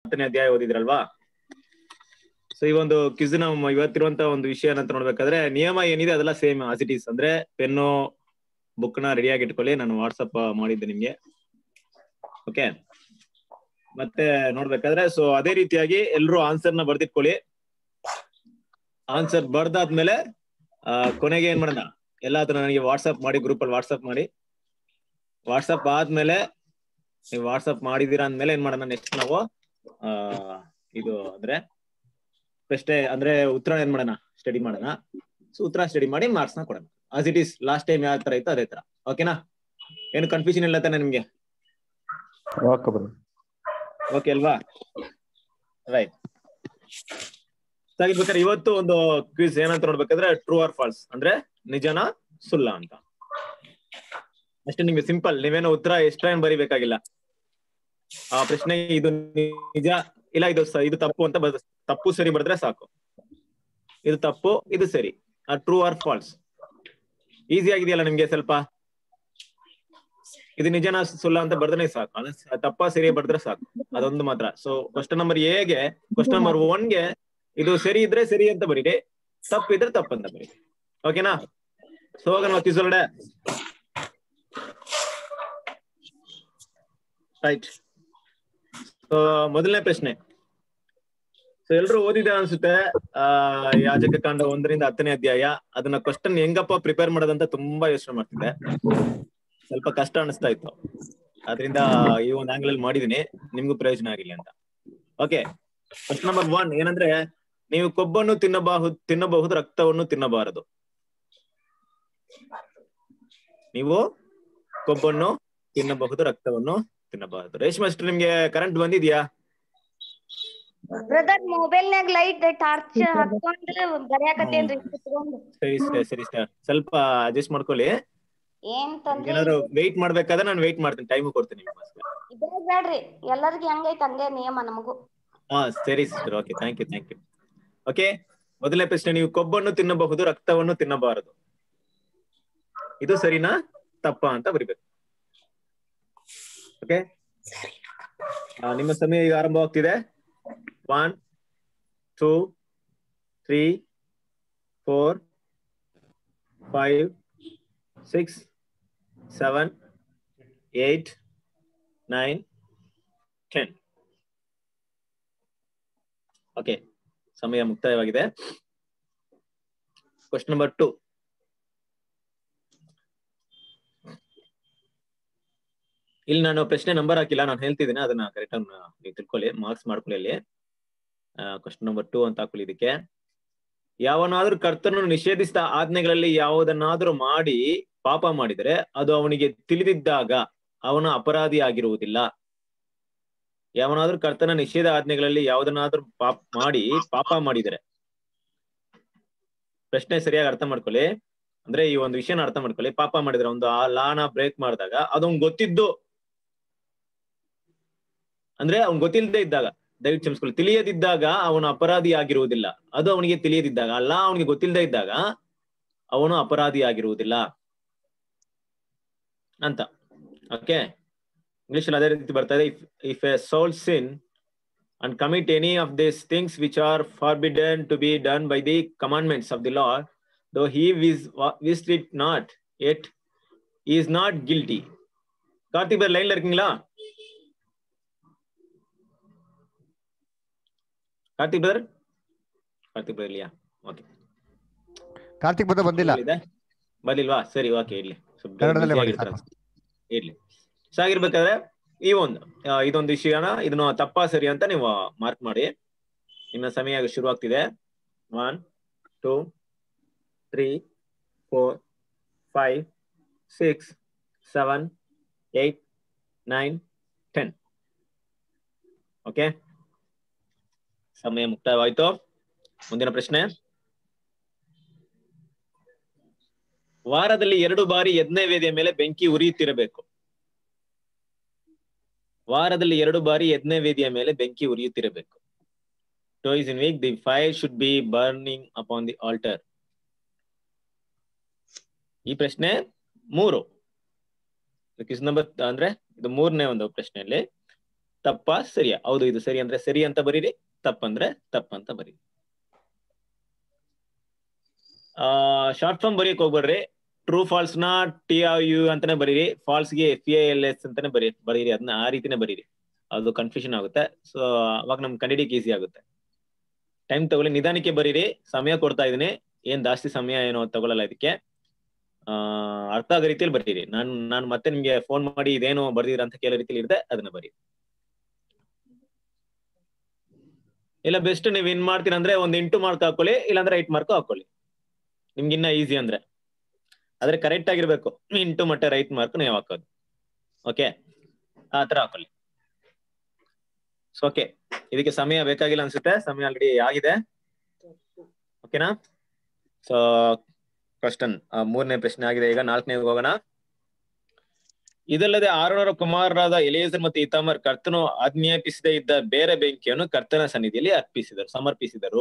ಹತ್ತನೇ ಅಧ್ಯಾಯ ಓದಿದ್ರಲ್ವಾ ಸೊ ಈ ಒಂದು ಕ್ವಿಸ್ ನಮ್ಮ ಇವತ್ತಿರುವಂತ ಒಂದು ವಿಷಯ ಅಂತ ನೋಡ್ಬೇಕಾದ್ರೆ ನಿಯಮ ಏನಿದೆ ಅದೆಲ್ಲ ಸೇಮ್ ಆಸ್ ಇಟ್ ಈಸ್ ಅಂದ್ರೆ ಪೆನ್ನು ಬುಕ್ ನ ರೆಡಿಯಾಗಿ ಇಟ್ಕೊಳ್ಳಿ ನಾನು ವಾಟ್ಸಪ್ ಮಾಡಿದ್ದೆ ನಿಮ್ಗೆ ಓಕೆ ಮತ್ತೆ ನೋಡ್ಬೇಕಾದ್ರೆ ಸೊ ಅದೇ ರೀತಿಯಾಗಿ ಎಲ್ರು ಆನ್ಸರ್ ನ ಬರ್ದಿಟ್ಕೊಳ್ಳಿ ಆನ್ಸರ್ ಬರ್ದಾದ್ಮೇಲೆ ಆ, ಕೊನೆಗೆ ಏನ್ ಮಾಡೋಣ ಎಲ್ಲ ಹತ್ರ ನನಗೆ ವಾಟ್ಸಪ್ ಮಾಡಿ ಗ್ರೂಪ್ ಅಲ್ಲಿ ವಾಟ್ಸಪ್ ಮಾಡಿ ವಾಟ್ಸಪ್ ಆದ್ಮೇಲೆ ನೀವು ವಾಟ್ಸಪ್ ಮಾಡಿದೀರಾ ಅಂದ್ಮೇಲೆ ಏನ್ ಮಾಡೋಣ ನೆಕ್ಸ್ಟ್ ನಾವು ಆ ಇದು ಅಂದ್ರೆ ಪ್ರಶ್ನೆ ಅಂದ್ರೆ ಉತ್ತರ ಏನ್ ಮಾಡೋಣ ಸ್ಟಡಿ ಮಾಡೋಣ ಸೊ ಉತ್ತರ ಸ್ಟಡಿ ಮಾಡಿ ಮಾರ್ಕ್ಸ್ ನ ಕೊಡೋಣ as it is last time ಯಾವ ತರ ಇತ್ತು ಅದೇ ತರ ಓಕೆನಾ ಏನು ಕನ್ಫ್ಯೂಷನ್ ಇಲ್ಲ ತಾನೆ ನಿಮ್ಗೆ ಓಕೆ ಬ್ರೋ ಓಕೆ ಅಲ್ವಾ ರೈಟ್ ಬೇಕಾದ್ರೆ ಇವತ್ತು ಒಂದು ಕ್ವಿಸ್ ಏನಂತ ನೋಡ್ಬೇಕಾದ್ರೆ ಟ್ರೂ ಆರ್ ಫಾಲ್ಸ್ ಅಂದ್ರೆ ನಿಜನಾ ಸುಳ್ಳ ಅಂತ ಅಷ್ಟೇ ನಿಮ್ಗೆ ಸಿಂಪಲ್ ನೀವೇನೋ ಉತ್ತರ ಎಷ್ಟು ಟೈಮ್ ಬರಿಬೇಕಾಗಿಲ್ಲ ಆ ಪ್ರಶ್ನೆ ಇದು ನಿಜ ಇಲ್ಲ ಇದು ಸ- ಇದು ತಪ್ಪು ಅಂತ ಬರ್ ತಪ್ಪು ಸರಿ ಬರೆದ್ರೆ ಸಾಕು ಇದು ತಪ್ಪು ಇದು ಸರಿ ಆ ಟ್ರೂ ಆರ್ ಫಾಲ್ಸ್ ಈಸಿ ಆಗಿದೆಯಲ್ಲ ನಿಮ್ಗೆ ಸ್ವಲ್ಪ ಇದು ನಿಜನಾ ಸುಳ್ಳ ಅಂತ ಬರ್ದ್ರೆ ಸಾಕು ಅದು ಸ- ತಪ್ಪ ಸರಿ ಬರೆದ್ರೆ ಸಾಕು ಅದೊಂದು ಮಾತ್ರ ಸೊ ಕ್ವಶನ್ ನಂಬರ್ ಎಗೆ ಕ್ವಶನ್ ನಂಬರ್ ಒನ್ಗೆ ಇದು ಸರಿ ಇದ್ರೆ ಸರಿ ಅಂತ ಬರೀರಿ ತಪ್ಪಿದ್ರೆ ತಪ್ಪಂತ ಬರೀರಿ ಓಕೆನಾ ಸೊ ಹೋಗೋಣ ಕಿಸೊಳಡೆ ರೈಟ್ ಸೊ ಮೊದಲನೇ ಪ್ರಶ್ನೆ ಸೊ ಎಲ್ರು ಓದಿದೆ ಅನ್ಸುತ್ತೆ ಆ ಯಾಜಕ ಕಾಂಡ ಒಂದರಿಂದ ಹತ್ತನೇ ಅಧ್ಯಾಯ ಅದನ್ನ ಕ್ವಶನ್ ಹೆಂಗಪ್ಪ ಪ್ರಿಪೇರ್ ಮಾಡೋದಂತ ತುಂಬಾ ಯೋಚನೆ ಮಾಡ್ತಿದ್ದೆ ಸ್ವಲ್ಪ ಕಷ್ಟ ಅನಿಸ್ತಾ ಇತ್ತು ಅದರಿಂದ ಈ ಒಂದು ಆಂಗಲ್ ಅಲ್ಲಿ ಮಾಡಿದೀನಿ ನಿಮ್ಗೂ ಪ್ರಯೋಜನ ಆಗಿಲ್ಲ ಅಂತ ಓಕೆ ಕ್ವಶನ್ ನಂಬರ್ ಒನ್ ಏನಂದ್ರೆ ನೀವು ಕೊಬ್ಬನ್ನು ತಿನ್ನಬಹುದು ತಿನ್ನಬಹುದು ರಕ್ತವನ್ನು ತಿನ್ನಬಾರದು ನೀವು ಕೊಬ್ಬನ್ನು ತಿನ್ನಬಹುದು ರಕ್ತವನ್ನು ತಿನ್ನಬಾರದು ರೇಷ್ಮೆ ಅಷ್ಟು ನಿಮ್ಗೆ ಕರೆಂಟ್ ಬಂದಿದ್ಯಾ ಬ್ರದರ್ ಮೊಬೈಲ್ ನಾಗ ಲೈಟ್ ಟಾರ್ಚ್ ಹತ್ಕೊಂಡ್ ಬರ್ಯಾಕತ್ತೇನ್ರಿ ಕುತ್ಕೊಂಡು ಸರಿ ಸರಿ ಸರಿ ಸರ್ ಸ್ವಲ್ಪ ಅಡ್ಜಸ್ಟ್ ಮಾಡ್ಕೊಳ್ಳಿ ಏನ್ ತೊಂದ್ರೆ ಏನಾದ್ರು ವೆಯ್ಟ್ ಮಾಡ್ಬೇಕಾದ್ರೆ ನಾನು ವೆಯ್ಟ್ ಮಾಡ್ತೀನಿ ಟೈಮ್ ಕೊಡ್ತೀನಿ ನಿಮ್ಗೋಸ್ಕರ ಇದ್ರೆ ಬ್ಯಾಡ್ರಿ ಎಲ್ಲರಿಗೂ ಹೆಂಗೈತ್ ಹಂಗೆ ನಿಯಮ ನಮಗೂ ಹಾ ಸರಿ sir okay thank you thank you okay ಮೊದಲನೇ ಪ್ರಶ್ನೆ ನೀವು ಕೊಬ್ಬನ್ನು ತಿನ್ನಬಹುದು ರಕ್ತವನ್ನು ತಿನ್ನಬಾರದು ಇದು ಸರಿನಾ ತಪ್ಪಾ ಅಂತ ಬರಿಬೇಕು ಓಕೆ ನಿಮ್ಮ ಸಮಯ ಈಗ ಆರಂಭವಾಗ್ತಿದೆ one two three four five six seven eight nine ten okay ಸಮಯ ಮುಕ್ತಾಯವಾಗಿದೆ ಕ್ವಶನ್ ನಂಬರ್ ಟು ಇಲ್ಲಿ ನಾನು ಪ್ರಶ್ನೆ ನಂಬರ್ ಹಾಕಿಲ್ಲ ನಾನು ಹೇಳ್ತಿದ್ದೀನಿ ಅದನ್ನ ಕರೆಕ್ಟ್ ಆಗಿ ನೀವು ತಿಳ್ಕೊಳ್ಳಿ ಮಾರ್ಕ್ಸ್ ಮಾಡ್ಕೊಳ್ಳಿ ಅಲ್ಲಿ ಕ್ವಶನ್ ನಂಬರ್ ಟೂ ಅಂತ ಹಾಕೊಳ್ಳಿ ಇದಕ್ಕೆ ಯಾವನಾದ್ರೂ ಕರ್ತನು ನಿಷೇಧಿಸಿದ ಆಜ್ಞೆಗಳಲ್ಲಿ ಯಾವುದನ್ನಾದ್ರೂ ಮಾಡಿ ಪಾಪ ಮಾಡಿದರೆ ಅದು ಅವನಿಗೆ ತಿಳಿದಿದ್ದಾಗ ಅವನ ಅಪರಾಧಿ ಆಗಿರುವುದಿಲ್ಲ ಯಾವನಾದ್ರೂ ಕರ್ತನ ನಿಷೇಧ ಆಜ್ಞೆಗಳಲ್ಲಿ ಯಾವುದನ್ನಾದ್ರೂ ಪಾಪ ಮಾಡಿ ಪಾಪ ಮಾಡಿದರೆ ಪ್ರಶ್ನೆ ಸರಿಯಾಗಿ ಅರ್ಥ ಮಾಡ್ಕೊಳ್ಳಿ ಅಂದ್ರೆ ಈ ಒಂದು ವಿಷಯನ ಅರ್ಥ ಮಾಡ್ಕೊಳ್ಳಿ ಪಾಪ ಮಾಡಿದ್ರೆ ಒಂದು ಆ ಲಾನ ಬ್ರೇಕ್ ಮಾಡಿದಾಗ ಅದು ಗೊತ್ತಿದ್ದು ಅಂದ್ರೆ ಅವ್ನ್ ಗೊತ್ತಿಲ್ಲದೆ ಇದ್ದಾಗ ದಯವಿಟ್ಟು ಕ್ಷಮಿಸ್ಕೊಳ್ಳಿ ತಿಳಿಯದಿದ್ದಾಗ ಅವನು ಅಪರಾಧಿ ಆಗಿರುವುದಿಲ್ಲ ಅದು ಅವನಿಗೆ ತಿಳಿಯದಿದ್ದಾಗ ಅಲ್ಲ ಅವನಿಗೆ ಗೊತ್ತಿಲ್ಲದೆ ಇದ್ದಾಗ ಅವನು ಅಪರಾಧಿ ಆಗಿರುವುದಿಲ್ಲ ಅಂತ ಓಕೆ ಇಂಗ್ಲಿಷ್ ಅಲ್ಲಿ ಅದೇ ರೀತಿ ಬರ್ತಾ ಇದೆ if if a soul sin and commit any of this things which are forbidden to be done by the commandments of the law though he wist wist it not yet is not guilty Karthik பேர் லைன்ல இருக்கீங்களா Karthik brother Karthik brother ಇಲ್ಲಿಯಾ okay Karthik ಬದ ಬಂದಿಲ್ಲ ಇದೆ ಬರ್ಲಿಲ್ವಾ ಸರಿ okay ಇರ್ಲಿ ಸ್ವಲ್ಪ ಕನ್ನಡದಲ್ಲೇ busy ಮಾಡಿ ಆಗಿರ್ತಾರೆ ಅನ್ಸುತ್ತೆ. ಇರ್ಲಿ ಸೊ ಆಗಿರ್ಬೇಕಾದ್ರೆ ಈ ಒಂದು ಆ, ಇದೊಂದು ವಿಷಯನ ಇದನ್ನ ತಪ್ಪಾ ಸರಿ ಅಂತ ನೀವು ಮಾರ್ಕ್ ಮಾಡಿ ಇನ್ನ ಸಮಯ ಶುರು ಆಗ್ತಿದೆ one two three four five six seven eight nine ten okay ಸಮಯ ಮುಕ್ತಾಯವಾಯ್ತು ಮುಂದಿನ ಪ್ರಶ್ನೆ ವಾರದಲ್ಲಿ ಎರಡು ಬಾರಿ ಯಜ್ಞ ವೇದಿಯ ಮೇಲೆ ಬೆಂಕಿ ಉರಿಯುತ್ತಿರಬೇಕು ವಾರದಲ್ಲಿ ಎರಡು ಬಾರಿ ಯಜ್ಞ ವೇದಿಯ ಮೇಲೆ ಬೆಂಕಿ ಉರಿಯುತ್ತಿರಬೇಕು toys in week the fire should be burning upon the altar ಈ ಪ್ರಶ್ನೆ ಮೂರು ಕ್ವಿಸ್ ನಂಬರ್ ಅಂದ್ರೆ ಇದು ಮೂರನೇ ಒಂದು ಪ್ರಶ್ನೆಯಲ್ಲಿ ತಪ್ಪ ಸರಿಯಾ ಹೌದು ಇದು ಸರಿ ಅಂದ್ರೆ ಸರಿ ಅಂತ ಬರೀರಿ ತಪ್ಪಂದ್ರೆ ತಪ್ಪಂತ ಬರೀರಿ ಆ ಶಾರ್ಟ್ ಫಾರ್ಮ್ ಬರೆಯಕ್ ಹೋಗ್ಬೇಡ್ರಿ ಟ್ರೂ ಫಾಲ್ಸ್ ನ ಟಿ ಆರ್ ಯು ಅಂತಾನೆ ಬರೀರಿ ಫಾಲ್ಸ್ ಗೆ ಎಫ್ ಎಲ್ ಎಸ್ ಅಂತಾನೆ ಬರೀ ಬರೀರಿ ಅದನ್ನ ಆ ರೀತಿನೇ ಬರೀರಿ ಅದು ಕನ್ಫ್ಯೂಷನ್ ಆಗುತ್ತೆ ಸೊ ಅವಾಗ ನಮ್ಗೆ ಕಂಡಿಡಿಯಕ್ಕೆ ಈಸಿ ಆಗುತ್ತೆ ಟೈಮ್ ತಗೊಳ್ಳಿ ನಿಧಾನಕ್ಕೆ ಬರೀರಿ ಸಮಯ ಕೊಡ್ತಾ ಇದೀನಿ ಏನ್ ಜಾಸ್ತಿ ಸಮಯ ಏನೋ ತಗೊಳಲ್ಲ ಇದಕ್ಕೆ ಆ ಅರ್ಥ ಆಗೋ ರೀತಿಯಲ್ಲಿ ಬರೀರಿ ನಾನು ನಾನು ಮತ್ತೆ ನಿಮ್ಗೆ ಫೋನ್ ಮಾಡಿ ಇದೇನು ಬರ್ದಿರ ಅಂತ ಕೇಳೋ ರೀತಿಯಲ್ಲಿ ಇರುತ್ತೆ ಅದನ್ನ ಬರೀರಿ ಇಲ್ಲ ಬೆಸ್ಟ್ ನೀವ್ ಇನ್ ಮಾಡ್ತೀರಾ ಅಂದ್ರೆ ಒಂದ್ ಇಂಟು ಮಾರ್ಕ್ ಹಾಕೊಳ್ಳಿ ಇಲ್ಲಾಂದ್ರೆ ಐಟ್ ಮಾರ್ಕ್ ಹಾಕೊಳ್ಳಿ ನಿಮ್ಗೆ ಇನ್ನ ಈಸಿ ಅಂದ್ರೆ ಆದ್ರೆ ಕರೆಕ್ಟ್ ಆಗಿರ್ಬೇಕು ಇಂಟು ಮತ್ತೆ ರೈಟ್ ಮಾರ್ಕ್ ನೀವು ಹಾಕೋದು ಓಕೆ ಆ ತರ ಹಾಕೊಳ್ಳಿ ಓಕೆ ಇದಕ್ಕೆ ಸಮಯ ಬೇಕಾಗಿಲ್ಲ ಅನ್ಸುತ್ತೆ ಸಮಯ ಆಲ್ರೆಡಿ ಆಗಿದೆ ಓಕೆನಾ ಸೊ ಕ್ವಶನ್ ಮೂರನೇ ಪ್ರಶ್ನೆ ಆಗಿದೆ ಈಗ ನಾಲ್ಕನೇ ಹೋಗೋಣ ಇದಲ್ಲದೆ ಆರೋನರ ಕುಮಾರರಾದ ಎಲಿಯೇಸರ್ ಮತ್ತು ಇತಾಮರ್ ಕರ್ತನು ಆಜ್ಞಾಪಿಸದೇ ಇದ್ದ ಬೇರೆ ಬೆಂಕಿಯನ್ನು ಕರ್ತನ ಸನ್ನಿಧಿಯಲ್ಲಿ ಅರ್ಪಿಸಿದರು ಸಮರ್ಪಿಸಿದರು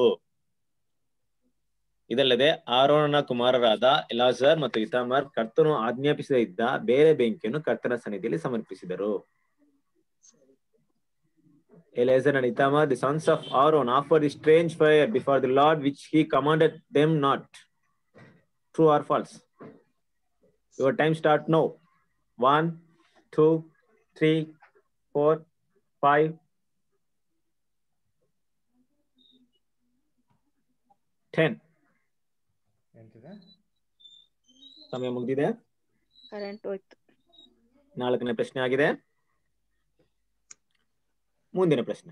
ಇದಲ್ಲದೆ ಆರೋನನ ಕುಮಾರರಾದ ಎಲಾಜರ್ ಮತ್ತು ಇತಾಮರ್ ಕರ್ತನು ಆಜ್ಞಾಪಿಸದೇ ಇದ್ದ ಬೇರೆ ಬೆಂಕಿಯನ್ನು ಕರ್ತನ ಸನ್ನಿಧಿಯಲ್ಲಿ ಸಮರ್ಪಿಸಿದರು Eleazar and Itamar, the sons of Aaron, offered the strange fire before the Lord, which he commanded them not. True or false? Your time start now. One, two, three, four, five. Ten. ಸಮಯ ಮುಗಿದಿದೆ current ಹೋಯ್ತು ನಾಲ್ಕನೇ ಪ್ರಶ್ನೆ ಆಗಿದೆ ಮುಂದಿನ ಪ್ರಶ್ನೆ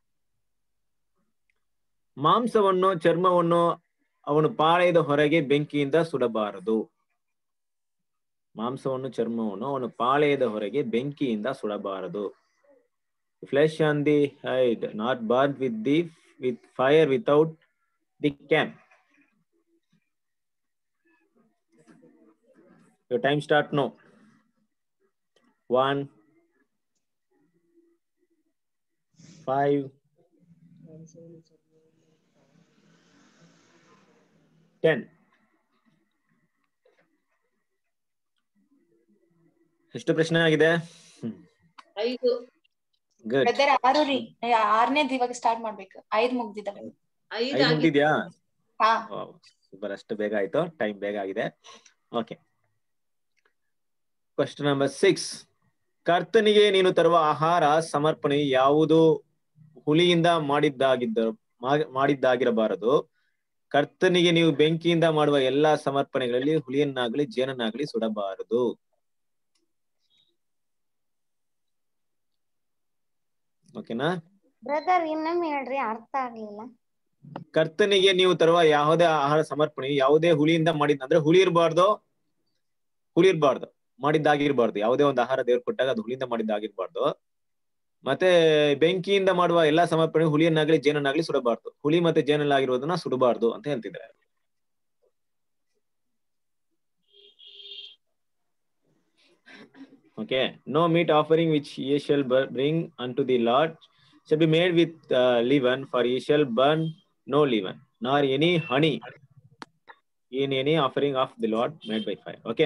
ಮಾಂಸವನ್ನು ಚರ್ಮವನ್ನು ಅವನು ಪಾಳೆಯದ ಹೊರಗೆ ಬೆಂಕಿಯಿಂದ ಸುಡಬಾರದು ಮಾಂಸವನ್ನು ಚರ್ಮವನ್ನು ಅವನು ಪಾಳೆಯದ ಹೊರಗೆ ಬೆಂಕಿಯಿಂದ ಸುಡಬಾರದು flesh on the hide not burn with the with fire without the camp Your time start now. One, five, ten. ಎಷ್ಟು ಪ್ರಶ್ನೆ ಆಗಿದೆ ಐದು ಗುಡ್ ಬ್ರದರ್ ಆರು ರೀ ಆರನೇದ್ ಇವಾಗ ಸ್ಟಾರ್ಟ್ ಮಾಡ್ಬೇಕು ಐದ್ ಮುಗ್ದಿದ್ದಾವೆ ಐದು ಐದು ಆಗಿದೆ ಮುಗ್ದಿದ್ಯಾ ಹಾ ಸೂಪರ್ ಅಷ್ಟು ಬೇಗ ಆಯ್ತು ಟೈಮ್ ಬೇಗ ಆಗಿದೆ ಓಕೆ ಕ್ವಶನ್ ನಂಬರ್ ಸಿಕ್ಸ್ ಕರ್ತನಿಗೆ ನೀನು ತರುವ ಆಹಾರ ಸಮರ್ಪಣೆ ಯಾವುದು ಹುಲಿಯಿಂದ ಮಾಡಿದ್ದಾಗಿದ್ದ ಮಾ- ಮಾಡಿದ್ದಾಗಿರಬಾರದು ಕರ್ತನಿಗೆ ನೀವು ಬೆಂಕಿಯಿಂದ ಮಾಡುವ ಎಲ್ಲಾ ಸಮರ್ಪಣೆಗಳಲ್ಲಿ ಹುಲಿಯನ್ನಾಗಲಿ ಜೇನನ್ನಾಗಲಿ ಸುಡಬಾರದು ಓಕೆನಾ ಬ್ರದರ್ ಇನ್ನೊಮ್ಮೆ ಹೇಳ್ರಿ ಅರ್ಥ ಆಗ್ಲಿಲ್ಲ ಕರ್ತನಿಗೆ ನೀವು ತರುವ ಯಾವುದೇ ಆಹಾರ ಸಮರ್ಪಣೆ ಯಾವುದೇ ಹುಳಿಯಿಂದ ಮಾಡಿದ್ ಅಂದ್ರೆ ಹುಳಿ ಇರಬಾರ್ದು ಹುಳಿ ಇರಬಾರ್ದು ಮಾಡಿದ್ದಾಗಿರ್ಬಾರ್ದು ಯಾವುದೇ ಒಂದು ಆಹಾರ ದೇವ್ರು ಕೊಟ್ಟಾಗ ಅದು ಹುಳಿಯಿಂದ ಮಾಡಿದ್ದಾಗಿರ್ಬಾರ್ದು ಮತ್ತೆ ಬೆಂಕಿಯಿಂದ ಮಾಡುವ ಎಲ್ಲಾ ಸಮರ್ಪಣೆ ಹುಳಿಯನ್ನಾಗ್ಲಿ ಜೇನನ್ನಾಗ್ಲಿ ಸುಡಬಾರ್ದು ಹುಳಿ ಮತ್ತೆ ಜೇನಲ್ಲಾಗಿರೋದನ್ನ ಸುಡಬಾರ್ದು ಅಂತ ಹೇಳ್ತಿದ್ದಾರೆ Okay. No meat offering which ye shall bur- bring unto the Lord shall be made with uh, leaven, for ye shall burn no leaven, nor any honey in any offering of the Lord made by fire. Okay.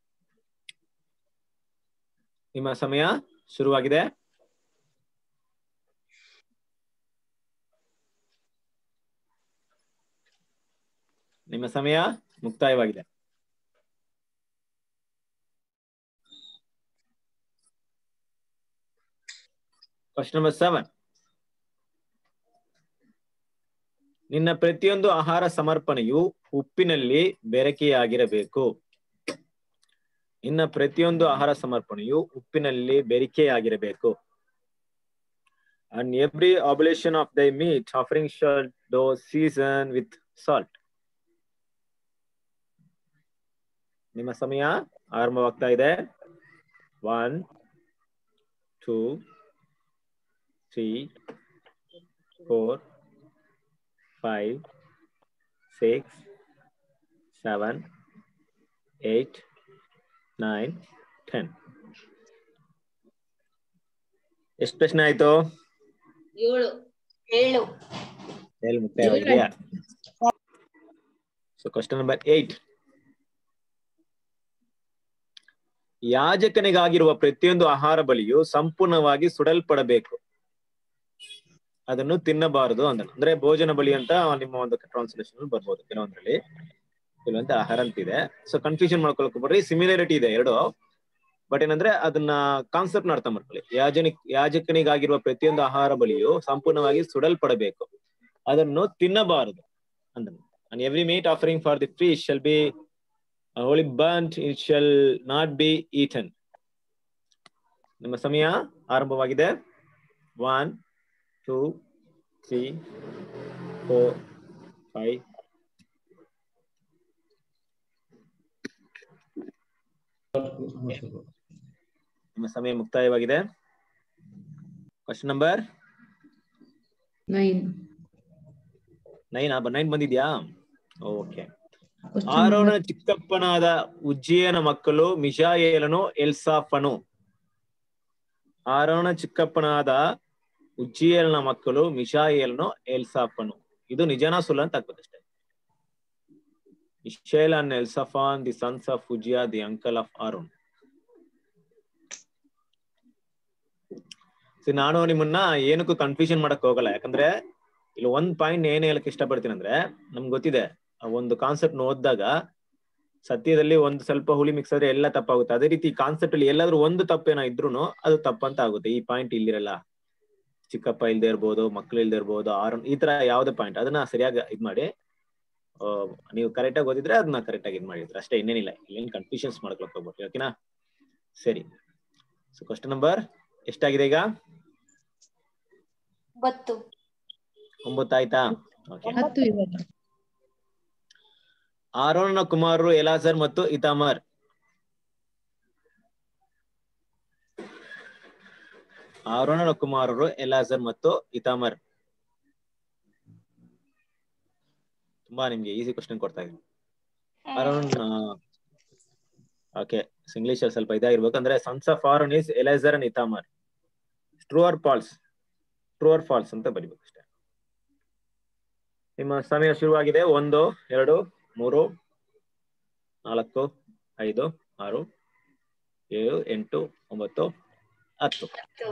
ನಿಮ್ಮ ಸಮಯ ಶುರುವಾಗಿದೆ ನಿಮ್ಮ ಸಮಯ ಮುಕ್ತಾಯವಾಗಿದೆ question number seven ನಿನ್ನ ಪ್ರತಿಯೊಂದು ಆಹಾರ ಸಮರ್ಪಣೆಯು ಉಪ್ಪಿನಲ್ಲಿ ಬೆರಕೆಯಾಗಿರಬೇಕು ನಿನ್ನ ಪ್ರತಿಯೊಂದು ಆಹಾರ ಸಮರ್ಪಣೆಯು ಉಪ್ಪಿನಲ್ಲಿ ಬೆರಿಕೆಯಾಗಿರಬೇಕು and every oblation of thy meat offering shall thou season with salt ನಿಮ್ಮ ಸಮಯ ಆರಂಭವಾಗ್ತಾ ಇದೆ one two three four five six seven eight nine ten ಎಷ್ಟು ಪ್ರಶ್ನೆ ಆಯ್ತು ಏಳು ಏಳು ಹೇಳಿ ಮುಕ್ತಾಯವಾಗಿದೆಯಾ ಸೊ ಕ್ವಶನ್ ನಂಬರ್ ಏಟ್ ಯಾಜಕನಿಗಾಗಿರುವ ಪ್ರತಿಯೊಂದು ಆಹಾರ ಬಲಿಯು ಸಂಪೂರ್ಣವಾಗಿ ಸುಡಲ್ಪಡಬೇಕು ಅದನ್ನು ತಿನ್ನಬಾರದು ಅಂತ ಅಂದ್ರೆ ಭೋಜನ ಬಲಿ ಅಂತ ನಿಮ್ಮ ಒಂದು ಟ್ರಾನ್ಸ್ಲೇಷನ್ ಬರ್ಬೋದು ಕೆಲವೊಂದ್ರಲ್ಲಿ ಕೆಲವೊಂದು ಆಹಾರ ಅಂತಿದೆ ಸೊ ಕನ್ಫ್ಯೂಷನ್ ಮಾಡ್ಕೊಳಕ್ ಬರ್ರಿ ಸಿಮಿಲಾರಿಟಿ ಇದೆ ಎರಡು ಬಟ್ ಏನಂದ್ರೆ ಅದನ್ನ ಕಾನ್ಸೆಪ್ಟ್ ಅರ್ಥ ಮಾಡ್ಕೊಳ್ಳಿ ಯಾಜನಿ ಯಾಜಕನಿಗಾಗಿರುವ ಪ್ರತಿಯೊಂದು ಆಹಾರ ಬಲಿಯು ಸಂಪೂರ್ಣವಾಗಿ ಸುಡಲ್ಪಡಬೇಕು ಅದನ್ನು ತಿನ್ನಬಾರದು ಅಂತ and every meat offering for the fish shall be holy burnt it shall not be eaten ನಿಮ್ಮ ಸಮಯ ಆರಂಭವಾಗಿದೆ one two three four five ನಿಮ್ಮ ಸಮಯ ಮುಕ್ತಾಯವಾಗಿದೆ question number nine nine nine ಬಂದಿದ್ಯಾ ಓಕೆ ಆರೋನ ಚಿಕ್ಕಪ್ಪನಾದ ಉಜ್ಜಿಯನ ಮಕ್ಕಳು ಮಿಶಾಯೇಲನು ಎಲ್ಸಾಫನು ಆರೋನ ಚಿಕ್ಕಪ್ಪನಾದ ಉಜ್ಜಿಯೇಲನ ಮಕ್ಕಳು ಮಿಶಾಯೇಲನು ಎಲ್ಸಾಫನು ಇದು ನಿಜನಾ ಸುಳ್ಳು ಅಂತ ಆಗ್ಬೇಕಷ್ಟೇ Mishael and Elzaphan the sons of Uzziel the uncle of Aaron ನಾನು ನಿಮ್ಮನ್ನ ಏನಕ್ಕೂ ಕನ್ಫ್ಯೂಷನ್ ಮಾಡಕ್ ಹೋಗಲ್ಲ ಯಾಕಂದ್ರೆ ಇಲ್ಲಿ ಒಂದ್ ಪಾಯಿಂಟ್ ಏನ್ ಹೇಳಕ್ ಇಷ್ಟಪಡ್ತೀನಿ ಅಂದ್ರೆ ನಮ್ಗೆ ಗೊತ್ತಿದೆ ಆ ಒಂದು ಕಾನ್ಸೆಪ್ಟ್ ಓದಿದಾಗ ಸತ್ಯದಲ್ಲಿ ಒಂದು ಸ್ವಲ್ಪ ಹುಳಿ ಮಿಕ್ಸ್ ಆದ್ರೆ ಎಲ್ಲ ತಪ್ಪಾಗುತ್ತೆ ಅದೇ ರೀತಿ ಕಾನ್ಸೆಪ್ಟ್ ಅಲ್ಲಿ ಎಲ್ಲಾದ್ರೂ ಒಂದು ತಪ್ಪೇನೋ ಇದ್ರೂನು ಅದು ತಪ್ಪಂತ ಆಗುತ್ತೆ ಈ ಪಾಯಿಂಟ್ ಇಲ್ಲಿರಲ್ಲ ಚಿಕ್ಕಪ್ಪ ಇಲ್ದೇ ಇರ್ಬೋದು ಮಕ್ಳು ಇಲ್ದೇ ಇರ್ಬೋದು ಆರ್ ಈ ತರ ಯಾವ್ದೇ ಪಾಯಿಂಟ್ ಅದನ್ನ ಸರಿಯಾಗಿ ಇದ್ ಮಾಡಿ ಆ, ನೀವು ಕರೆಕ್ಟ್ ಆಗಿ ಓದಿದ್ರೆ ಅದನ್ನ ಕರೆಕ್ಟ್ ಆಗಿ ಇದ್ ಮಾಡಿದ್ರೆ ಅಷ್ಟೇ ಇನ್ನೇನಿಲ್ಲ ಇಲ್ಲೇನ್ ಕನ್ಫ್ಯೂಷನ್ಸ್ ಮಾಡ್ಕೊಳಕ್ ಹೋಗ್ಬಿಟ್ಟು ಓಕೆನಾ ಸರಿ ಸೊ ಕ್ವಶನ್ ನಂಬರ್ ಎಷ್ಟಾಗಿದೆ ಈಗ ಒಂಬತ್ತು ಒಂಬತ್ತಾಯ್ತಾ ಓಕೆ ಹತ್ತು ಇವಾಗ ಆರೋನನ ಕುಮಾರರು ಎಲಾಜರ್ ಮತ್ತು ಇತಾಮರ್ ಆರೋನನ ಕುಮಾರರು ಎಲಾಜರ್ ಮತ್ತು ಇತಾಮರ್ ತುಂಬಾ ನಿಮ್ಗೆ ಈಸಿ ಕ್ವಶನ್ ಕೊಡ್ತಾ ಇದ್ದೀನಿ ಆರೋನ್ ಓಕೆ ಇಂಗ್ಲಿಷ್ ಅಲ್ಲಿ ಸ್ವಲ್ಪ ಇದಾಗಿರ್ಬೇಕು ಅಂದ್ರೆ sons of Aaron is Eleazar and Ithamar true or false true or false ಅಂತ ಬರಿಬೇಕು ಅಷ್ಟೇ ನಿಮ್ಮ ಸಮಯ ಶುರುವಾಗಿದೆ ಒಂದು ಎರಡು ಮೂರು ನಾಲ್ಕು ಐದು ಆರು ಏಳು ಎಂಟು ಒಂಬತ್ತು ಹತ್ತು ಹತ್ತು.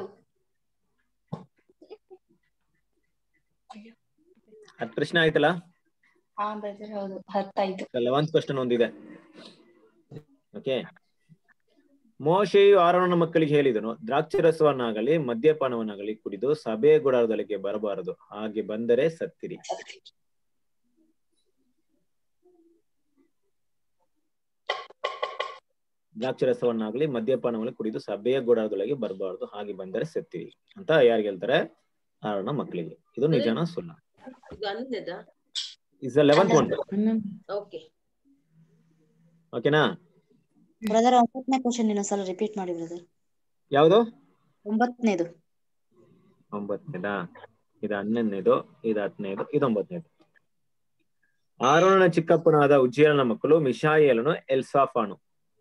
ಹತ್ತು ಪ್ರಶ್ನೆ ಆಯ್ತಲ್ಲ ಹಾ ಬ್ರದರ್ ಹೌದು ಹತ್ತಾಯ್ತು ಲೆವೆಂತ್ ಕ್ವಶನ್ ಒಂದಿದೆ ಓಕೆ ಮೋಶೆಯು ಆರೋನನ ಮಕ್ಕಳಿಗೆ ಹೇಳಿದನು ದ್ರಾಕ್ಷಿ ರಸವನ್ನಾಗಲಿ ಮದ್ಯಪಾನವನ್ನಾಗಲಿ ಕುಡಿದು ಸಭೆ ಗುಡಾರದೊಳಗೆ ಬರಬಾರದು ಹಾಗೆ ಬಂದರೆ ಸತ್ತಿರಿ ದ್ರಾಕ್ಷಿ ರಸವನ್ನಾಗಲಿ ಮದ್ಯಪಾನವನ್ನು ಕುಡಿದು ಸಭೆಯ ಗುಡಾರದೊಳಗೆ ಬರಬಾರದು ಹಾಗೆ ಬಂದರೆ ಸತ್ತಿರಿ ಅಂತ ಯಾರಿಗೆ ಹೇಳ್ತಾರೆ ಆರೋನ ಮಕ್ಕಳಿಗೆ ಇದು ನಿಜಾನ ಸುಳ್ಳ ಇದು ಹನ್ನದ ಇಸ್ ಲೆವೆಂತ್ ಒನ್ ಓಕೆ ಓಕೆನಾ ಬ್ರದರ್ ಒಂಬತ್ತನೇ ಕ್ವಶನ್ ಇನ್ನೊಂದ್ಸಲ ರಿಪೀಟ್ ಮಾಡಿ ಬ್ರದರ್ ಯಾವುದು ಒಂಬತ್ತನೇದು ಒಂಬತ್ತನೇದಾ ಇದು ಹನ್ನೊಂದನೇದು ಇದು ಹತ್ತನೇದು ಇದು ಒಂಬತ್ತನೇದು ಆರೋನನ ಚಿಕ್ಕಪ್ಪನಾದ ಉಜ್ಜೇಲನ ಮಕ್ಕಳು ಮಿಶಾಯೇಲನು ಎಲ್ಸಾಫಾನು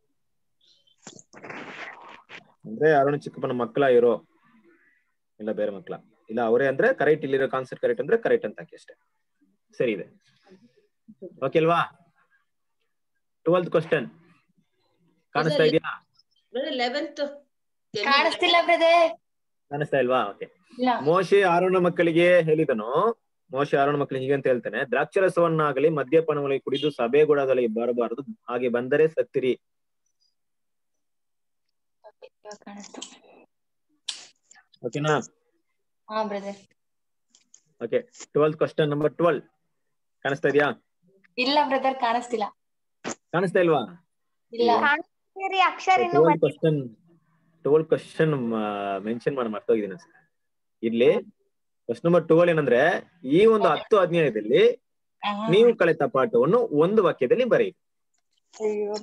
ಅಂದ್ರೆ ಆರೋನ ಚಿಕ್ಕಪ್ಪನ ಮಕ್ಕಳ ಇರೋ ಇಲ್ಲ ಬೇರೆ ಮಕ್ಕಳ ಇಲ್ಲ ಅವರೇ ಅಂದ್ರೆ ಕರೆಕ್ಟ್ ಇಲ್ಲಿರೋ ಕಾನ್ಸೆಪ್ಟ್ ಕರೆಕ್ಟ್ ಅಂದ್ರೆ ಕರೆಕ್ಟ್ ಅಂತ ಹಾಕಿ ಅಷ್ಟೇ ಸರಿ ಇದೆ ಓಕೆ ಅಲ್ವಾ ಟ್ವೆಲ್ತ್ ಕ್ವಶನ್ ಕಾಣಿಸ್ತಾ ಇದೆಯಾ ಲೆವೆಂತ್ ಕಾಣಿಸ್ತಿಲ್ಲ ಬ್ರದರ್ ಕಾಣಿಸ್ತಾ ಇಲ್ವಾ ಓಕೆ ಇಲ್ಲ ಮೋಶೆ ಆರೋನ ಮಕ್ಕಳಿಗೆ ಹೇಳಿದನು ಮೋಶೆ ಆರೋನ ಮಕ್ಕಳಿಗೆ ಹೀಗೆ ಅಂತ ಹೇಳ್ತಾನೆ ದ್ರಾಕ್ಷರಸವನ್ನಾಗಲಿ ಮದ್ಯಪಾನಗಳಿಗೆ ಕುಡಿದು ಸಭೆ ಗುಡದಲ್ಲಿ ಬರಬಾರದು ಹಾಗೆ ಬಂದರೆ ಸತ್ತಿರಿ ಇವಾಗ ಕಾಣಿಸ್ತು ಓಕೆನಾ ಹಾ brother okay twelfth question number twelve ಕಾಣಿಸ್ತಾ ಇದೆಯಾ ಇಲ್ಲ ಬ್ರದರ್ ಕಾಣಿಸ್ತಿಲ್ಲ ಕಾಣಿಸ್ತಾ ಇಲ್ವಾ ಇಲ್ಲ ಕಾಣಿಸ್ತೀರಿ ಅಕ್ಷರ ಇನ್ನು twelve question twelve question mention ಮಾಡಿ ಮರ್ತೋಗಿದ್ದೀನಿ ಅನ್ಸುತ್ತೆ ಇಲ್ಲಿ ಕ್ವಶನ್ ನಂಬರ್ ಟ್ವೆಲ್ ಏನಂದ್ರೆ ಈ ಒಂದು ಹತ್ತು ಅಧ್ಯಾಯದಲ್ಲಿ ಆ, ನೀವು ಕಲಿತ ಪಾಠವನ್ನು ಒಂದು ವಾಕ್ಯದಲ್ಲಿ ಬರೆಯಿರಿ ಅಯ್ಯೋ.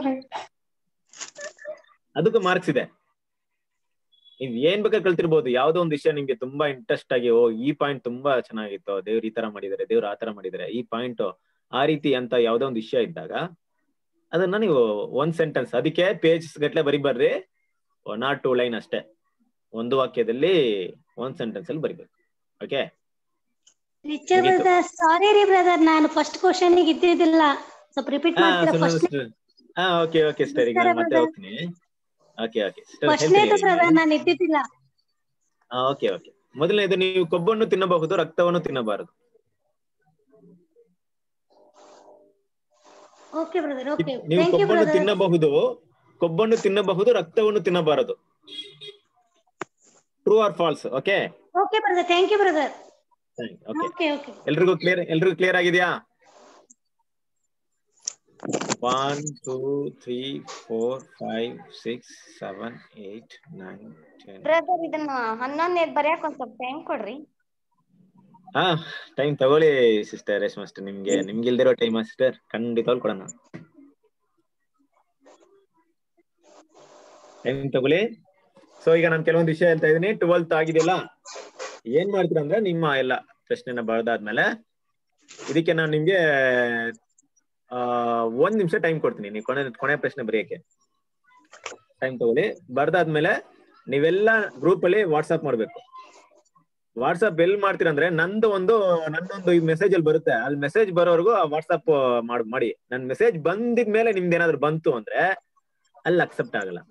ಅದಕ್ಕೂ ಮಾರ್ಕ್ಸ್ ಇದೆ ನೀವ್ ಏನ್ ಬೇಕಾದ್ರೆ ಕಲ್ತಿರ್ಬೋದು ಯಾವ್ದೋ ಒಂದು ವಿಷಯ ನಿಮ್ಗೆ ತುಂಬಾ ಇಂಟ್ರೆಸ್ಟ್ ಆಗಿ ಓ ಈ ಪಾಯಿಂಟ್ ತುಂಬಾ ಚೆನ್ನಾಗಿತ್ತು ದೇವ್ರು ಈ ತರ ಮಾಡಿದಾರೆ ದೇವ್ರು ಆ ತರ ಮಾಡಿದಾರೆ ಈ ಪಾಯಿಂಟ್ ಆ ರೀತಿ ಅಂತ ಯಾವ್ದೋ ಒಂದು ವಿಷಯ ಇದ್ದಾಗ ಅದನ್ನ ನೀವು ಒಂದ್ ಸೆಂಟೆನ್ಸ್ ಅದಕ್ಕೆ ಪೇಜ್ ಗಟ್ಲೆ ಬರಿಬಾರ್ರಿ ಒನ್ ಆರ್ ಟೂ ಲೈನ್ ಅಷ್ಟೇ ಒಂದು ವಾಕ್ಯದಲ್ಲಿ ಒಂದ್ ಸೆಂಟೆನ್ಸ್ ಅಲ್ಲಿ ಬರಿಬೇಕು ಓಕೆ ಟೀಚರ್ ಮುಗೀತು. ಬ್ರದರ್ ಸಾರಿ ರೀ ಬ್ರದರ್ ನಾನು ಫಸ್ಟ್ ಕ್ವಶನ್ ಇದ್ದಿದ್ದಿಲ್ಲ ಸ್ವಲ್ಪ ರಿಪೀಟ್ ಹಾ ಮಾಡ್ತೀರಾ ಫಸ್ಟ್ ಹಾ ಓಕೆ ಓಕೆ ಸಿಸ್ಟರ್ ಈಗ ನಾನು ಮತ್ತೆ ಹೋಗ್ತೀನಿ ಓಕೆ ಓಕೆ ಫಸ್ಟ್ನೇದು ಬ್ರದರ್ ನಾನು ಇದ್ದಿದ್ದಿಲ್ಲ ಓಕೆ ಓಕೆ ಮೊದಲನೇದು ನೀವು ಕೊಬ್ಬನ್ನು ತಿನ್ನಬಹುದು ರಕ್ತವನ್ನು ತಿನ್ನಬಾರದು ಓಕೆ ಬ್ರದರ್ ಓಕೆ ನೀವು ಥ್ಯಾಂಕ್ ಯು ಕೊಬ್ಬನ್ನು ಬ್ರದರ್ ತಿನ್ನಬಹುದು ಕೊಬ್ಬನ್ನು ತಿನ್ನಬಹುದು ರಕ್ತವನ್ನು ತಿನ್ನಬಾರದು true or false okay okay brother thank you brother okay okay okay ಎಲ್ರಿಗೂ ಕ್ಲಿಯರ್ ಎಲ್ರಿಗೂ ಕ್ಲಿಯರ್ ಆಗಿದೆಯಾ one two three four five six seven eight nine ten brother ಇದನ್ನ ಹನ್ನೊಂದನೇದ್ ಬರ್ಯಾಕ ಒಂದ್ ಸ್ವಲ್ಪ ಟೈಮ್ ಕೊಡ್ರಿ ಹಾ ಟೈಮ್ ತಗೊಳ್ಳಿ ಸಿಸ್ಟರ್ ರೇಷ್ಮಾ ಅಷ್ಟೇ ನಿಮ್ಗೆ ನಿಮ್ಗೆ ಇಲ್ದಿರೋ ಟೈಮ್ ಸಿಸ್ಟರ್ ಖಂಡಿತವಾಗ್ಲೂ ಕೊಡೋಣ ಟೈಮ್ ತಗೊಳ್ಳಿ ಸೊ ಈಗ ನಾನು ಕೆಲವೊಂದು ವಿಷಯ ಹೇಳ್ತಾ ಇದೀನಿ ಟ್ವೆಲ್ತ್ ಆಗಿದೆಯಲ್ಲ ಏನ್ ಮಾಡ್ತೀರಾ ಅಂದ್ರೆ ನಿಮ್ಮ ಎಲ್ಲ ಪ್ರಶ್ನೆನ ಬಳ್ದಾದ್ಮೇಲೆ ಇದಕ್ಕೆ ನಾನು ನಿಮ್ಗೆ ಆ ಒಂದ್ ನಿಮಿಷ ಟೈಮ್ ಕೊಡ್ತೀನಿ ನೀವು ಕೊನೆ ಕೊನೆ ಪ್ರಶ್ನೆ ಬರೆಯಕ್ಕೆ ಟೈಮ್ ತಗೊಳ್ಳಿ ಬರ್ದಾದ್ಮೇಲೆ ನೀವೆಲ್ಲ ಗ್ರೂಪ್ ಅಲ್ಲಿ ವಾಟ್ಸ್ಆಪ್ ಮಾಡ್ಬೇಕು ವಾಟ್ಸ್ಆಪ್ ಎಲ್ಲಿ ಮಾಡ್ತೀರಾ ಅಂದ್ರೆ ನಂದು ಒಂದು ನನ್ನೊಂದು ಈ ಮೆಸೇಜ್ ಅಲ್ಲಿ ಬರುತ್ತೆ ಅಲ್ಲಿ ಮೆಸೇಜ್ ಬರೋವರೆಗೂ ವಾಟ್ಸ್ಆಪ್ ಮಾಡ್ ಮಾಡಿ ನನ್ ಮೆಸೇಜ್ ಬಂದಿದ್ಮೇಲೆ ನಿಮ್ದು ಏನಾದ್ರು ಬಂತು ಅಂದ್ರೆ ಅಲ್ಲಿ ಅಕ್ಸೆಪ್ಟ್ ಆಗಲ್ಲ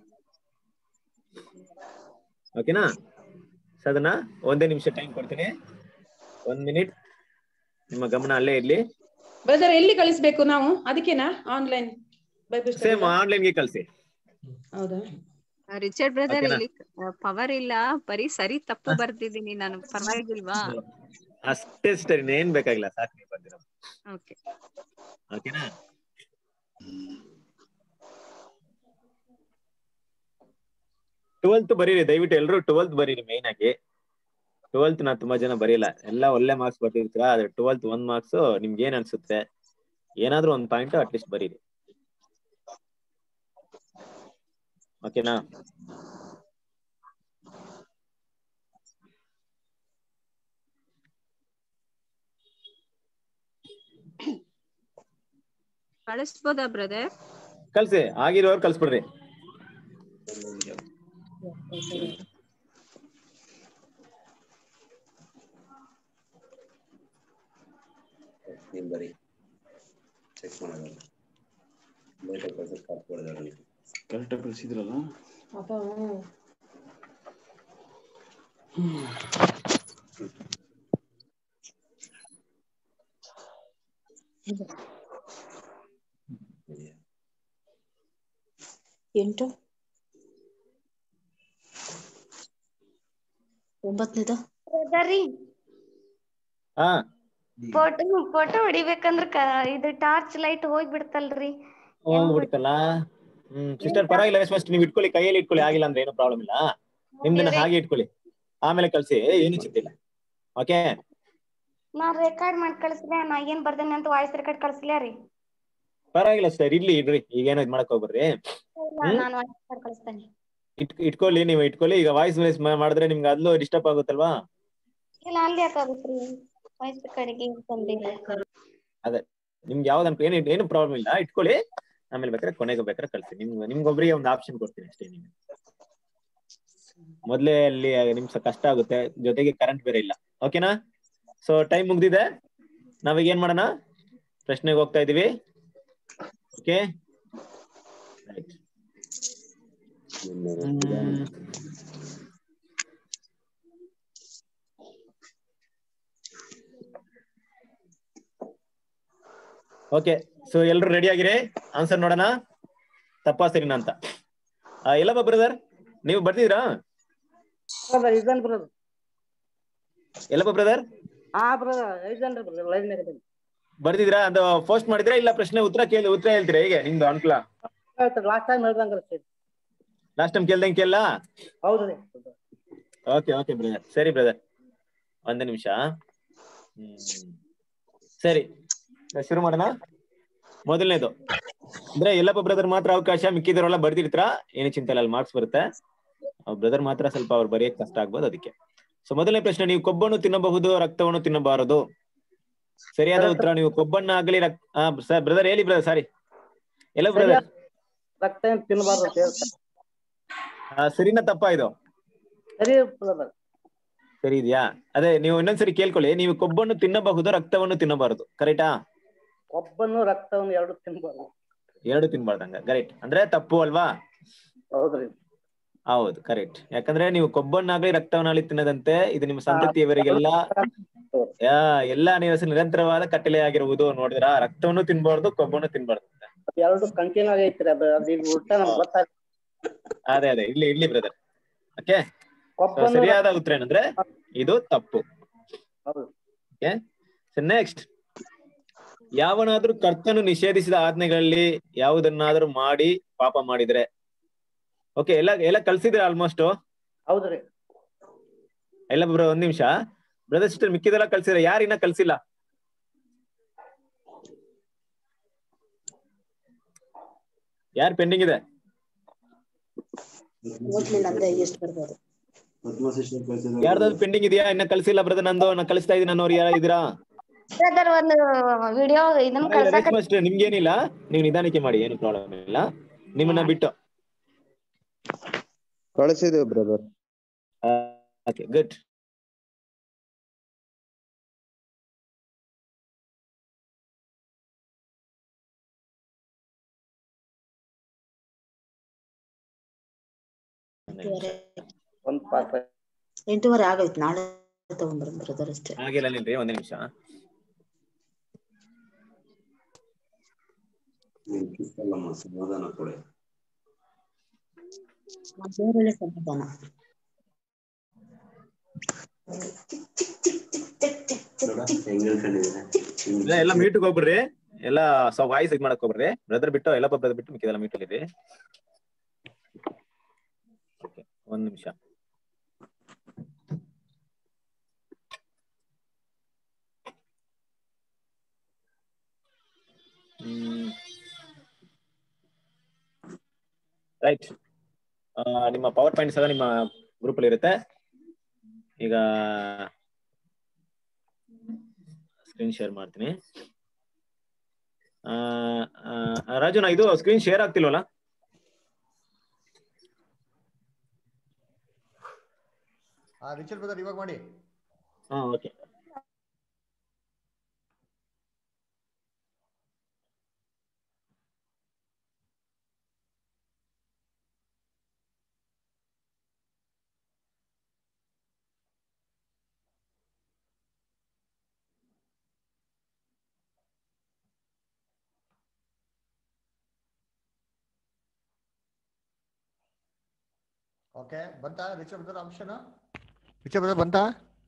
ಓಕೆನಾ ಸೊ ಅದನ್ನ ಒಂದೇ ನಿಮಿಷ ಟೈಮ್ ಕೊಡ್ತೀನಿ ಒಂದ್ ಮಿನಿಟ್ ನಿಮ್ಮ ಗಮನ ಅಲ್ಲೇ ಇರ್ಲಿ ಬ್ರದರ್ ಎಲ್ಲಿ ಕಳಿಸ್ಬೇಕು ನಾವು ಅದಕ್ಕೆನಾ ಆನ್ಲೈನ್ ಬೈಬಲ್ ಸೇಮ್ ಆನ್ಲೈನ್ ಗೆ ಕಳ್ಸಿ ಹೌದಾ ರಿಚರ್ಡ್ ಬ್ರದರ್ ಓಕೆನಾ? ಇಲ್ಲಿ ಪವರ್ ಇಲ್ಲ ಬರೀ ಸರಿ ತಪ್ಪು ಬರ್ದಿದ್ದೀನಿ ನಾನು ಪರವಾಗಿಲ್ವಾ ಅಷ್ಟೇ ಸರಿ ಏನ್ ಬೇಕಾಗಿಲ್ಲ ಸಾಕು ನೀವು ಬಂದಿರೋ ಓಕೆ ಓಕೆನಾ ಟ್ವೆಲ್ತ್ ಬರೀರಿ ದಯವಿಟ್ಟು ಎಲ್ರು ಟ್ವೆಲ್ತ್ ಬರೀರಿ ಮೇನ್ ಆಗಿ ಟ್ವೆಲ್ತ್ ನಾ ತುಂಬಾ ಜನ ಬರೀಲ್ಲ ಎಲ್ಲ ಒಳ್ಳೆ ಮಾರ್ಕ್ಸ್ ಬರ್ತಿರ್ತೀರಾ ಆದ್ರೆ ಟ್ವೆಲ್ತ್ ಒಂದ್ ಮಾರ್ಕ್ಸ್ ನಿಮ್ಗೆ ಏನ್ ಅನ್ಸುತ್ತೆ ಏನಾದ್ರೂ ಒಂದ್ ಪಾಯಿಂಟ್ ಅಟ್ಲೀಸ್ಟ್ ಬರೀರಿ ಓಕೆನಾ ಕಳಿಸ್ಬೋದಾ ಬ್ರದರ್ ಕಲ್ಸಿ ಆಗಿರೋರು ಕಲ್ಸ್ಬಿಡ್ರಿ ನೀನ್ ಬರೀ ಚೆಕ್ ಮಾಡೋದಲ್ಲ ಲೇಟಾಗಿ ಕಳ್ಸೋದು ಕಾಪಿ ಹೊಡೆದಾರೆ ಕರೆಕ್ಟಾಗಿ ಕಳಿಸಿದ್ರಲ್ಲ ಅಪ್ಪ ಎಂಟು ಒಂಬತ್ತನೇದು ಬ್ರದರ್ ರೀ ಹಾ ಫೋಟೋ ಫೋಟೋ ಹೊಡಿಬೇಕಂದ್ರ ಕ ಇದು ಟಾರ್ಚ್ ಲೈಟ್ ಹೋಗ್ಬಿಡ್ತಲ್ರಿ ಹೋಗ್ಬಿಡ್ತಲ್ಲ ಹ್ಮ್ ಸಿಸ್ಟರ್ ಪರವಾಗಿಲ್ಲ ಫಸ್ಟ್ ನೀವ್ ಇಟ್ಕೊಳ್ಳಿ ಕೈಯಲ್ಲಿ ಇಟ್ಕೊಳ್ಳಿ ಆಗಿಲ್ಲ ಅಂದ್ರೆ ಏನು ಪ್ರಾಬ್ಲಮ್ ಇಲ್ಲ ನಿಮ್ದನ್ನ ಹಾಗೆ ಇಟ್ಕೊಳ್ಳಿ ಆಮೇಲೆ ಕಳ್ಸಿ ಏನು ಚಿಂತಿಲ್ಲ ಓಕೆ ನಾ ರೆಕಾರ್ಡ್ ಮಾಡಿ ಕಳಿಸ್ಲೆ ನಾ ಏನ್ ಬರ್ದೇನೆ ಅಂತ ವಾಯ್ಸ್ ರೆಕಾರ್ಡ್ ಕಳಿಸ್ಲೇ ರೀ ಪರವಾಗಿಲ್ಲ ಸರ್ ಇರ್ಲಿ ಇಡ್ರಿ ಈಗೇನೋ ಇದ್ ಮಾಡಕ್ ಹೋಗ್ಬರ್ರಿ ಇಲ್ಲ ಹ್ಮ್? ನಾನು ವಾಯ್ಸ್ ರೆಕಾರ್ಡ್ ಕಳಿಸ್ತೇನೆ ಇಟ್ ಇಟ್ಕೊಳ್ಳಿ ನೀವು ಇಟ್ಕೊಳ್ಳಿ ಈಗ ವಾಯ್ಸ್ ವಾಯ್ಸ್ ಮಾಡಿದ್ರೆ ನಿಮ್ಗೆ ಅಲ್ಲೂ ಡಿಸ್ಟರ್ಬ್ ಆಗುತ್ತಲ್ವಾ ಇಲ್ಲ ಅಲ್ಲಿ ಯಾಕಾಗುತ್ತ್ರಿ ವಾಯ್ಸ್ ರೆಕಾರ್ಡಿಗೆ ತಂದೆ ಅದೇ ನಿಮ್ಗೆ ಯಾವ್ದು ಅನ್ಕೊ ಏನು ಏನು ಪ್ರಾಬ್ಲಮ್ ಇಲ್ಲ ಇಟ್ಕೊಳ್ಳಿ ಆಮೇಲೆ ಬೇಕಾದ್ರೆ ಕೊನೆಗೆ ಬೇಕಾದ್ರೆ ಕಳ್ಸಿ ನಿಮ್ಗೆ ನಿಮ್ಗೊಬ್ರಿಗೆ ಒಂದು ಆಪ್ಷನ್ ಕೊಡ್ತೀನಿ ಅಷ್ಟೇ ನಿಮ್ಗೆ ಮೊದ್ಲೇ ಅಲ್ಲಿ ನಿಮ್ ಸ ಕಷ್ಟ ಆಗುತ್ತೆ ಜೊತೆಗೆ ಕರೆಂಟ್ ಬೇರೆ ಇಲ್ಲ ಓಕೆನಾ ಸೊ ಟೈಮ್ ಮುಗ್ದಿದೆ ನಾವೀಗ ಏನ್ ಮಾಡೋಣ ಪ್ರಶ್ನೆಗೆ ಹೋಗ್ತಾ ಇದೀವಿ ಓಕೆ ಓಕೆ ಸೊ ಎಲ್ರು ರೆಡಿ ಆಗಿರಿ ಆನ್ಸರ್ ನೋಡೋಣ ತಪ್ಪಾ ಸರಿನಾ ಅಂತ ಆ, ಎಲ್ಲಪ್ಪ ಬ್ರದರ್ ನೀವು ಬರ್ತಿದ್ದೀರಾ ಬ್ರದರ್ ಇದನ್ ಬ್ರದರ್ ಎಲ್ಲಪ್ಪ ಬ್ರದರ್ ಹಾ ಬ್ರದರ್ ಇದನ್ರಿ ಬ್ರದರ್ ಲೈನ್ ನಾಗ ಬರ್ತಿದ್ದೀರಾ ಅದು ಪೋಸ್ಟ್ ಮಾಡಿದ್ರಾ ಇಲ್ಲ ಪ್ರಶ್ನೆ ಉತ್ತರ ಕೇಳಿ ಉತ್ತರ ಹೇಳ್ತೀರಾ ಹೇಗೆ ನಿಮ್ದು ಅನುಕೂಲ ಲಾಸ್ಟ್ ಟೈಮ್ ಹೇಳ್ದಂಗ್ರಿ ಸರ್ ಲಾಸ್ಟ್ ಟೈಮ್ ಕೇಳ್ದಂಗೆ ಕೇಳ ಹೌದ್ರಿ ಓಕೆ ಓಕೆ ಬ್ರದರ್ ಸರಿ ಬ್ರದರ್ ಒಂದೇ ನಿಮಿಷ ಹ್ಮ್ ಸರಿ ಶುರು ಮಾಡೋಣ ಮೊದಲನೇದು ಅಂದ್ರೆ ಎಲ್ಲಪ್ಪ ಬ್ರದರ್ ಮಾತ್ರ ಅವಕಾಶ ಮಿಕ್ಕಿದವರೆಲ್ಲ ಬರ್ದಿರ್ತೀರಾ ಏನು ಚಿಂತೆ ಇಲ್ಲ ಅಲ್ಲಿ ಮಾರ್ಕ್ಸ್ ಬರುತ್ತೆ ಬ್ರದರ್ ಮಾತ್ರ ಸ್ವಲ್ಪ ಅವ್ರು ಬರೆಯಕ್ ಕಷ್ಟ ಆಗ್ಬೋದು ಅದಕ್ಕೆ ಸೊ ಮೊದಲನೇ ಪ್ರಶ್ನೆ ನೀವು ಕೊಬ್ಬನ್ನು ತಿನ್ನಬಹುದು ರಕ್ತವನ್ನು ತಿನ್ನಬಾರದು ಸರಿಯಾದ ಉತ್ತರ ನೀವು ಕೊಬ್ಬನ್ನಾಗಲಿ ರಕ್ ಸರ್ ಬ್ರದರ್ ಹೇಳಿ ಬ್ರದರ್ ಸಾರಿ ಎಲ್ಲ ಬ್ರದರ್ ರಕ್ತ ಏನ್ ತಿನ್ನಬಾರ್ದು ಅಂತ ಹೇಳ್ತಾರೆ ಸರಿನಾ ತಪ್ಪ ಇದು ಸರಿ ಬ್ರದರ್ ಸರಿ ಇದೆಯಾ ಅದೇ ನೀವು ಇನ್ನೊಂದ್ಸರಿ ಕೇಳ್ಕೊಳ್ಳಿ ನೀವು ಕೊಬ್ಬನ್ನು ತಿನ್ನಬಹುದು ರಕ್ತವನ್ನು ತಿನ್ನಬಾರದು ಕರೆಕ್ಟಾ ಕೊಬ್ಬನ್ನು ರಕ್ತವನ್ನು ಎರಡು ತಿನ್ನಬಾರ್ದು ಎರಡು ತಿನ್ಬಾರ್ದಂಗ ಕರೆಕ್ಟ್ ಅಂದ್ರೆ ತಪ್ಪು ಅಲ್ವಾ ಹೌದ್ರಿ ಹೌದು ಕರೆಕ್ಟ್ ಯಾಕಂದ್ರೆ ನೀವು ಕೊಬ್ಬನ್ನಾಗ್ಲಿ ರಕ್ತವನ್ನಾಗ್ಲಿ ತಿನ್ನದಂತೆ ಇದು ನಿಮ್ಮ ಸಂತತಿಯವರಿಗೆಲ್ಲ ಯಾ ಎಲ್ಲಾ ನಿವಾಸ ನಿರಂತರವಾದ ಕಟ್ಟಲೆ ಆಗಿರುವುದು ನೋಡಿದ್ರ ರಕ್ತವನ್ನು ತಿನ್ಬಾರ್ದು ಕೊಬ್ಬನ್ನು ತಿನ್ಬಾರ್ದು ಅದು ಎರಡು ಕಂಟಿನ್ಯೂ ಆಗೈತ್ರಿ ಅದು ಅದು ಈಗ ಉಲ್ಟಾ ನಮ್ಗೆ ಗೊತ್ತಾಗ ಅದೇ ಅದೇ ಇಲ್ಲಿ ಇಲ್ಲಿ ಬ್ರದರ್ ಓಕೆ ಕೊಬ್ಬನ್ನು ಸರಿಯಾದ ಉತ್ತರ ಏನಂದ್ರೆ ಇದು ತಪ್ಪು ಹೌದು ಓಕೆ ನೆಕ್ಸ್ಟ್ ಯಾವನಾದ್ರೂ ಕರ್ತನು ನಿಷೇಧಿಸಿದ ಆಜ್ಞೆಗಳಲ್ಲಿ ಯಾವುದನ್ನಾದ್ರೂ ಮಾಡಿ ಪಾಪ ಮಾಡಿದ್ರೆ ಓಕೆ ಎಲ್ಲ ಎಲ್ಲ ಕಲ್ಸಿದ್ರೆ ಆಲ್ಮೋಸ್ಟ್ ಹೌದ್ರಿ ಎಲ್ಲ ಬ್ರೋ ಒಂದ್ ನಿಮಿಷ ಬ್ರದರ್ ಸಿಸ್ಟರ್ ಮಿಕ್ಕಿದೆಲ್ಲ ಕಲ್ಸಿದ್ರೆ ಯಾರು ಇನ್ನ ಕಲ್ಸಿಲ್ಲ ಯಾರು ಪೆಂಡಿಂಗ್ ಇದೆ ಓದ್ಲಿಲ್ಲ ಅಂದ್ರೆ ಎಷ್ಟು ಬರ್ಬೋದು ಯಾರ್ದಾದ್ರು ಪೆಂಡಿಂಗ್ ಇದೆಯಾ ಇನ್ನ ಕಲ್ಸಿಲ್ಲ ಬ್ರದರ್ ನಂದು ನಾ ಕಲಿಸ್ತಾ ಇದೀನಿ ಅನ್ನೋರು ಯಾರು ಇದೀರಾ ಬ್ರದರ್ ಒಂದು ವಿಡಿಯೋ ಇದನ್ನ ಕಳ್ಸಕ್ ರೇಷ್ಮಾ ನಿಮ್ಗೇನಿಲ್ಲ ನೀವು ನಿಧಾನಕ್ಕೆ ಮಾಡಿ ಏನು ಪ್ರಾಬ್ಲಮ್ ಇಲ್ಲ ನಿಮ್ಮನ್ನ ಬಿಟ್ಟು ಕಳಿಸಿದೇವ್ ಬ್ರದರ್ ಓಕೆ ಗುಡ್ ಎಂಟೂವರೆ ಒಂದ್ ಪಾತ್ರ ಎಂಟೂವರೆ ಆಗೈತ್ ನಾಳೆ ತಗೊಂಡ್ಬರ್ ಬ್ರದರ್ ಅಷ್ಟೇ ಹಾಗೆಲ್ಲ ನಿಲ್ರಿ ಒಂದೇ ನಿಮಿಷ ಕಿತ್ತಲ್ಲಮ್ಮ ಸಮಾಧಾನ ಕೊಡೆ ದೇವರಲ್ಲೇ ಸಮಾಧಾನ ಹೆಂಗ್ ಹೇಳ್ಕೊಂಡಿದ್ದೀರಾ ಇಲ್ಲ ಎಲ್ಲ ಮೀಟ್ಗೆ ಹೋಗ್ಬಿಡ್ರಿ ಎಲ್ಲ ಸೊ ವಾಯ್ಸ್ ಇದ್ ಮಾಡಕ್ ಹೋಗ್ಬಿಡ್ರಿ ಬ್ರದರ್ ಬಿಟ್ಟು ಎಲ್ಲ ಬ್ರದರ್ ಬಿಟ್ಟು ಮಿಕ್ಕಿದೆಲ್ಲ ಮೀಟ್ ಅಲ್ಲಿ ಒಂದ್ ನಿಮಿಷ ರೈಟ್ ನಿಮ್ಮ ಪವರ್ ಪಾಯಿಂಟ್ಸ್ ಎಲ್ಲ ನಿಮ್ಮ ಗ್ರೂಪ್ ಅಲ್ಲಿ ಇರುತ್ತೆ ಈಗ ಸ್ಕ್ರೀನ್ ಶೇರ್ ಮಾಡ್ತೀನಿ ಆ, ಆ, ರಾಜು ನಾ ಇದು ಸ್ಕ್ರೀನ್ ಶೇರ್ ಆಗ್ತಿಲ್ವಲ್ಲ ಆ ರಿಚಲ್ ಬ್ರದರ್ ಇವಾಗ ಮಾಡಿ ಹಾ ಓಕೆ ಓಕೆ ಬಂತಾ Rachel brother option Rachel brother ಬಂತಾ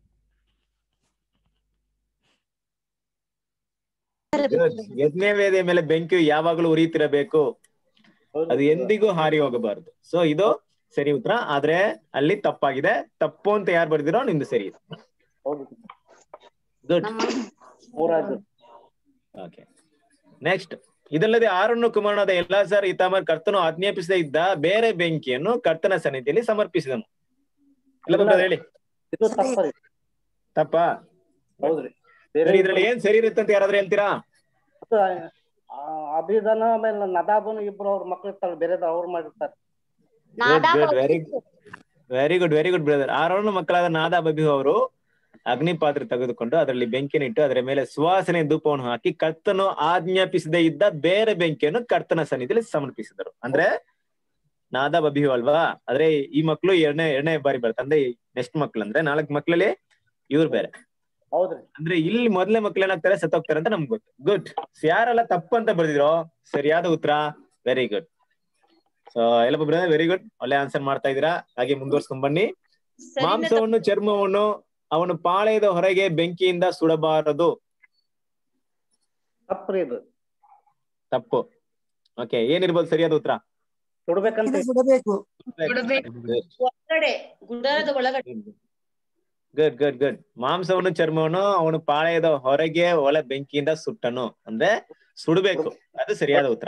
ಯಜ್ಞ ವೇದಿಯ ಮೇಲೆ ಬೆಂಕಿಯು ಯಾವಾಗಲೂ ಉರಿಯುತ್ತಿರಬೇಕು ಅದು ಎಂದಿಗೂ ಹಾರಿ ಹೋಗಬಾರದು ಸೊ ಇದು ಸರಿ ಉತ್ತರ ಆದ್ರೆ ಅಲ್ಲಿ ತಪ್ಪಾಗಿದೆ ತಪ್ಪು ಅಂತ ಯಾರು ಬರ್ದಿರೋ ನಿಮ್ದು ಸರಿ ಇದೆ ಹೌದು ಗುಡ್ ಮೂರಾಯ್ತು ಓಕೆ ನೆಕ್ಸ್ಟ್ ಇದಲ್ಲದೆ ಆರನ್ನು ಕುಮಾರನಾದ ಎಲ್ಲಾಸರ್ ಇತಾಮರ್ ಕರ್ತನು ಆಜ್ಞಾಪಿಸದೇ ಇದ್ದ ಬೇರೆ ಬೆಂಕಿಯನ್ನು ಕರ್ತನ ಸನ್ನಿಧಿಯಲ್ಲಿ ಸಮರ್ಪಿಸಿದನು ಇಲ್ಲ ಬ್ರದರ್ ಹೇಳಿ ಇದು ತಪ್ಪರಿ ತಪ್ಪಾ ಹೌದ್ರಿ ಸರಿ ಇದ್ರಲ್ಲಿ ಏನ್ ಸರಿ ಇರುತ್ತೆ ಅಂತ ಯಾರಾದ್ರೂ ಹೇಳ್ತೀರಾ ಮತ್ತು ಆ, ಅಭಿದಾನ ಆಮೇಲೆ ನದಾಬನು ಇಬ್ರು ಅವ್ರ ಮಕ್ಳು ಇರ್ತಾರೆ ಬೇರೆದ ಅವ್ರು ಮಾಡಿರ್ತಾರೆ good good very very good very good brother ಆರೋನ ಮಕ್ಕಳಾದ ನಾದ ಬಬಿ ಅವರು ಅಗ್ನಿ ಪಾತ್ರೆ ತೆಗೆದುಕೊಂಡು ಅದರಲ್ಲಿ ಬೆಂಕಿಯನ್ನು ಇಟ್ಟು ಅದರ ಮೇಲೆ ಸುವಾಸನೆ ಧೂಪವನ್ನು ಹಾಕಿ ಕರ್ತನು ಆಜ್ಞಾಪಿಸದೇ ಇದ್ದ ಬೇರೆ ಬೆಂಕಿಯನ್ನು ಕರ್ತನ ಸನ್ನಿಧಿಯಲ್ಲಿ ಸಮರ್ಪಿಸಿದರು ಅಂದ್ರೆ ನಾದ ಬಬಿ ಅಲ್ವಾ ಆದ್ರೆ ಈ ಮಕ್ಕಳು ಎರಡನೇ ಎರಡನೇ ಬಾರಿ ಬರ್ತಾರೆ ಅಂದ್ರೆ ನೆಕ್ಸ್ಟ್ ಮಕ್ಳು ಅಂದ್ರೆ ನಾಲ್ಕು ಮಕ್ಳಲ್ಲಿ ಇವ್ರು ಬೇರೆ ಹೌದ್ರಿ ಅಂದ್ರೆ ಇಲ್ಲಿ ಮೊದಲೇ ಮಕ್ಳು ಏನಾಗ್ತಾರೆ ಸತ್ತೋಗ್ತಾರೆ ಅಂತ ನಮ್ಗೆ ಗೊತ್ತು ಗುಡ್ ಯಾರೆಲ್ಲ ತಪ್ಪು ಅಂತ ಬರ್ದಿರೋ ಸರಿಯಾದ ಉತ್ತರ ವೆರಿ ಗುಡ್ ಸೊ ಎಲ್ಲ ಬ್ರದರ್ ವೆರಿ ಗುಡ್ ಒಳ್ಳೆ ಆನ್ಸರ್ ಮಾಡ್ತಾ ಇದೀರಾ ಹಾಗೆ ಮುಂದುವರ್ಸ್ಕೊಂಡ್ ಬನ್ನಿ ಮಾಂಸವನ್ನು ಚರ್ಮವನ್ನು ಅವನು ಪಾಳೆಯದ ಹೊರಗೆ ಬೆಂಕಿಯಿಂದ ಸುಡಬಾರದು ತಪ್ಪ್ರಿ ಇದು ತಪ್ಪು ಓಕೆ ಏನಿರ್ಬೋದು ಸರಿಯಾದ ಉತ್ತರ ಸುಡ್ಬೇಕಂತ ಸುಡಬೇಕು ಒಳಗಡೆ ಗುಡಾರದ ಒಳಗಡೆ ಗುಡ್ ಗುಡ್ ಗುಡ್ ಮಾಂಸವನ್ನು ಚರ್ಮವನ್ನು ಅವನು ಪಾಳೆಯದ ಹೊರಗೆ ಒಳ ಬೆಂಕಿಯಿಂದ ಸುಟ್ಟನು ಅಂದ್ರೆ ಸುಡಬೇಕು ಅದು ಸರಿಯಾದ ಉತ್ತರ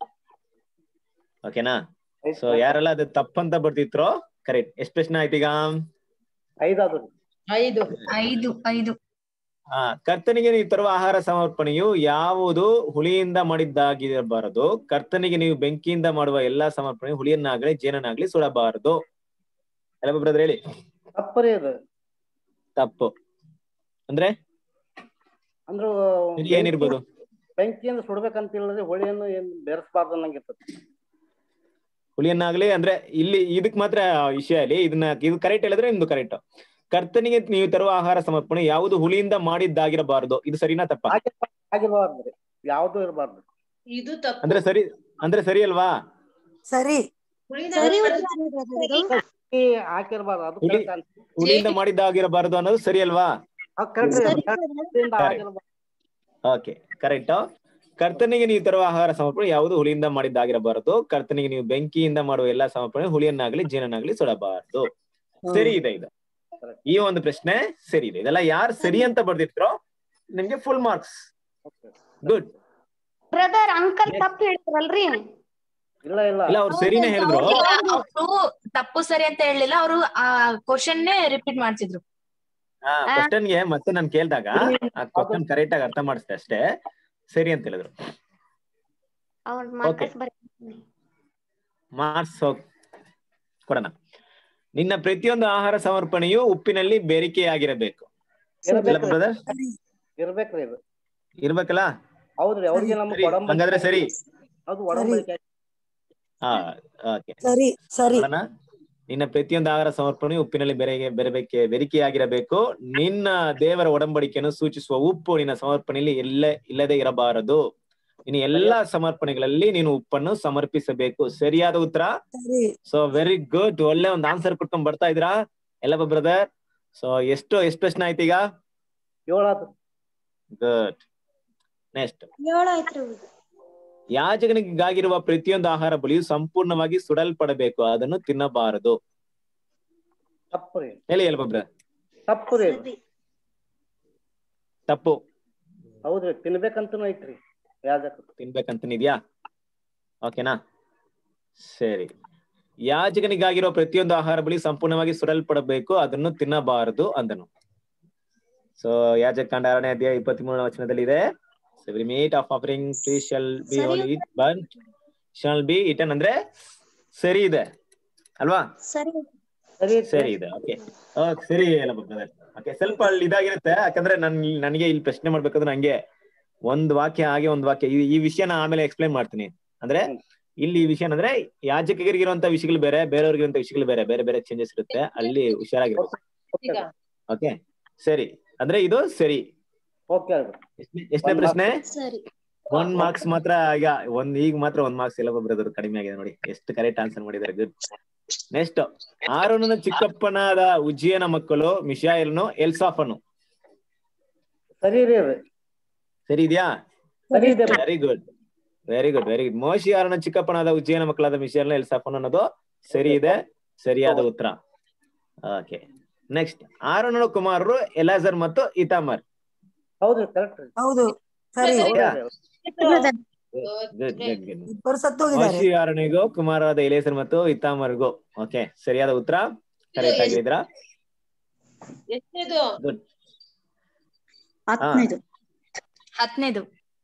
ಓಕೆನಾ ಸೊ ಯಾರೆಲ್ಲ ಅದು ತಪ್ಪಂತ ಬರ್ತಿತ್ರೋ ಕರೆಕ್ಟ್ ಎಷ್ಟು ಪ್ರಶ್ನೆ ಆಯ್ತು ಈಗ ಐದಾದ್ರು ಐದು ಐದು ಐದು ಆ ಕರ್ತನಿಗೆ ನೀವು ತರುವ ಆಹಾರ ಸಮರ್ಪಣೆಯು ಯಾವುದು ಹುಳಿಯಿಂದ ಮಾಡಿದ್ದಾಗಿರಬಾರದು ಕರ್ತನಿಗೆ ನೀವು ಬೆಂಕಿಯಿಂದ ಮಾಡುವ ಎಲ್ಲಾ ಸಮರ್ಪಣೆ ಹುಳಿಯನ್ನಾಗ್ಲಿ ಜೇನನ್ನಾಗ್ಲಿ ಸುಡಬಾರದು ಎಲ್ಲ ಬ್ರದರ್ ಹೇಳಿ ತಪ್ಪರಿ ಇದು ತಪ್ಪು ಅಂದ್ರೆ ಅಂದ್ರು ಸರಿ ಏನಿರ್ಬೋದು ಬೆಂಕಿಯಿಂದ ಸುಡ್ಬೇಕಂತ ಹೇಳಿದ್ರೆ ಹೊಳಿಯನ್ನು ಏನ್ ಬೆರೆಸಬಾರ್ದು ಅನ್ನಂಗಿರ್ತದೆ ಹುಲಿಯನ್ನಾಗ್ಲಿ ಅಂದ್ರೆ ಇಲ್ಲಿ ಇದಕ್ ಮಾತ್ರ ವಿಷಯ ಅಲ್ಲಿ ಇದನ್ನ ಇದು ಕರೆಕ್ಟ್ ಹೇಳಿದ್ರೆ ನಿಮ್ದು ಕರೆಕ್ಟ್ ಕರ್ತನಿಗೆ ನೀವು ತರುವ ಆಹಾರ ಸಮರ್ಪಣೆ ಯಾವುದು ಹುಲಿಯಿಂದ ಮಾಡಿದ್ದಾಗಿರಬಾರದು ಇದು ಸರಿನಾ ತಪ್ಪ ಆಗಿರ್ಬಾರ್ದ್ರಿ ಯಾವ್ದು ಇರಬಾರ್ದು ಇದು ತಪ್ಪು ಅಂದ್ರೆ ಸರಿ ಅಂದ್ರೆ ಸರಿ ಅಲ್ವಾ ಸರಿ ಸರಿ ಹಾಕಿರ್ಬಾರ್ದು ಅದು ಹುಲಿ correct ಅನ್ಸುತ್ತೆ. ಹುಲಿಯಿಂದ ಮಾಡಿದ್ದಾಗಿರಬಾರದು ಅನ್ನೋದು ಸರಿ ಅಲ್ವಾ ಅದು correct ರೀ, ಅದು correct ಇಂದ ಆಗಿರ್ಬಾರ್ದು. ಓಕೆ ಕರೆಕ್ಟ್ ಕರ್ತನಿಗೆ ನೀವು ತರುವ ಆಹಾರ ಸಮರ್ಪಣೆ ಯಾವುದು ಹುಲಿಯಿಂದ ಮಾಡಿದ್ದಾಗಿರಬಾರದು ಕರ್ತನಿಗೆ ನೀವು ಬೆಂಕಿಯಿಂದ ಮಾಡುವ ಎಲ್ಲಾ ಸಮರ್ಪಣೆ ಹುಲಿಯನ್ನಾಗ್ಲಿ ಜೇನನ್ನಾಗ್ಲಿ ಸುಡಬಾರದು ಸರಿ ಇದೆ ಇದು ಈ ಒಂದು ಪ್ರಶ್ನೆ ಸರಿ ಇದೆ ಇದೆಲ್ಲ ಯಾರು ಸರಿ ಅಂತ ಬರ್ದಿರ್ತಾರೋ ನಿಮ್ಗೆ full marks good brother uncle ತಪ್ಪ ಹೇಳಿದ್ರಲ್ರಿ ಇಲ್ಲ ಇಲ್ಲ ಇಲ್ಲ ಅವ್ರು ಸರಿನೇ ಹೇಳಿದ್ರು ಅವರು ತಪ್ಪು ಸರಿ ಅಂತ ಹೇಳಲಿಲ್ಲ ಅವರು ಆ ಕ್ವಶನ್ ರಿಪೀಟ್ ಮಾಡ್ತಿದ್ರು ಆ ಕ್ವಶನ್ಗೆ ಮತ್ತೆ ನಾನು ಕೇಳಿದಾಗ ಆ ಕ್ವಶನ್ ಕರೆಕ್ಟ್ ಆಗಿ ಅರ್ಥ ಮಾಡಿಸ್ದೆ ಅಷ್ಟೇ ಸರಿ ಅಂತ ಹೇಳಿದ್ರು ಅವ್ರ Okay. ಮಾರ್ಕಸ್ ಬರೀ ಮಾರ್ಕ್ಸ್ ಹೋಗ್ ಕೊಡೋಣ ನಿನ್ನ ಪ್ರತಿಯೊಂದು ಆಹಾರ ಸಮರ್ಪಣೆಯು ಉಪ್ಪಿನಲ್ಲಿ ಬೇರಿಕೆಯಾಗಿರಬೇಕು ಇರ್ಬೇಕ್ರಿ. ಬ್ರದರ್ ಇರ್ಬೇಕ್ರಿ ಇದು ಇರ್ಬೇಕಲ್ಲ ಹೌದ್ರಿ ಅವ್ರಿಗೆ ನಮ್ಗೆ ಸರಿ, ಒಡಂಬಡಿಕೆ ಹಂಗಾದ್ರೆ ಸರಿ ಅದು ಒಡಂಬಡಿಕೆ ಹಾ ಓಕೆ ಸರಿ ಸರಿ ನೋಡೋಣ ನಿನ್ನ ಪ್ರತಿಯೊಂದು ಆಹಾರ ಸಮರ್ಪಣೆ ಉಪ್ಪಿನಲ್ಲಿ ಬೆರೆಗೆ ಬೆರಬೇಕೆ ಬೆರಿಕೆಯಾಗಿರಬೇಕು ನಿನ್ನ ದೇವರ ಒಡಂಬಡಿಕೆಯನ್ನು ಸೂಚಿಸುವ ಉಪ್ಪು ನಿನ್ನ ಸಮರ್ಪಣೆಯಲ್ಲಿ ಎಲ್ಲ ಇಲ್ಲದೆ ಇರಬಾರದು ಇನ್ನು ಎಲ್ಲಾ ಸಮರ್ಪಣೆಗಳಲ್ಲಿ ನೀನು ಉಪ್ಪನ್ನು ಸಮರ್ಪಿಸಬೇಕು ಸರಿಯಾದ ಉತ್ತರ ಸರಿ ಸೊ ವೆರಿ ಗುಡ್ ಒಳ್ಳೆ ಒಂದು ಆನ್ಸರ್ ಕೊಟ್ಕೊಂಡ್ ಬರ್ತಾ ಇದ್ರಾ ಎಲ್ಲ ಬ್ರದರ್ ಸೊ ಎಷ್ಟು ಎಷ್ಟು ಪ್ರಶ್ನೆ ಆಯ್ತು ಈಗ ಏಳಾದ್ರು ಗುಡ್ ನೆಕ್ಸ್ಟ್ ಏಳು ಆಯ್ತು ಯಾಜಕನಿಗಾಗಿರುವ ಪ್ರತಿಯೊಂದು ಆಹಾರ ಬಲಿಯು ಸಂಪೂರ್ಣವಾಗಿ ಸುಡಲ್ಪಡಬೇಕು ಅದನ್ನು ತಿನ್ನಬಾರದು ತಪ್ಪು ರೀ ಹೇಳಿ ಎಲ್ಬಬ್ರ ತಪ್ಪು ರೀ ಇದು. ತಪ್ಪು ಹೌದ್ರಿ ತಿನ್ಬೇಕಂತನೂ ಐತ್ರಿ ಯಾಜಕ ತಿನ್ಬೇಕಂತನಿದ್ಯಾ ಓಕೆನಾ ಸರಿ ಯಾಜಕನಿಗಾಗಿರೋ ಪ್ರತಿಯೊಂದು ಆಹಾರ ಬಲಿ ಸಂಪೂರ್ಣವಾಗಿ ಸುಡಲ್ಪಡಬೇಕು ಅದನ್ನು ತಿನ್ನಬಾರದು ಅಂದನು ಸೊ ಯಾಜಕಾಂಡ ಆರನೇ ಅಧ್ಯಾಯ ಇಪ್ಪತ್ತ್ ಮೂರನೇ ವಚನದಲ್ಲಿ ಇದೆ every meat of offering free shall be ಸರಿ. Wholly burnt shall be eaten ಅಂದ್ರೆ ಸರಿ ಇದೆ ಅಲ್ವಾ ಸರಿ ಸರಿ ಸರಿ ಇದೆ ಓಕೆ ಸರಿ ಅಲ್ಲ ಬ್ರದರ್ ಓಕೆ ಸ್ವಲ್ಪ ಅಲ್ಲಿ ಇದಾಗಿರುತ್ತೆ ಯಾಕಂದ್ರೆ ನನ್ ನನಗೆ ಇಲ್ಲಿ ಪ್ರಶ್ನೆ ಮಾಡ್ಬೇಕಂದ್ರೆ ನಂಗೆ ಒಂದ್ ವಾಕ್ಯ ಹಾಗೆ ಒಂದ್ ವಾಕ್ಯ ಈ- ಈ ವಿಷಯನ ಆಮೇಲೆ ಎಕ್ಸ್ಪ್ಲೈನ್ ಮಾಡ್ತೀನಿ ಅಂದ್ರೆ ಇಲ್ಲಿ ಈ ವಿಷಯ ಅಂದ್ರೆ ಯಾಜಕರಿಗಿರುವಂತ ವಿಷಯಗಳು ಬೇರೆ ಬೇರೆಯವ್ರಿಗಿರುವಂತ ವಿಷಯಗಳು ಬೇರೆ ಬೇರೆ ಬೇರೆ ಚೇಂಜಸ್ ಇರುತ್ತೆ ಅಲ್ಲಿ ಹುಷಾರಾಗಿರ್ಬೇಕು ಈಗ ಓಕೆ ಸರಿ ಅಂದ್ರೆ ಇದು ಸರಿ ಓಕೆ ಎಷ್ಟನೇ- ಎಷ್ಟನೇ ಪ್ರಶ್ನೆ ಸರಿ ಒಂದ್ ಮಾರ್ಕ್ಸ್ ಮಾತ್ರ ಈಗ ಒಂದ್ ಈಗ ಮಾತ್ರ ಒಂದ್ ಮಾರ್ಕ್ಸ್ ಎಲ್ಲ ಬ್ರದರ್ ಕಡಿಮೆ ಆಗಿದೆ ನೋಡಿ ಎಷ್ಟು ಕರೆಕ್ಟ್ ಆನ್ಸರ್ ಮಾಡಿದ್ದಾರೆ ಗುಡ್ ನೆಕ್ಸ್ಟ್ ಆರೋನನ ಚಿಕ್ಕಪ್ಪನಾದ ಉಜ್ಜಿಯನ ಮಕ್ಕಳು ಮಿಶಾಯಲ್ನು ಎಲ್ಸಾಫನು ಸರಿ ರೀ ಅದು. ಸರಿ ಇದೆಯಾ ಸರಿ ಇದೆ very good very good very good ಮೋಶಿ ಆರೋನ ಚಿಕ್ಕಪ್ಪನಾದ ಉಜ್ಜಿಯನ ಮಕ್ಕಳಾದ ಮಿಶಾಯಲ್ನ ಎಲ್ಸಾಫನ್ ಅನ್ನೋದು ಸರಿ ಇದೆ ಸರಿಯಾದ ಉತ್ತರ ಓಕೆ ನೆಕ್ಸ್ಟ್ ಆರೋನನ ಕುಮಾರರು ಎಲಾಜರ್ ಮತ್ತು ಇತಾಮರ್ ಹೌದ್ರಿ ಕರೆಕ್ಟ್ ರೀ ಹೌದು ಸರಿ ಹೌದಾ? ಬ್ರದರ್, ಗುಡ್ ಗುಡ್ ಗುಡ್ ಇಬ್ಬರು ಸತ್ತೋಗಿದ್ದಾರೆ ಮೋಶಿ ಆರನಿಗೂ ಕುಮಾರರಾದ ಎಲೇಸರ್ ಮತ್ತು ಇತಾಮರ್ಗೂ ಓಕೆ ಸರಿಯಾದ ಉತ್ತರ ಕರೆಕ್ಟ್ ಆಗಿದ್ರಾ ಎಷ್ಟನೇದು ಗುಡ್ ಹತ್ತನೇದು ಹತ್ತನೇದು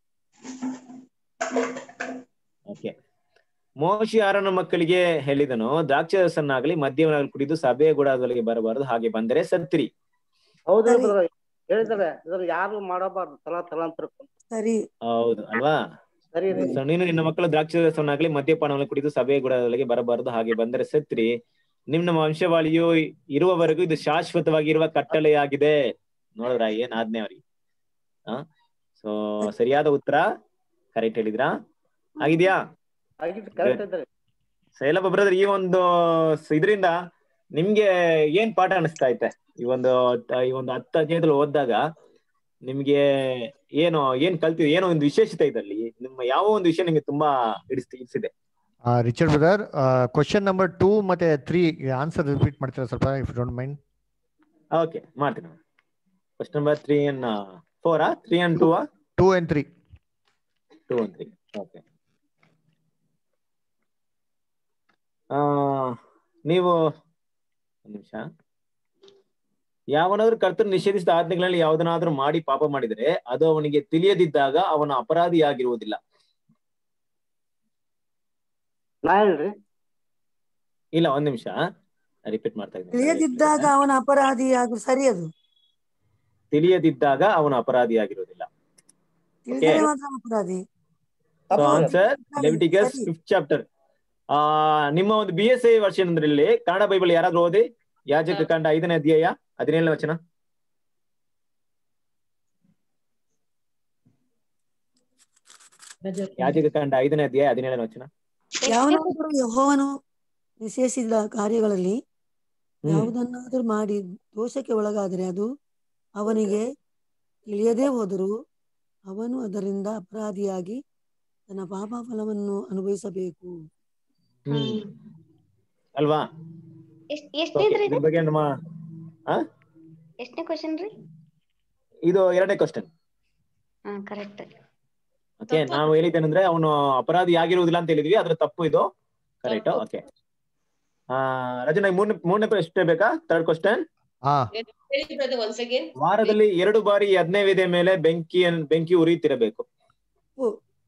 ಓಕೆ ಮೋಶಿ ಆರನ ಮಕ್ಕಳಿಗೆ ಹೇಳಿದನು ದ್ರಾಕ್ಷರಸನ್ನಾಗಲಿ ಮದ್ಯವನ್ನಾಗಲಿ ಕುಡಿದು ಸಭೆಯ ಗುಡಾದೊಳಗೆ ಬರಬಾರದು ಹಾಗೆ ಬಂದರೆ ಸತ್ತಿರಿ ಹೌದ್ರಿ ಸರಿ. brother. ಹೇಳಿದಾರೆ ಇದ್ರ ಯಾರು ಮಾಡಬಾರ್ದು ತಲಾ ತಲಾಂತರ ಹೌದು ಅಲ್ವಾ ಸರಿ ರೀ So, ನೀನು ನಿನ್ನ ಮಕ್ಕಳು ದ್ರಾಕ್ಷರಸವನ್ನಾಗಲಿ ಮದ್ಯಪಾನವನ್ನು ಕುಡಿದು ಸಭೆಯ ಗುಡಾದೊಳಗೆ ಬರಬಾರದು ಹಾಗೆ ಬಂದರೆ ಸತ್ರಿ ನಿಮ್ಮ ವಂಶವಾಳಿಯು ಇರುವವರೆಗೂ ಇದು ಶಾಶ್ವತವಾಗಿರುವ ಕಟ್ಟಳೆಯಾಗಿದೆ ನೋಡಿದ್ರ ಏನ್ ಆಜ್ಞೆ ಅವ್ರಿಗೆ ಆ ಸೊ ಸರಿಯಾದ ಉತ್ತರ ಕರೆಕ್ಟ್ ಹೇಳಿದ್ರಾ ಆಗಿದ್ಯಾ ಆಗಿದ್ದು ಕರೆಕ್ಟ್ ಇದ್ರಿ ಶೈಲಭ ಬ್ರದರ್ ಈ ಒಂದು ಸ- ಇದ್ರಿಂದ ನಿಮ್ಗೆ ಏನ್ ಪಾಠ ಅನಿಸ್ತಾ ಐತೆ ಈ ಒಂದು ತ- ಈ ಒಂದು ಹತ್ತು ಅಧ್ಯಾಯದಲ್ಲಿ ಓದಿದಾಗ ನಿಮ್ಗೆ ಏನು ಏನ್ ಕಲ್ತಿದೆ ಏನೋ ಒಂದು ವಿಶೇಷತೆ ಇದೆ ಅಲ್ಲಿ ನಿಮ್ಮ ಯಾವ ಒಂದು ವಿಷಯ ನಿಮ್ಗೆ ತುಂಬಾ ಹಿಡಿಸ್ತಿ ಹಿಡಿಸಿದೆ Richard brother question number two ಮತ್ತೆ ತ್ರೀ ಆನ್ಸರ್ ರಿಪೀಟ್ ಮಾಡ್ತೀರಾ ಸ್ವಲ್ಪ ಇಫ್ ಡೋಂಟ್ ಮೈಂಡ್ ಓಕೆ ಮಾಡ್ತೀನಿ ಕ್ವಶನ್ ನಂಬರ್ ತ್ರೀ ಅನ್ ಫೋರಾ three and two two and three two and three okay ನೀವು ಒಂದ್ ನಿಮಿಷ ಯಾವನಾದ್ರೂ ಕರ್ತನು ನಿಷೇಧಿಸಿದ ಆಜ್ಞೆಗಳಲ್ಲಿ ಯಾವುದನ್ನಾದ್ರೂ ಮಾಡಿ ಪಾಪ ಮಾಡಿದರೆ ಅದು ಅವನಿಗೆ ತಿಳಿಯದಿದ್ದಾಗ ಅವನ ಅಪರಾಧಿಯಾಗಿರುವುದಿಲ್ಲ ನಾ ಹೇಳ್ರಿ ಇಲ್ಲ ಒಂದ್ ನಿಮಿಷ ರಿಪೀಟ್ ಮಾಡ್ತಾ ಇದ್ದೀನಿ ತಿಳಿಯದಿದ್ದಾಗ ಅವನ ಅಪರಾಧಿ ಆಗು ಸರಿ ಅದು ತಿಳಿಯದಿದ್ದಾಗ ಅವನ ಅಪರಾಧಿಯಾಗಿರುವುದಿಲ್ಲ ತಿಳಿದರೆ ಮಾತ್ರ ಅಪರಾಧಿ so answer Leviticus fifth chapter ಆ ನಿಮ್ಮ ಒಂದು ಬಿ ಎಸ್ ಐ ವರ್ಷನ್ ಇಲ್ಲಿ ಕನ್ನಡ ಬೈಬಲ್ ಯಾರಾದ್ರೂ ಓದಿ ಯಾಜಕ ಕಂಡ ಐದನೇ ಅಧ್ಯಾಯ ಹದಿನೇಳನೇ ವಚನ ಯಾಜಕ ಕಂಡ ಐದನೇ ಅಧ್ಯಾಯ ಹದಿನೇಳನೇ ವಚನ ಯಾವನಾದರೂ ಯೆಹೋವನು ನಿಷೇಧಿಸಿದ ಕಾರ್ಯಗಳಲ್ಲಿ ಯಾವುದನ್ನಾದರೂ ಮಾಡಿ ದೋಷಕ್ಕೆ ಒಳಗಾದರೆ ಅದು ಅವನಿಗೆ ತಿಳಿಯದೇ ಹೋದರೂ ಅವನು ಅದರಿಂದ ಅಪರಾಧಿಯಾಗಿ ತನ್ನ ಪಾಪ ಫಲವನ್ನು ಅನುಭವಿಸಬೇಕು ಹ್ಮ್ ಅಲ್ವಾ ಎಷ್ಟ್ ಎಷ್ಟನೇದ್ರಿ ಇದ್ರ ಇದು ಬಗ್ಗೆ ನಮ್ಮ ಆ ಎಷ್ಟನೇ ಕ್ವಶನ್ ರೀ ಇದು ಎರಡನೇ ಕ್ವಶನ್ ಹಾ ಕರೆಕ್ಟ್ ಓಕೆ ನಾವು ಹೇಳಿದ್ದೇನೆಂದ್ರೆ ಅವನು ಅಪರಾಧಿ ಆಗಿರುವುದಿಲ್ಲ ಅಂತ ಹೇಳಿದ್ವಿ ಅದ್ರ ತಪ್ಪು ಇದು ಕರೆಕ್ಟ್ ಓಕೆ ಆ ರಜನ ಮೂರನೇ ಮೂರನೇ ಪ್ರಶ್ನೆ ಬೇಕಾ ಥರ್ಡ್ ಕ್ವಶನ್ ಹಾ ಹೇಳಿ ಬ್ರದರ್ ಒನ್ಸ್ ಅಗೇನ್ ವಾರದಲ್ಲಿ ಎರಡು ಬಾರಿ ಯಜ್ಞವೇದಿಯ ಮೇಲೆ ಬೆಂಕಿ ಬೆಂಕಿ ಉರಿಯುತ್ತಿರಬೇಕು ಓ.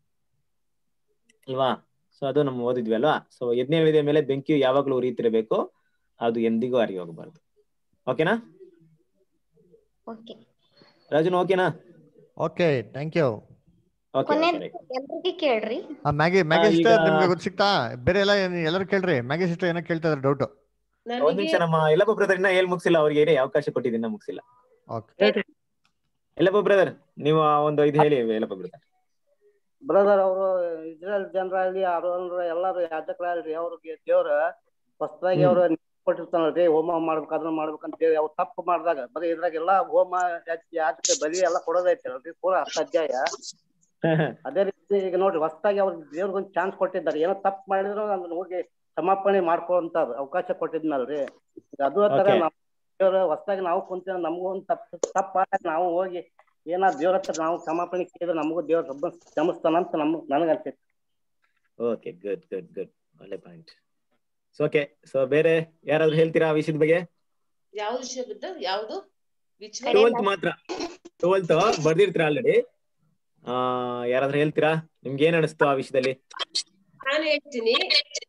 ಅಲ್ವಾ ಸೊ ಅದು ನಮ್ಮ ಓದಿದ್ವಿ ಅಲ್ವಾ ಸೊ ಯಜ್ಞವೇದಿಯ ಮೇಲೆ ಬೆಂಕಿ ಯಾವಾಗ್ಲೂ ಉರಿಯುತ್ತಿರಬೇಕು ಅದು ಎಂದಿಗೂ ಅರಿ ಹೋಗಬಾರ್ದು ಓಕೆನಾ ಓಕೆ ರಾಜನ್ ಓಕೆನಾ ಓಕೆ ಥ್ಯಾಂಕ್ ಯು ಓಕೆ ಕೊನೆ ಎಲ್ರಿಗೂ ಕೇಳ್ರಿ ಆ ಮ್ಯಾಗಿ ಮ್ಯಾಗಿ ಆ, ಈಗ- ಸಿಸ್ಟರ್ ನಿಮ್ಗೆ ಗೊತ್ತು ಸಿಗ್ತಾ ಬೇರೆ ಎಲ್ಲ ಏನ್- ಎಲ್ಲರೂ ಕೇಳ್ರಿ ಮ್ಯಾಗಿ ಸಿಸ್ಟರ್ ಏನೋ ಕೇಳ್ತಾ ಇದಾರೆ ಡೌಟ್ ಒಂದ್ ನಿಮಿಷ ನಮ್ಮ ಎಲ್ಲಪ್ಪ ಬ್ರದರ್ ಇನ್ನ ಹೇಳ್ ಮುಗಿಸಿಲ್ಲ ಅವ್ರಿಗೆ ಏನೇ ಅವಕಾಶ ಕೊಟ್ಟಿದ್ದೀನಿ ಇನ್ನ ಮುಗಿಸಿಲ್ಲ ಓಕೆ ಎಲ್ಲಪ್ಪ ಬ್ರದರ್ ನೀವು ಆ ಒಂದು ಇದು ಹೇಳಿ ಎಲ್ಲಪ್ಪ ಬ್ರದರ್ ಬ್ರದರ್ ಅವರು ಇಸ್ರೇಲ್ ಜನರಾಗ್ಲಿ ಅರೋನ್ರ ಎಲ್ಲಾರು ಯಾಜಕರಾಗ್ಲಿ ಅವ್ರಿಗೆ ದೇವ್ರ ಹೊಸದಾಗಿ ಹ್ಮ್. ಅವ್ರ ಕೊಟ್ಟಿರ್ತಾನಲ್ರಿ ಹೋಮ ಮಾಡ್ಬೇಕು ಅದನ್ನ ಮಾಡ್ಬೇಕಂತ ಹೇಳಿ ಅವ್ರು ತಪ್ಪು ಮಾಡಿದಾಗ ಬರೀ ಇದ್ರಾಗೆಲ್ಲ ಹೋಮ ಯಾಜ- ಯಾಜಕ ಬಲಿ ಎಲ್ಲ ಕೊಡೋದೈತಲ್ರಿ ಪೂರಾ ಹತ್ತು ಅಧ್ಯಾಯ ಅದೇ ರೀತಿ ಈಗ ನೋಡ್ರಿ ಹೊಸದಾಗಿ ಅವ್ರಿಗೆ ದೇವ್ರಿಗೊಂದು ಚಾನ್ಸ್ ಕೊಟ್ಟಿದ್ದಾರೆ ಏನೋ ತಪ್ಪು ಮಾಡಿದ್ರು ಅದನ್ನ ಹೋಗಿ ಕ್ಷಮಾಪಣೆ ಮಾಡ್ಕೊಂತ ಅವಕಾಶ ಕೊಟ್ಟಿದ್ನಲ್ರಿ ಈಗ ಅದು ತರ Okay. ನಾವು ದೇವ್ರ ಹೊಸದಾಗಿ ನಾವು ಕುಂತ ನಮಗೂ ಒಂದು ತಪ್ಪು ತಪ್ಪಾದಾಗ ನಾವು ಹೋಗಿ ಏನಾರ ದೇವ್ರ ಹತ್ರ ನಾವು ಕ್ಷಮಾಪಣೆ ಕೇಳಿದ್ರೆ ನಮಗೂ ದೇವ್ರ ರಬ್ಬ ಕ್ಷಮಿಸ್ತಾನಂತ ನಮ್ ನನಗ ಅನ್ಸೈತಿ ಓಕೆ ಗುಡ್ ಗುಡ್ ಗುಡ್ ಒಳ್ಳೆ ಪಾಯಿಂಟ್ ಸೊ ಓಕೆ ಸೊ ಬೇರೆ ಯಾರಾದ್ರೂ ಹೇಳ್ತೀರಾ ಆ ವಿಷಯದ ಬಗ್ಗೆ ಯಾವ್ದು ವಿಷಯ ಬಿದ್ದ ಯಾವ್ದು ವಿಚ್ ಟ್ವೆಲ್ತ್ ಮಾತ್ರ ಟ್ವೆಲ್ತ್ ಬರ್ದಿರ್ತೀರಾ ಆಲ್ರೆಡಿ ಆ ಯಾರಾದ್ರೂ ಹೇಳ್ತೀರಾ ನಿಮ್ಗೆ ಏನ್ ಅನಿಸ್ತು ಆ ವಿಷಯದಲ್ಲಿ ನಾನು ಹೇಳ್ತೀನಿ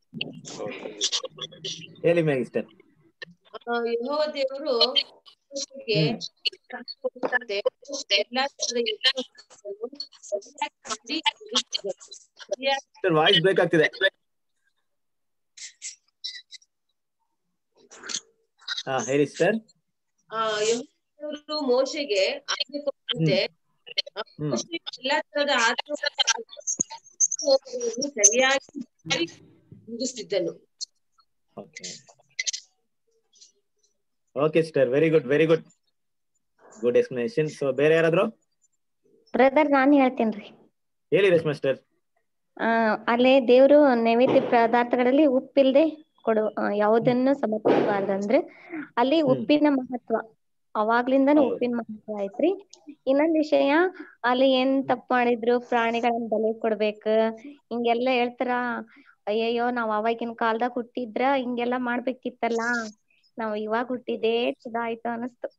ಹೇಳಿ ಮ್ಯಾಗಿಸ್ಟರ್ ಆ, ಯೆಹೋವ ದೇವರು ಮೋಶೆಗೆ ಕೊಟ್ಟಂತೆ ಎಲ್ಲಾ ತರದ ಯಜ್ಞಗಳನ್ನು ಸರಿಯಾಗಿ ಮಾಡಿ ಮುಗಿಸಿದನು. ಸರಿಯಾಗಿ ವಾಯ್ಸ್ ಬ್ರೇಕ್ ಆಗ್ತಿದೆ ಹಾ ಹೇಳಿ ಸರ್ ಆ ಯೆಹೋವ ದೇವರು ಮೋಶೆಗೆ ಆಜ್ಞೆ ಕೊಟ್ಟಂತೆ ಆ, ಹ್ಮ್. ಮೋಶೆ ಎಲ್ಲಾ ತರದ ಆಜ್ಞೆಗಳನ್ನು ಸರಿಯಾಗಿ ಮಾಡಿ ಮುಗಿಸ್ತಿದ್ದನು okay okay sister very good very good good explanation so ಬೇರೆ ಯಾರಾದ್ರು ಬ್ರದರ್ ನಾನ್ ಹೇಳ್ತೇನ್ರಿ ಹೇಳಿ ರೇಷ್ಮಾ ಸಿಸ್ಟರ್ ಆ ಅಲ್ಲೇ ದೇವ್ರು ನೈವೇದ್ಯ ಪದಾರ್ಥಗಳಲ್ಲಿ ಉಪ್ಪಿಲ್ದೆ ಕೊಡು ಆ, ಯಾವುದನ್ನು ಸಮರ್ಪಿಸಬಾರ್ದಂದ್ರೆ ಅಲ್ಲಿ ಉಪ್ಪಿನ ಮಹತ್ವ ಅವಾಗ್ಲಿಂದಾನು ಹೌದು. ಉಪ್ಪಿನ ಮಹತ್ವ ಐತ್ರಿ ಇನ್ನೊಂದ್ ವಿಷಯ ಅಲ್ಲಿ ಏನ್ ತಪ್ಪು ಮಾಡಿದ್ರು ಪ್ರಾಣಿಗಳನ್ನ ಬಲಿ ಕೊಡ್ಬೇಕ ಹಿಂಗೆಲ್ಲಾ ಹೇಳ್ತಾರ ಅಯ್ಯಯ್ಯೋ ನಾವ್ ಅವಾಗಿನ ಕಾಲದಾಗ ಹುಟ್ಟಿದ್ರ ಹಿಂಗೆಲ್ಲಾ ಮಾಡ್ಬೇಕಿತ್ತಲ್ಲ ನಾವ್ ಇವಾಗ ಹುಟ್ಟಿದೇ ಚಲೋ ಆಯ್ತು ಅನಸ್ತು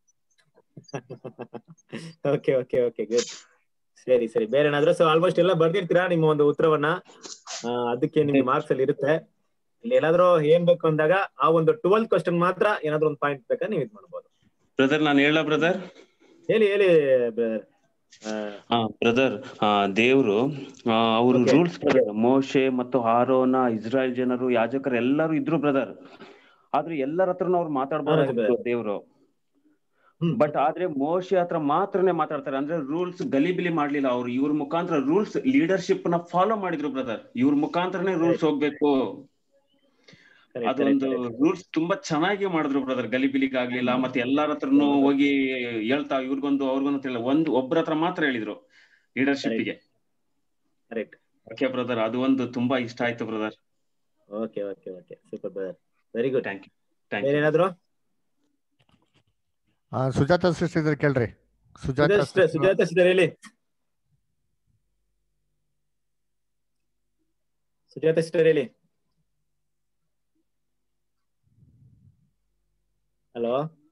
ಓಕೆ ಓಕೆ ಓಕೆ ಗುಡ್ ಸರಿ ಸರಿ ಬೇರೆ ಏನಾದ್ರು ಸೊ ಆಲ್ಮೋಸ್ಟ್ ಎಲ್ಲ ಬರ್ದಿರ್ತೀರಾ ನಿಮ್ಮ ಒಂದು ಉತ್ತರವನ್ನ ಆ, ಅದಕ್ಕೆ ನಿಮ್ಗೆ ಮಾರ್ಕ್ಸ್ ಅಲ್ಲಿ ಇರುತ್ತೆ ಇಲ್ಲಿ ಏನಾದ್ರು ಏನ್ ಬೇಕು ಅಂದಾಗ ಆ ಒಂದು ಟ್ವೆಲ್ತ್ ಕ್ವಶನ್ ಮಾತ್ರ ಏನಾದ್ರು ಒಂದು ಪಾಯಿಂಟ್ ಬೇಕಾ ನೀವು ಇದು ಮಾಡ್ಬೋದು ಬ್ರದರ್ ನಾನು ಹೇಳ ಬ್ರದರ್ ಹೇಳಿ ಹೇಳಿ brother. ಆ, ಹಾ ಬ್ರದರ್ ದೇವರು ಅವರು Okay. ರೂಲ್ಸ್ ಬ್ರದರ್ ಮೋಶೆ ಮತ್ತು ಆರೋನ ಇಸ್ರಾಯೇಲ್ ಜನರು ಯಾಜಕರು ಎಲ್ಲರೂ ಇದ್ರು ಬ್ರದರ್ ಆದ್ರೆ ಎಲ್ಲರ ಹತ್ರನೂ ಅವ್ರು ಹೌದು ಮಾತಾಡ್ಬೋದಾಗಿತ್ತು brother. ದೇವ್ರು ಹ್ಮ್. ಬಟ್ ಆದ್ರೆ ಮೋಶೆ ಹತ್ರ ಮಾತ್ರನೇ ಮಾತಾಡ್ತಾರೆ ಅಂದ್ರೆ ರೂಲ್ಸ್ ಗಲಿಬಿಲಿ ಮಾಡ್ಲಿಲ್ಲ ಅವ್ರು ಇವ್ರ ಮುಖಾಂತರ ರೂಲ್ಸ್ ಲೀಡರ್ಶಿಪ್ ನ ಫಾಲೋ ಮಾಡಿದ್ರು ಬ್ರದರ್ ಇವ್ರ ಮುಖಾಂತರನೇ ರೂಲ್ಸ್ ಹೋಗ್ಬೇಕು Correct, correct, ಅದೊಂದು correct. ರೂಲ್ಸ್ ತುಂಬಾ ಚೆನ್ನಾಗಿ ಮಾಡಿದ್ರು ಬ್ರದರ್ ಗಲಿಬಿಲಿಗಾಗ್ಲಿಲ್ಲ ಮತ್ತೆ ಎಲ್ಲಾರ ಹತ್ರನು ಹೋಗಿ ಹೇಳ್ತಾ ಇವ್ರಿಗೊಂದು ಅವ್ರಿಗೊಂದು ಅಂತ ಹೇಳಿ ಒಂದು ಒಬ್ರ ಹತ್ರ ಮಾತ್ರ ಹೇಳಿದ್ರು ಲೀಡರ್ಶಿಪ್ ಗೆ ಕರೆಕ್ಟ್ ಓಕೆ ಬ್ರದರ್ ಅದು ಒಂದು ತುಂಬಾ ಇಷ್ಟ ಆಯ್ತು brother okay okay okay super brother very good thank you thank ಬೇರೆ ಯು ಏನಾದ್ರು ಆ, ಸುಜಾತ ಸಿಸ್ಟರ್ ಇದ್ರೆ ಕೇಳ್ರಿ ಸುಜಾತ ಸುಜಾತ sister, ಸುಜಾತ sister ಹೇಳಿ ಸುಜಾತ ಸಿಸ್ಟರ್ ಹೇಳಿ ಹಲೋ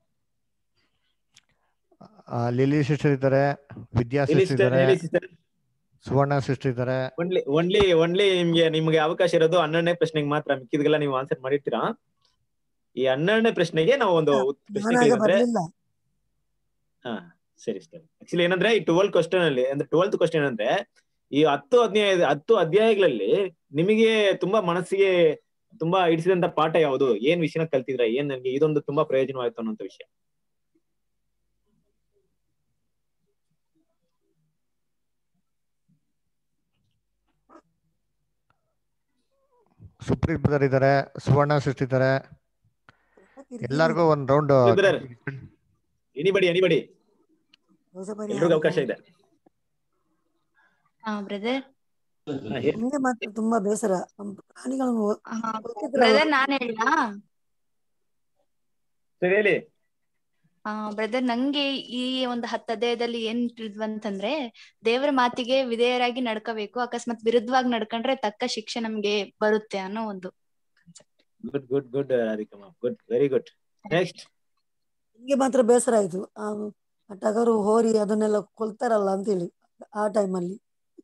ಆ, ಲಿಲಿ ಸಿಸ್ಟರ್ ಇದ್ದಾರೆ ವಿದ್ಯಾ ಹೇಳಿ ಸಿಸ್ಟರ್ sister, ಇದ್ದಾರೆ ಹೇಳಿ ಸಿಸ್ಟರ್ ಸುವರ್ಣ ಸಿಸ್ಟರ್ ಇದ್ದಾರೆ ಒನ್ಲಿ ಒನ್ಲಿ ಒನ್ಲಿ ನಿಮ್ಗೆ ನಿಮ್ಗೆ ಅವಕಾಶ ಇರೋದು ಹನ್ನೆರಡನೇ ಪ್ರಶ್ನೆಗೆ ಮಾತ್ರ ಮಿಕ್ಕಿದ್ಗೆಲ್ಲ ನೀವು ಆನ್ಸರ್ ಮಾಡಿರ್ತೀರಾ ಈ ಹನ್ನೆರಡನೇ ಪ್ರಶ್ನೆಗೆ ನಾವು ಒಂದು ಉತ್- ಪ್ರಶ್ನೆ ನಾನಾಗ ಕೇಳಿದ್ರೆ ಬರ್ಲಿಲ್ಲ ಹಾ ಸರಿ ಸರಿ ಆಕ್ಚುಲಿ ಏನಂದ್ರೆ ಈ ಟ್ವೆಲ್ತ್ ಕ್ವಶನ್ ಅಲ್ಲಿ ಅಂದ್ರೆ ಟ್ವೆಲ್ತ್ ಕ್ವಶನ್ ಅಂದ್ರೆ ಈ ಹತ್ತು ಅಧ್ಯಾಯ ಹತ್ತು ಅಧ್ಯಾಯಗಳಲ್ಲಿ ನಿಮಗೆ ತುಂಬಾ ಮನಸ್ಸಿಗೆ ತುಂಬಾ ಇಡಿಸಿದಂತ ಪಾಠ ಯಾವುದು ಏನ್ ವಿಷಯನ ಕಲ್ತಿದ್ರ ಏನ್ ನನ್ಗೆ ಇದೊಂದು ತುಂಬಾ ಪ್ರಯೋಜನವಾಯ್ತು ಅನ್ನೋಂತ ವಿಷಯ ಸುಪ್ರೀತ್ ಬ್ರದರ್ ಇದ್ದಾರೆ ಸುವರ್ಣ ಸೃಷ್ಟಿ ಇದ್ದಾರೆ ಎಲ್ಲಾರ್ಗೂ ಒಂದ್ ರೌಂಡ್ ಬ್ರದರ್ ಎನಿಬಡಿ ಎನಿಬಡಿ ಎಲ್ರಿಗೂ ಅವಕಾಶ ಇದೆ ಹಾ ಬ್ರದರ್ ನಿಮ್ಗೆ ಮಾತ್ರ ತುಂಬಾ ಬೇಸರ ನಮ್ ಪ್ರಾಣಿಗಳನ್ನು ಕೊಲ್ತಿದ್ರಲ್ಲ. ಬ್ರದರ್ ನಾನ್ ಹೇಳ ಸರಿ ಹೇಳಿ ಆ ಬ್ರದರ್ ನಂಗೆ ಈ ಒಂದು ಹತ್ತು ಅಧ್ಯಾಯದಲ್ಲಿ ಏನ್ ತಿಳಿದ್ವಂತಂದ್ರೆ ದೇವರ ಮಾತಿಗೆ ವಿಧೇಯರಾಗಿ ನಡ್ಕೋಬೇಕು ಅಕಸ್ಮಾತ್ ವಿರುದ್ಧವಾಗಿ ನಡ್ಕೊಂಡ್ರೆ ತಕ್ಕ ಶಿಕ್ಷೆ ನಮ್ಗೆ ಬರುತ್ತೆ ಅನ್ನೋ ಒಂದು ಗುಡ್ ಗುಡ್ ಗುಡ್ ರಾಧಿಕಮ್ಮ ಗುಡ್ ವೆರಿ ಗುಡ್ ನೆಕ್ಸ್ಟ್ ನಿಮ್ಗೆ ಮಾತ್ರ ಬೇಸರ ಆಯ್ತು ಆ ಆ ಟಗರು ಹೋರಿ ಅದನ್ನೆಲ್ಲ ಕೊಲ್ತಾರಲ್ಲ ಅಂತೇಳಿ ಆ ಟೈಮಲ್ಲಿ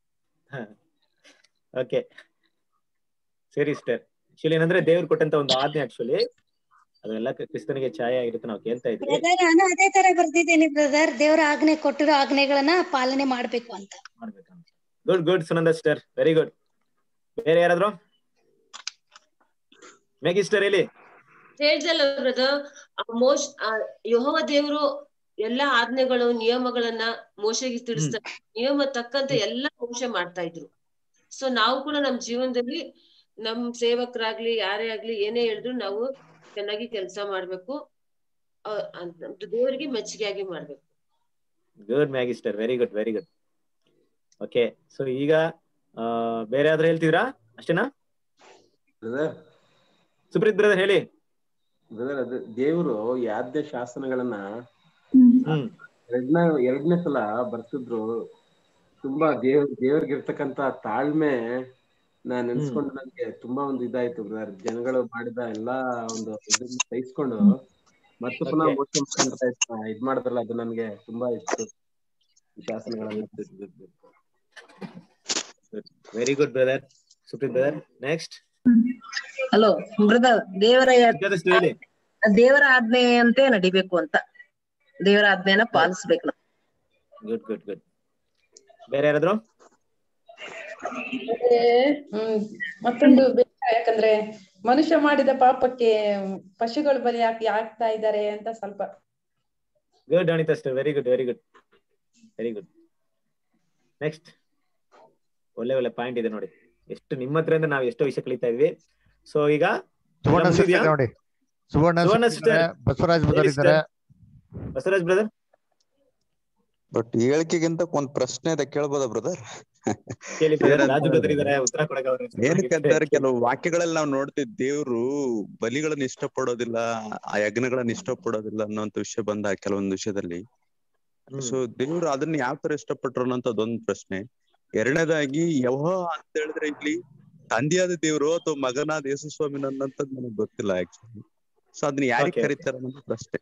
ಓಕೆ ಸರಿ ಸಿಸ್ಟರ್ ಆಕ್ಚುಲಿ ಏನಂದ್ರೆ ದೇವ್ರು ಕೊಟ್ಟಂತ ಒಂದು ಆಜ್ಞೆ ಆಕ್ಚುಲಿ ಅದೆಲ್ಲ ಕ್ರಿಸ್ತನಿಗೆ ಛಾಯೆ ಆಗಿರುತ್ತೆ ನಾವು ಕೇಳ್ತಾ ಇದ್ವಿ ಬ್ರದರ್ ನಾನು ಅದೇ ತರ ಬರ್ದಿದ್ದೀನಿ ಬ್ರದರ್ ದೇವರ ಆಜ್ಞೆ ಕೊಟ್ಟಿರೋ ಆಜ್ಞೆಗಳನ್ನ ಪಾಲನೆ ಮಾಡ್ಬೇಕು ಅಂತ good good Sunanda sister very good ಬೇರೆ ಯಾರಾದ್ರು ಮೇಗಿ ಸಿಸ್ಟರ್ ಹೇಳಿ ಹೇಳ್ದಲ್ಲ ಬ್ರದರ್ ಮೋಶ್ ಯಹೋವ ದೇವರು ಎಲ್ಲಾ ಆಜ್ಞೆಗಳು ನಿಯಮಗಳನ್ನ ಮೋಶೆಗೆ ತಿಳಿಸ್ತಾರೆ ನಿಯಮ ತಕ್ಕಂತೆ ಎಲ್ಲಾ ಮೋಶೆ ಮಾಡ್ತಾ ಇದ್ರು ಸೊ ನಾವು ಕೂಡ ನಮ್ ಜೀವನದಲ್ಲಿ ನಮ್ ಸೇವಕರಾಗ್ಲಿ ಯಾರೇ ಆಗ್ಲಿ ಏನೇ ಹೇಳಿದ್ರು ನಾವು ಚೆನ್ನಾಗಿ ಕೆಲಸ ಮಾಡ್ಬೇಕು ಆ, ಅಂತ ದೇವರಿಗೆ ಮೆಚ್ಚುಗೆಯಾಗಿ ಮಾಡ್ಬೇಕು good Maggie sister very good very good okay so ಈಗ ಆ, ಬೇರೆ ಯಾವ್ದಾರು ಹೇಳ್ತಿದ್ರಾ ಅಷ್ಟೇನಾ ಬ್ರದರ್ ಸುಪ್ರೀತ್ ಬ್ರದರ್ ಹೇಳಿ ಬ್ರದರ್ ಅದು ದೇವರು ಯಾದ್ಯ ಶಾಸನಗಳನ್ನ ಹ್ಮ್ ಎರಡನೇ ಎರಡನೇ ಸಲ ಬರ್ಸಿದ್ರು ತುಂಬಾ ದೇವ್ರ ದೇವ್ರಿಗಿರ್ತಕ್ಕಂತ ತಾಳ್ಮೆ ನಾನ್ ನೆನ್ಸ್ಕೊಂಡು ನನ್ಗೆ ತುಂಬಾ ಒಂದು ಇದಾಯ್ತು ಬ್ರದರ್ ಜನಗಳು ಮಾಡಿದ ಎಲ್ಲಾ ಒಂದು ಇದನ್ನ ಸಹಿಸ್ಕೊಂಡು ಮತ್ತೆ ಪುನಃ Okay. ಮೋಸ ಮುಖಾಂತರ ಇದ್ ಮಾಡಿದ್ರಲ್ಲ ಅದು ನನ್ಗೆ ತುಂಬಾ ಇತ್ತು ಈ ಶಾಸನಗಳನ್ನ very good brother Supreet brother next hello brother ದೇವರ ಹೇಳಿ ದೇವರ ಆಜ್ಞೆಯಂತೆ ನಡಿಬೇಕು ಅಂತ ದೇವರ ಆಜ್ಞೆನ ಪಾಲಿಸ್ಬೇಕು ನಾವು ಗುಡ್ ಗುಡ್ ಗುಡ್ ಬೇರೆ ಯಾರಾದ್ರು ಮತ್ತೆ, ಹ್ಮ್ ಮತ್ತೊಂದು ಬೇಸರ ಯಾಕಂದ್ರೆ ಮನುಷ್ಯ ಮಾಡಿದ ಪಾಪಕ್ಕೆ ಪಶುಗಳು ಬಲಿ ಹಾಕಿ ಆಗ್ತಾ ಇದ್ದಾರೆ ಅಂತ ಸ್ವಲ್ಪ good Anita sister very good very good very good next ಒಳ್ಳೆ ಒಳ್ಳೆ ಪಾಯಿಂಟ್ ಇದೆ ನೋಡಿ ಎಷ್ಟು ನಿಮ್ಮ ಹತ್ರದಿಂದ ನಾವು ಎಷ್ಟೋ ವಿಷಯ ಕಲಿತಾ ಇದ್ವಿ ಸೊ ಈಗ ಸುವರ್ಣ ಎಲ್ಲ ಸಿಸ್ಟರ್ ಮುಗಿದ್ಯಾ? ನೋಡಿ ಸುವರ್ಣ ಸುವರ್ಣ ಸಿಸ್ಟರ್ ಇದ್ದಾರೆ, sister. ಬಸವರಾಜ್ ಬ್ರದರ್ ಹೇಳಿ ಇದ್ದಾರೆ sister. ಬಸವರಾಜ್ ಬ್ರದರ್ ಬಟ್ ಹೇಳಿಕೆಗಿಂತ ಒಂದ್ ಪ್ರಶ್ನೆ ಇದೆ ಕೇಳ್ಬೋದಾ ಬ್ರದರ್ ಕೇಳಿ brother. ರಾಜು ಬ್ರದರ್ ಇದಾರೆ ಉತ್ತರ ಕೊಡಕ್ಕೆ ಅವ್ರ ಏನಕ್ಕಂತಾರೆ ಕೆಲವು ವಾಕ್ಯಗಳಲ್ಲಿ ನಾವು ನೋಡ್ತೀವಿ ದೇವ್ರು ಬಲಿಗಳನ್ನ ಇಷ್ಟಪಡೋದಿಲ್ಲ ಆ ಯಜ್ಞಗಳನ್ನ ಇಷ್ಟಪಡೋದಿಲ್ಲ ಅನ್ನೋಂತ ವಿಷಯ ಬಂದ ಕೆಲವೊಂದು ವಿಷಯದಲ್ಲಿ ಸೊ ದೇವ್ರು ಅದನ್ನ ಯಾವ ತರ ಇಷ್ಟಪಟ್ರು ಅನ್ನೋಂಥದ್ದು ಒಂದ್ ಪ್ರಶ್ನೆ ಎರಡನೇದಾಗಿ ಯಾವ ಅಂತ ಹೇಳಿದ್ರೆ ಇಲ್ಲಿ ತಂದೆಯಾದ ದೇವ್ರು ಅಥವಾ ಮಗನಾದ ಯೇಸು ಸ್ವಾಮಿ ಅನ್ನೋಂಥದ್ದು ನನಗೆ ಗೊತ್ತಿಲ್ಲ ಆಕ್ಚುಲಿ ಸೊ ಅದನ್ನ ಯಾರಿಗೆ Okay. ಕರೀತಾರೆ ಅನ್ನೋದು ಪ್ರಶ್ನೆ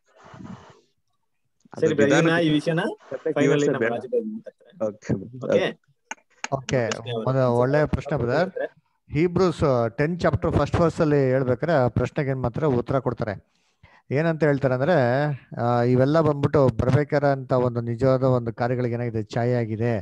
ಅದು ಸರಿ brother, ವಿಧಾನ ಇದನ್ನ ಈ ವಿಷಯನ ಈ ಫೈನಲಿ ವರ್ಷ ನಮ್ಮ ಬೇಡ. ರಾಜು brother ಮಾತಾಡ್ತಾರೆ Okay. ಓಕೆ ಓಕೆ ಒಂದು ಒಳ್ಳೆ ಪ್ರಶ್ನೆ brother Hebrews ten chapter first verse ಅಲ್ಲಿ ಹೇಳ್ಬೇಕಾರೆ ಆ ಪ್ರಶ್ನೆಗೆ ಏನ್ ಮಾತ್ರ ಉತ್ತರ ಕೊಡ್ತಾರೆ ಏನಂತ ಹೇಳ್ತಾರೆ ಅಂದ್ರೆ ಆ, ಇವೆಲ್ಲ ಬಂದ್ಬಿಟ್ಟು ಬರ್ಬೇಕಾದಂತ ಒಂದು ನಿಜವಾದ ಒಂದು ಕಾರ್ಯಗಳಿಗೆ ಏನಾಗಿದೆ ಛಾಯೆ ಆಗಿದೆ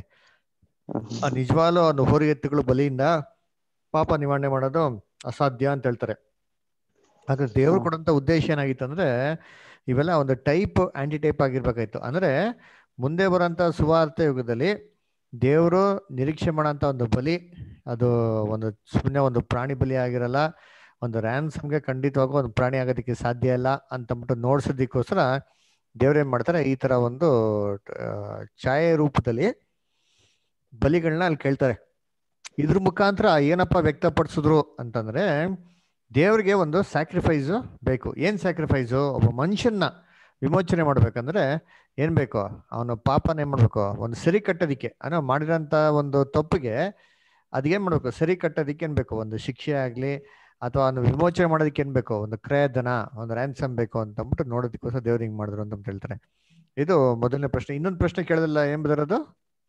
ಆ ನಿಜವಾಗ್ಲೂ ಒಂದು ಹೋರಿ ಎತ್ತುಗಳು ಬಲಿಯಿಂದ ಪಾಪ ನಿವಾರಣೆ ಮಾಡೋದು ಅಸಾಧ್ಯ ಅಂತ ಹೇಳ್ತಾರೆ ಆದ್ರೆ ದೇವ್ರು ಕೊಡಂತ ಉದ್ದೇಶ ಏನಾಗಿತ್ತು ಅಂದ್ರೆ ಇವೆಲ್ಲ ಒಂದು ಟೈಪ್ ಆಂಟಿ ಟೈಪ್ ಆಗಿರ್ಬೇಕಾಯ್ತು ಅಂದ್ರೆ ಮುಂದೆ ಬರೋಂಥ ಸುವಾರ್ಥ ಯುಗದಲ್ಲಿ ದೇವರು ನಿರೀಕ್ಷೆ ಮಾಡೋಂಥ ಒಂದು ಬಲಿ ಅದು ಒಂದು ಸುಮ್ಮನೆ ಒಂದು ಪ್ರಾಣಿ ಬಲಿ ಆಗಿರಲ್ಲ ಒಂದು ರ್ಯಾನ್ಸಮ್ಗೆ ಖಂಡಿತವಾಗೂ ಒಂದು ಪ್ರಾಣಿ ಆಗೋದಕ್ಕೆ ಸಾಧ್ಯ ಇಲ್ಲ ಅಂತಂದ್ಬಿಟ್ಟು ನೋಡ್ಸೋದಕ್ಕೋಸ್ಕರ ದೇವ್ರೇನ್ ಮಾಡ್ತಾರೆ ಈ ತರ ಒಂದು ಆ, ಛಾಯೆ ರೂಪದಲ್ಲಿ ಬಲಿಗಳನ್ನ ಅಲ್ಲಿ ಕೇಳ್ತಾರೆ ಇದ್ರ ಮುಖಾಂತರ ಏನಪ್ಪ ವ್ಯಕ್ತಪಡಿಸಿದ್ರು ಅಂತಂದ್ರೆ ದೇವ್ರಿಗೆ ಒಂದು ಸ್ಯಾಕ್ರಿಫೈಸು ಬೇಕು ಏನ್ ಸ್ಯಾಕ್ರಿಫೈಸು ಒಬ್ಬ ಮನುಷ್ಯನ್ನ ವಿಮೋಚನೆ ಮಾಡ್ಬೇಕಂದ್ರೆ ಏನ್ ಬೇಕು ಅವನ ಪಾಪನ ಏನ್ ಮಾಡ್ಬೇಕು ಒಂದು ಸರಿ ಕಟ್ಟೋದಿಕ್ಕೆ ಅಂದ್ರೆ ಮಾಡಿರೋಂಥ ಒಂದು ತಪ್ಪಿಗೆ ಅದೇನ್ ಮಾಡ್ಬೇಕು ಸರಿ ಕಟ್ಟೋದಿಕ್ಕೆ ಏನ್ ಬೇಕು ಒಂದು ಶಿಕ್ಷೆ ಆಗ್ಲಿ ಅಥವಾ ಅವನು ವಿಮೋಚನೆ ಮಾಡೋದಕ್ಕೆ ಏನ್ ಬೇಕು ಒಂದು ಕ್ರಯಧನ ಒಂದು ರ್ಯಾನ್ಸಮ್ ಬೇಕು ಅಂತ ಅಂದ್ಬಿಟ್ಟು ನೋಡೋದಕ್ಕೋಸ್ಕರ ದೇವ್ರು ಹಿಂಗ್ ಮಾಡಿದ್ರು ಅಂತ ಹೇಳ್ತಾರೆ ಇದು ಮೊದಲನೇ ಪ್ರಶ್ನೆ ಇನ್ನೊಂದು ಪ್ರಶ್ನೆ ಕೇಳೋದಿಲ್ಲ ಏನ್ ಬದಿರೋದು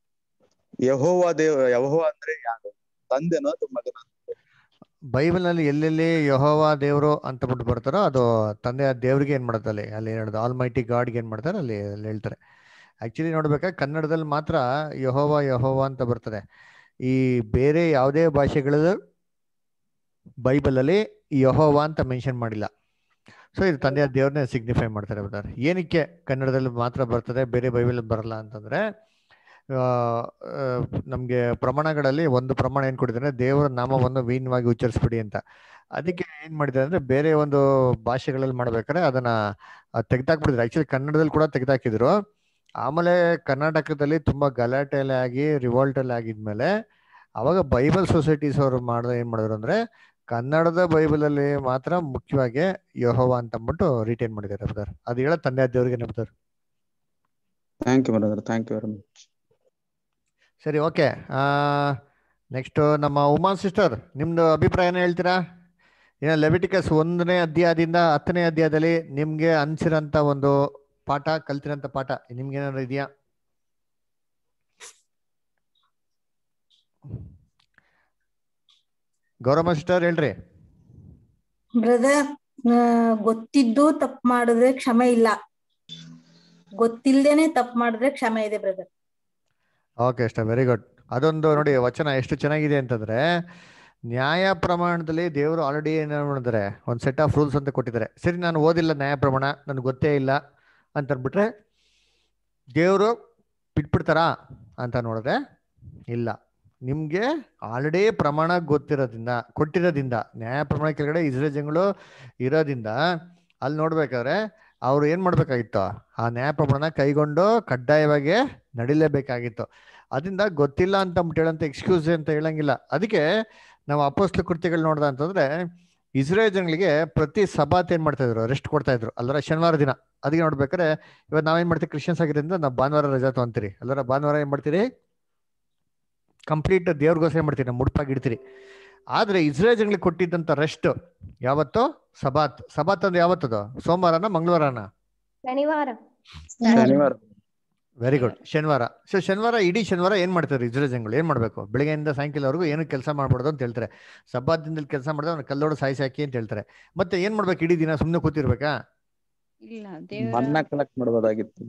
ಯಹೋವ ದೇವ ಯಹೋವ ಅಂದ್ರೆ ಯಾರು ತಂದೆನೋ ಅಥವಾ ಮಗನ ಬೈಬಲ್ ನಲ್ಲಿ ಎಲ್ಲೆಲ್ಲಿ ಯಹೋವ ದೇವರು ಅಂತ ಬಿಟ್ಟು ಬರ್ತಾರೋ ಅದು ತಂದೆ ದೇವ್ರಿಗೆ ಏನ್ ಮಾಡುತ್ತೆ ಅಲ್ಲಿ ಅಲ್ಲಿ ಹೇಳೋದು ಆಲ್ ಮೈಟಿ ಗಾಡ್ಗೆ ಏನ್ ಮಾಡ್ತಾರೆ ಅಲ್ಲಿ ಅಲ್ಲಿ ಹೇಳ್ತಾರೆ ಆಕ್ಚುಲಿ ನೋಡ್ಬೇಕಾದ್ರೆ ಕನ್ನಡದಲ್ಲಿ ಮಾತ್ರ ಯಹೋವ ಯಹೋವ ಅಂತ ಬರ್ತದೆ ಈ ಬೇರೆ ಯಾವುದೇ ಭಾಷೆಗಳಲ್ಲೂ ಬೈಬಲ್ ಅಲ್ಲಿ ಯಹೋವ ಅಂತ ಮೆನ್ಷನ್ ಮಾಡಿಲ್ಲ ಸೊ ಇದು ತಂದೆಯ ದೇವ್ರನ್ನೇ ಸಿಗ್ನಿಫೈ ಮಾಡ್ತಾರೆ ಬ್ರದರ್ ಏನಕ್ಕೆ ಕನ್ನಡದಲ್ಲಿ ಮಾತ್ರ ಬರ್ತದೆ ಬೇರೆ ಬೈಬಲ್ ಬರಲ್ಲ ಅಂತಂದ್ರೆ ಆ, ಆ, ನಮ್ಗೆ ಪ್ರಮಾಣಗಳಲ್ಲಿ ಒಂದು ಪ್ರಮಾಣ ಏನ್ ಕೊಟ್ಟಿದ್ದಾರೆ ದೇವರ ನಾಮವನ್ನು ವೀನ್ಯವಾಗಿ ಉಚ್ಚರಿಸ್ಬಿಡಿ ಅಂತ ಅದಕ್ಕೆ ಏನ್ ಮಾಡಿದ್ದಾರೆ ಅಂದ್ರೆ ಬೇರೆ ಒಂದು ಭಾಷೆಗಳಲ್ಲಿ ಮಾಡ್ಬೇಕಾದ್ರೆ ಅದನ್ನ ತೆಗೆದಾಕ್ಬಿಟ್ಟಿದ್ರು ಆಕ್ಚುಲಿ ಕನ್ನಡದಲ್ಲಿ ಕೂಡ ತೆಗೆದಾಕಿದ್ರು ಆಮೇಲೆ ಕರ್ನಾಟಕದಲ್ಲಿ ತುಂಬಾ ಗಲಾಟೆ ಎಲ್ಲ ಆಗಿ ರಿವೋಲ್ಟ್ ಎಲ್ಲ ಆಗಿದ್ಮೇಲೆ ಅವಾಗ ಬೈಬಲ್ ಸೊಸೈಟೀಸ್ ಅವರು ಮಾಡಿದ ಏನ್ ಮಾಡಿದ್ರು ಅಂದ್ರೆ ಕನ್ನಡದ ಬೈಬಲ್ ಅಲ್ಲಿ ಮಾತ್ರ ಮುಖ್ಯವಾಗಿ ಯಹೋವ ಅಂತ ಅಂದ್ಬಿಟ್ಟು ರಿಟೈನ್ ಮಾಡಿದ್ದಾರೆ ಬ್ರದರ್ ಅದು ಹೇಳ ತಂದೆ ದೇವ್ರಿಗೆ brother thank you brother thank you very much ಸರಿ ಓಕೆ ನೆಕ್ಸ್ಟ್ ನಮ್ಮ ಉಮಾ ಸಿಸ್ಟರ್ ನಿಮ್ದು ಅಭಿಪ್ರಾಯನ ಹೇಳ್ತೀರಾ ಏನ ಲೆವಿಟಿಕಸ್ ಒಂದನೇ ಅಧ್ಯಾಯದಿಂದ ಹತ್ತನೇ ಅಧ್ಯಾಯದಲ್ಲಿ ನಿಮ್ಗೆ ಅನ್ಸಿರಂತ ಒಂದು ಪಾಠ ಕಲ್ತಿರಂತ ಪಾಠ ನಿಮ್ಗೆ ಏನಾದ್ರು ಇದೆಯಾ ಗೌರಮ್ಮ ಸಿಸ್ಟರ್ ಹೇಳ್ರಿ ಬ್ರದರ್ ಗೊತ್ತಿದ್ದು ತಪ್ಪು ಮಾಡಿದ್ರೆ ಕ್ಷಮೆ ಇಲ್ಲ ಗೊತ್ತಿಲ್ದೇನೆ ತಪ್ಪು ಮಾಡಿದ್ರೆ ಕ್ಷಮೆ ಇದೆ ಬ್ರದರ್ ಓಕೆ ಇಷ್ಟ ವೆರಿ ಗುಡ್ ಅದೊಂದು ನೋಡಿ ವಚನ ಎಷ್ಟು ಚೆನ್ನಾಗಿದೆ ಅಂತಂದ್ರೆ ನ್ಯಾಯ ಪ್ರಮಾಣದಲ್ಲಿ ದೇವರು ಆಲ್ರೆಡಿ ಏನ್ ಮಾಡಿದ್ದಾರೆ ಒಂದು ಸೆಟ್ ಆಫ್ ರೂಲ್ಸ್ ಅಂತ ಕೊಟ್ಟಿದ್ದಾರೆ ಸರಿ ನಾನು ಓದಿಲ್ಲ ನ್ಯಾಯ ಪ್ರಮಾಣ ನನಗೆ ಗೊತ್ತೇ ಇಲ್ಲ ಅಂತ ಅಂದ್ಬಿಟ್ರೆ ದೇವರು ಬಿಟ್ಬಿಡ್ತಾರಾ ಅಂತ ನೋಡಿದ್ರೆ ಇಲ್ಲ ನಿಮ್ಗೆ ಆಲ್ರೆಡಿ ಪ್ರಮಾಣ ಗೊತ್ತಿರೋದ್ರಿಂದ ಕೊಟ್ಟಿರೋದ್ರಿಂದ ನ್ಯಾಯ ಪ್ರಮಾಣ ಕೆಳಗಡೆ ಇಸ್ರೇಲ್ ಜನಗಳು ಇರೋದ್ರಿಂದ ಅಲ್ಲಿ ನೋಡ್ಬೇಕಾದ್ರೆ ಅವ್ರು ಏನ್ ಮಾಡ್ಬೇಕಾಗಿತ್ತು ಆ ನ್ಯಾಯ ಪ್ರಮಾಣ ಕೈಗೊಂಡು ಕಡ್ಡಾಯವಾಗಿ ನಡಿಲೇಬೇಕಾಗಿತ್ತು ಅದರಿಂದ ಗೊತ್ತಿಲ್ಲ ಅಂತ ಅಂದ್ಬಿಟ್ಟು ಹೇಳಂತ ಎಕ್ಸ್ಕ್ಯೂಸ್ ಅಂತ ಹೇಳಂಗಿಲ್ಲ ಅದಕ್ಕೆ ನಾವು ಅಪೋಸ್ಲ ಕೃತ್ಯಗಳು ನೋಡ್ದ ಅಂತಂದ್ರೆ ಇಸ್ರೇಲ್ ಜನಗಳಿಗೆ ಪ್ರತಿ ಸಭಾತ್ ಏನ್ ಮಾಡ್ತಾ ಇದ್ರು ರೆಸ್ಟ್ ಕೊಡ್ತಾ ಇದ್ರು ಅಲ್ಲರ ಶನಿವಾರ ದಿನ ಅದಕ್ಕೆ ನೋಡ್ಬೇಕಾದ್ರೆ ಇವತ್ತು ನಾವೇನ್ ಮಾಡ್ತೀವಿ ಕ್ರಿಶ್ಚಿಯನ್ಸ್ ಆಗಿರೋದ್ರಿಂದ ನಾವು ಭಾನುವಾರ ರಜಾ ತಗೊಂತೀರಿ ಅಲ್ಲರ ಭಾನುವಾರ ಏನ್ ಮಾಡ್ತೀರಿ ಕಂಪ್ಲೀಟ್ ದೇವ್ರಿಗೋಸ್ಕರ ಏನ್ ಮಾಡ್ತೀರಿ ನಾವು ಮುಡುಪಾಗಿ ಇಡ್ತೀರಿ ಆದ್ರೆ ಇಸ್ರೇಲ್ ಜನಗಳಿಗೆ ಕೊಟ್ಟಿದ್ದಂತ ರೆಸ್ಟ್ ಯಾವತ್ತು ಸಬಾತ್ ಸಬಾತ್ ಅಂದ್ರೆ ಯಾವತ್ತದು ಸೋಮವಾರನ ಮಂಗಳವಾರನ ಶನಿವಾರ ಶನಿವಾರ ವೆರಿ ಗುಡ್ ಶನಿವಾರ ಸೊ ಶನಿವಾರ ಇಡೀ ಶನಿವಾರ ಏನ್ ಮಾಡ್ತಾರೆ ಇಸ್ರೇಲ್ ಜನಗಳು ಏನ್ ಮಾಡ್ಬೇಕು ಬೆಳಗ್ಗೆಯಿಂದ ಸಾಯಂಕಾಲವರೆಗೂ ಏನು ಕೆಲಸ ಮಾಡ್ಬಾರ್ದು ಅಂತ ಹೇಳ್ತಾರೆ ಸಬ್ಬಾತ್ ದಿನದಲ್ಲಿ ಕೆಲಸ ಮಾಡಿದ್ರೆ ಅವ್ನ ಕಲ್ಲೋಡು ಸಾಯಿಸಿ ಹಾಕಿ ಅಂತ ಹೇಳ್ತಾರೆ ಮತ್ತೆ ಏನ್ ಮಾಡ್ಬೇಕು ಇಡೀ ದಿನ ಸುಮ್ಮನೆ ಕೂತಿರ್ಬೇಕಾ ಇಲ್ಲ ದೇವರ ಮನ್ನ ಕಲೆಕ್ಟ್ ಮಾಡ್ಬೋದಾಗಿತ್ತು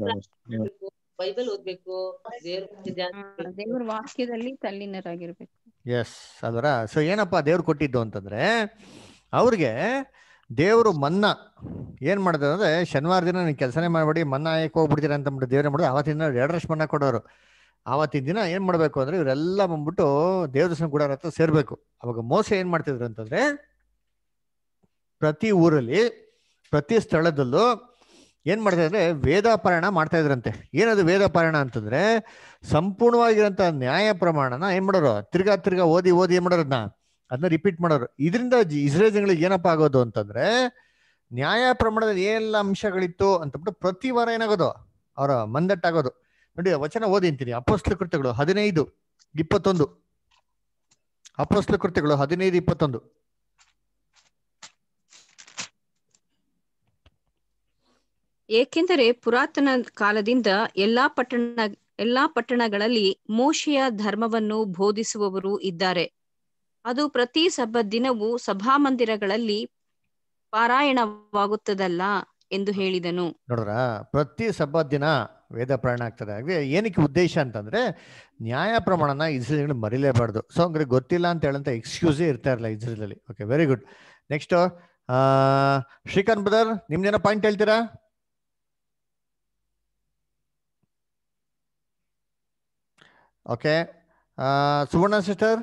ಬೈಬಲ್ ಓದ್ಬೇಕು ದೇವ್ರ ಬಗ್ಗೆ ಧ್ಯಾನ ಆ, ದೇವ್ರ ವಾಕ್ಯದಲ್ಲಿ ತಲ್ಲೀನರಾಗಿರ್ಬೇಕು ಎಸ್ ಅಲ್ವರ ಸೊ ಏನಪ್ಪ ದೇವ್ರು ಕೊಟ್ಟಿದ್ದು ಅಂತಂದ್ರೆ ಅವ್ರಿಗೆ ದೇವರು ಮನ್ನಾ ಏನ್ ಮಾಡಿದ್ರು ಅಂದ್ರೆ ಶನಿವಾರ ದಿನ ನೀವು ಕೆಲಸನೇ ಮಾಡ್ಬೇಡಿ ಮನ್ನಾ ಆಯಕ್ಕೆ ಹೋಗ್ಬಿಡ್ತೀರ ಅಂತ ಅಂದ್ಬಿಟ್ಟು ದೇವ್ರೆ ಮಾಡಿದ್ರು ಆವತ್ತಿನ ಎರಡರಷ್ಟು ಮನ್ನಾ ಕೊಡೋರು ಆವತ್ತಿನ ದಿನ ಏನ್ ಮಾಡ್ಬೇಕು ಅಂದ್ರೆ ಇವರೆಲ್ಲ ಬಂದ್ಬಿಟ್ಟು ದೇವ್ರ ದರ್ಶನ ಗುಡಾರ ಹತ್ರ ಸೇರ್ಬೇಕು ಅವಾಗ ಮೋಸ ಏನ್ ಮಾಡ್ತಿದ್ರು ಅಂತಂದ್ರೆ ಪ್ರತಿ ಊರಲ್ಲಿ ಪ್ರತಿ ಸ್ಥಳದಲ್ಲೂ ಏನ್ ಮಾಡ್ತಾ ಇದ್ರೆ ವೇದ ಪಾರಾಯಣ ಮಾಡ್ತಾ ಇದ್ರಂತೆ ಏನದು ವೇದ ಪಾರಾಯಣ ಅಂತಂದ್ರೆ ಸಂಪೂರ್ಣವಾಗಿರೋಂಥ ನ್ಯಾಯ ಪ್ರಮಾಣನ ಏನ್ ಮಾಡೋರು ತಿರ್ಗಾ ತಿರ್ಗಾ ಓದಿ ಓದಿ ಏನ್ ಮಾಡೋರು ಅದನ್ನ ಅದನ್ನ ರಿಪೀಟ್ ಮಾಡೋರು ಇದರಿಂದ ಇಸ್ರೇಲ್ ಜನಗಳಿಗೆ ಏನಪ್ಪ ಆಗೋದು ಅಂತಂದ್ರೆ ನ್ಯಾಯ ಪ್ರಮಾಣದಲ್ಲಿ ಏನೆಲ್ಲ ಅಂಶಗಳಿತ್ತು ಅಂತಬಿಟ್ಟು ಪ್ರತಿ ವಾರ ಏನಾಗೋದು ಅವರ ಮಂದಟ್ಟಾಗೋದು ನೋಡಿ ವಚನ ಓದಿ ಅಂತೀನಿ ಅಪೋಸ್ಲ ಕೃತ್ಯಗಳು ಹದಿನೈದು ಇಪ್ಪತ್ತೊಂದು ಅಪೋಸ್ಲ ಕೃತ್ಯಗಳು ಹದಿನೈದು ಇಪ್ಪತ್ತೊಂದು ಏಕೆಂದರೆ ಪುರಾತನ ಕಾಲದಿಂದ ಎಲ್ಲಾ ಪಟ್ಟಣ ಎಲ್ಲಾ ಪಟ್ಟಣಗಳಲ್ಲಿ ಮೋಶೆಯ ಧರ್ಮವನ್ನು ಬೋಧಿಸುವವರು ಇದ್ದಾರೆ ಅದು ಪ್ರತಿ ಸಬ್ಬತ್ ದಿನವೂ ಸಭಾಮಂದಿರಗಳಲ್ಲಿ ಪಾರಾಯಣವಾಗುತ್ತದಲ್ಲ ಎಂದು ಹೇಳಿದನು ನೋಡ್ರ ಪ್ರತಿ ಸಬ್ಬತ್ ದಿನ ವೇದ ಪ್ರಾಣ ಆಗ್ತದೆ ಹಾಗೆ ಏನಕ್ಕೆ ಉದ್ದೇಶ ಅಂತಂದ್ರೆ ನ್ಯಾಯ ಪ್ರಮಾಣನ ಇಸ್ರೇಲ್ ಮರಿಲೇಬಾರ್ದು ಸೊ ಹಂಗ್ರೆ ಗೊತ್ತಿಲ್ಲ ಅಂತ ಹೇಳಂತ ಎಕ್ಸ್ಕ್ಯೂಸೇ ಇರ್ತಾ ಇರಲ್ಲ ಇಸ್ರೇಲ್ ಅಲ್ಲಿ okay very good next Srikanth brother ನಿಮ್ದೇನೋ ಪಾಯಿಂಟ್ ಹೇಳ್ತೀರಾ ಓಕೆ ಸುವರ್ಣ ಸಿಸ್ಟರ್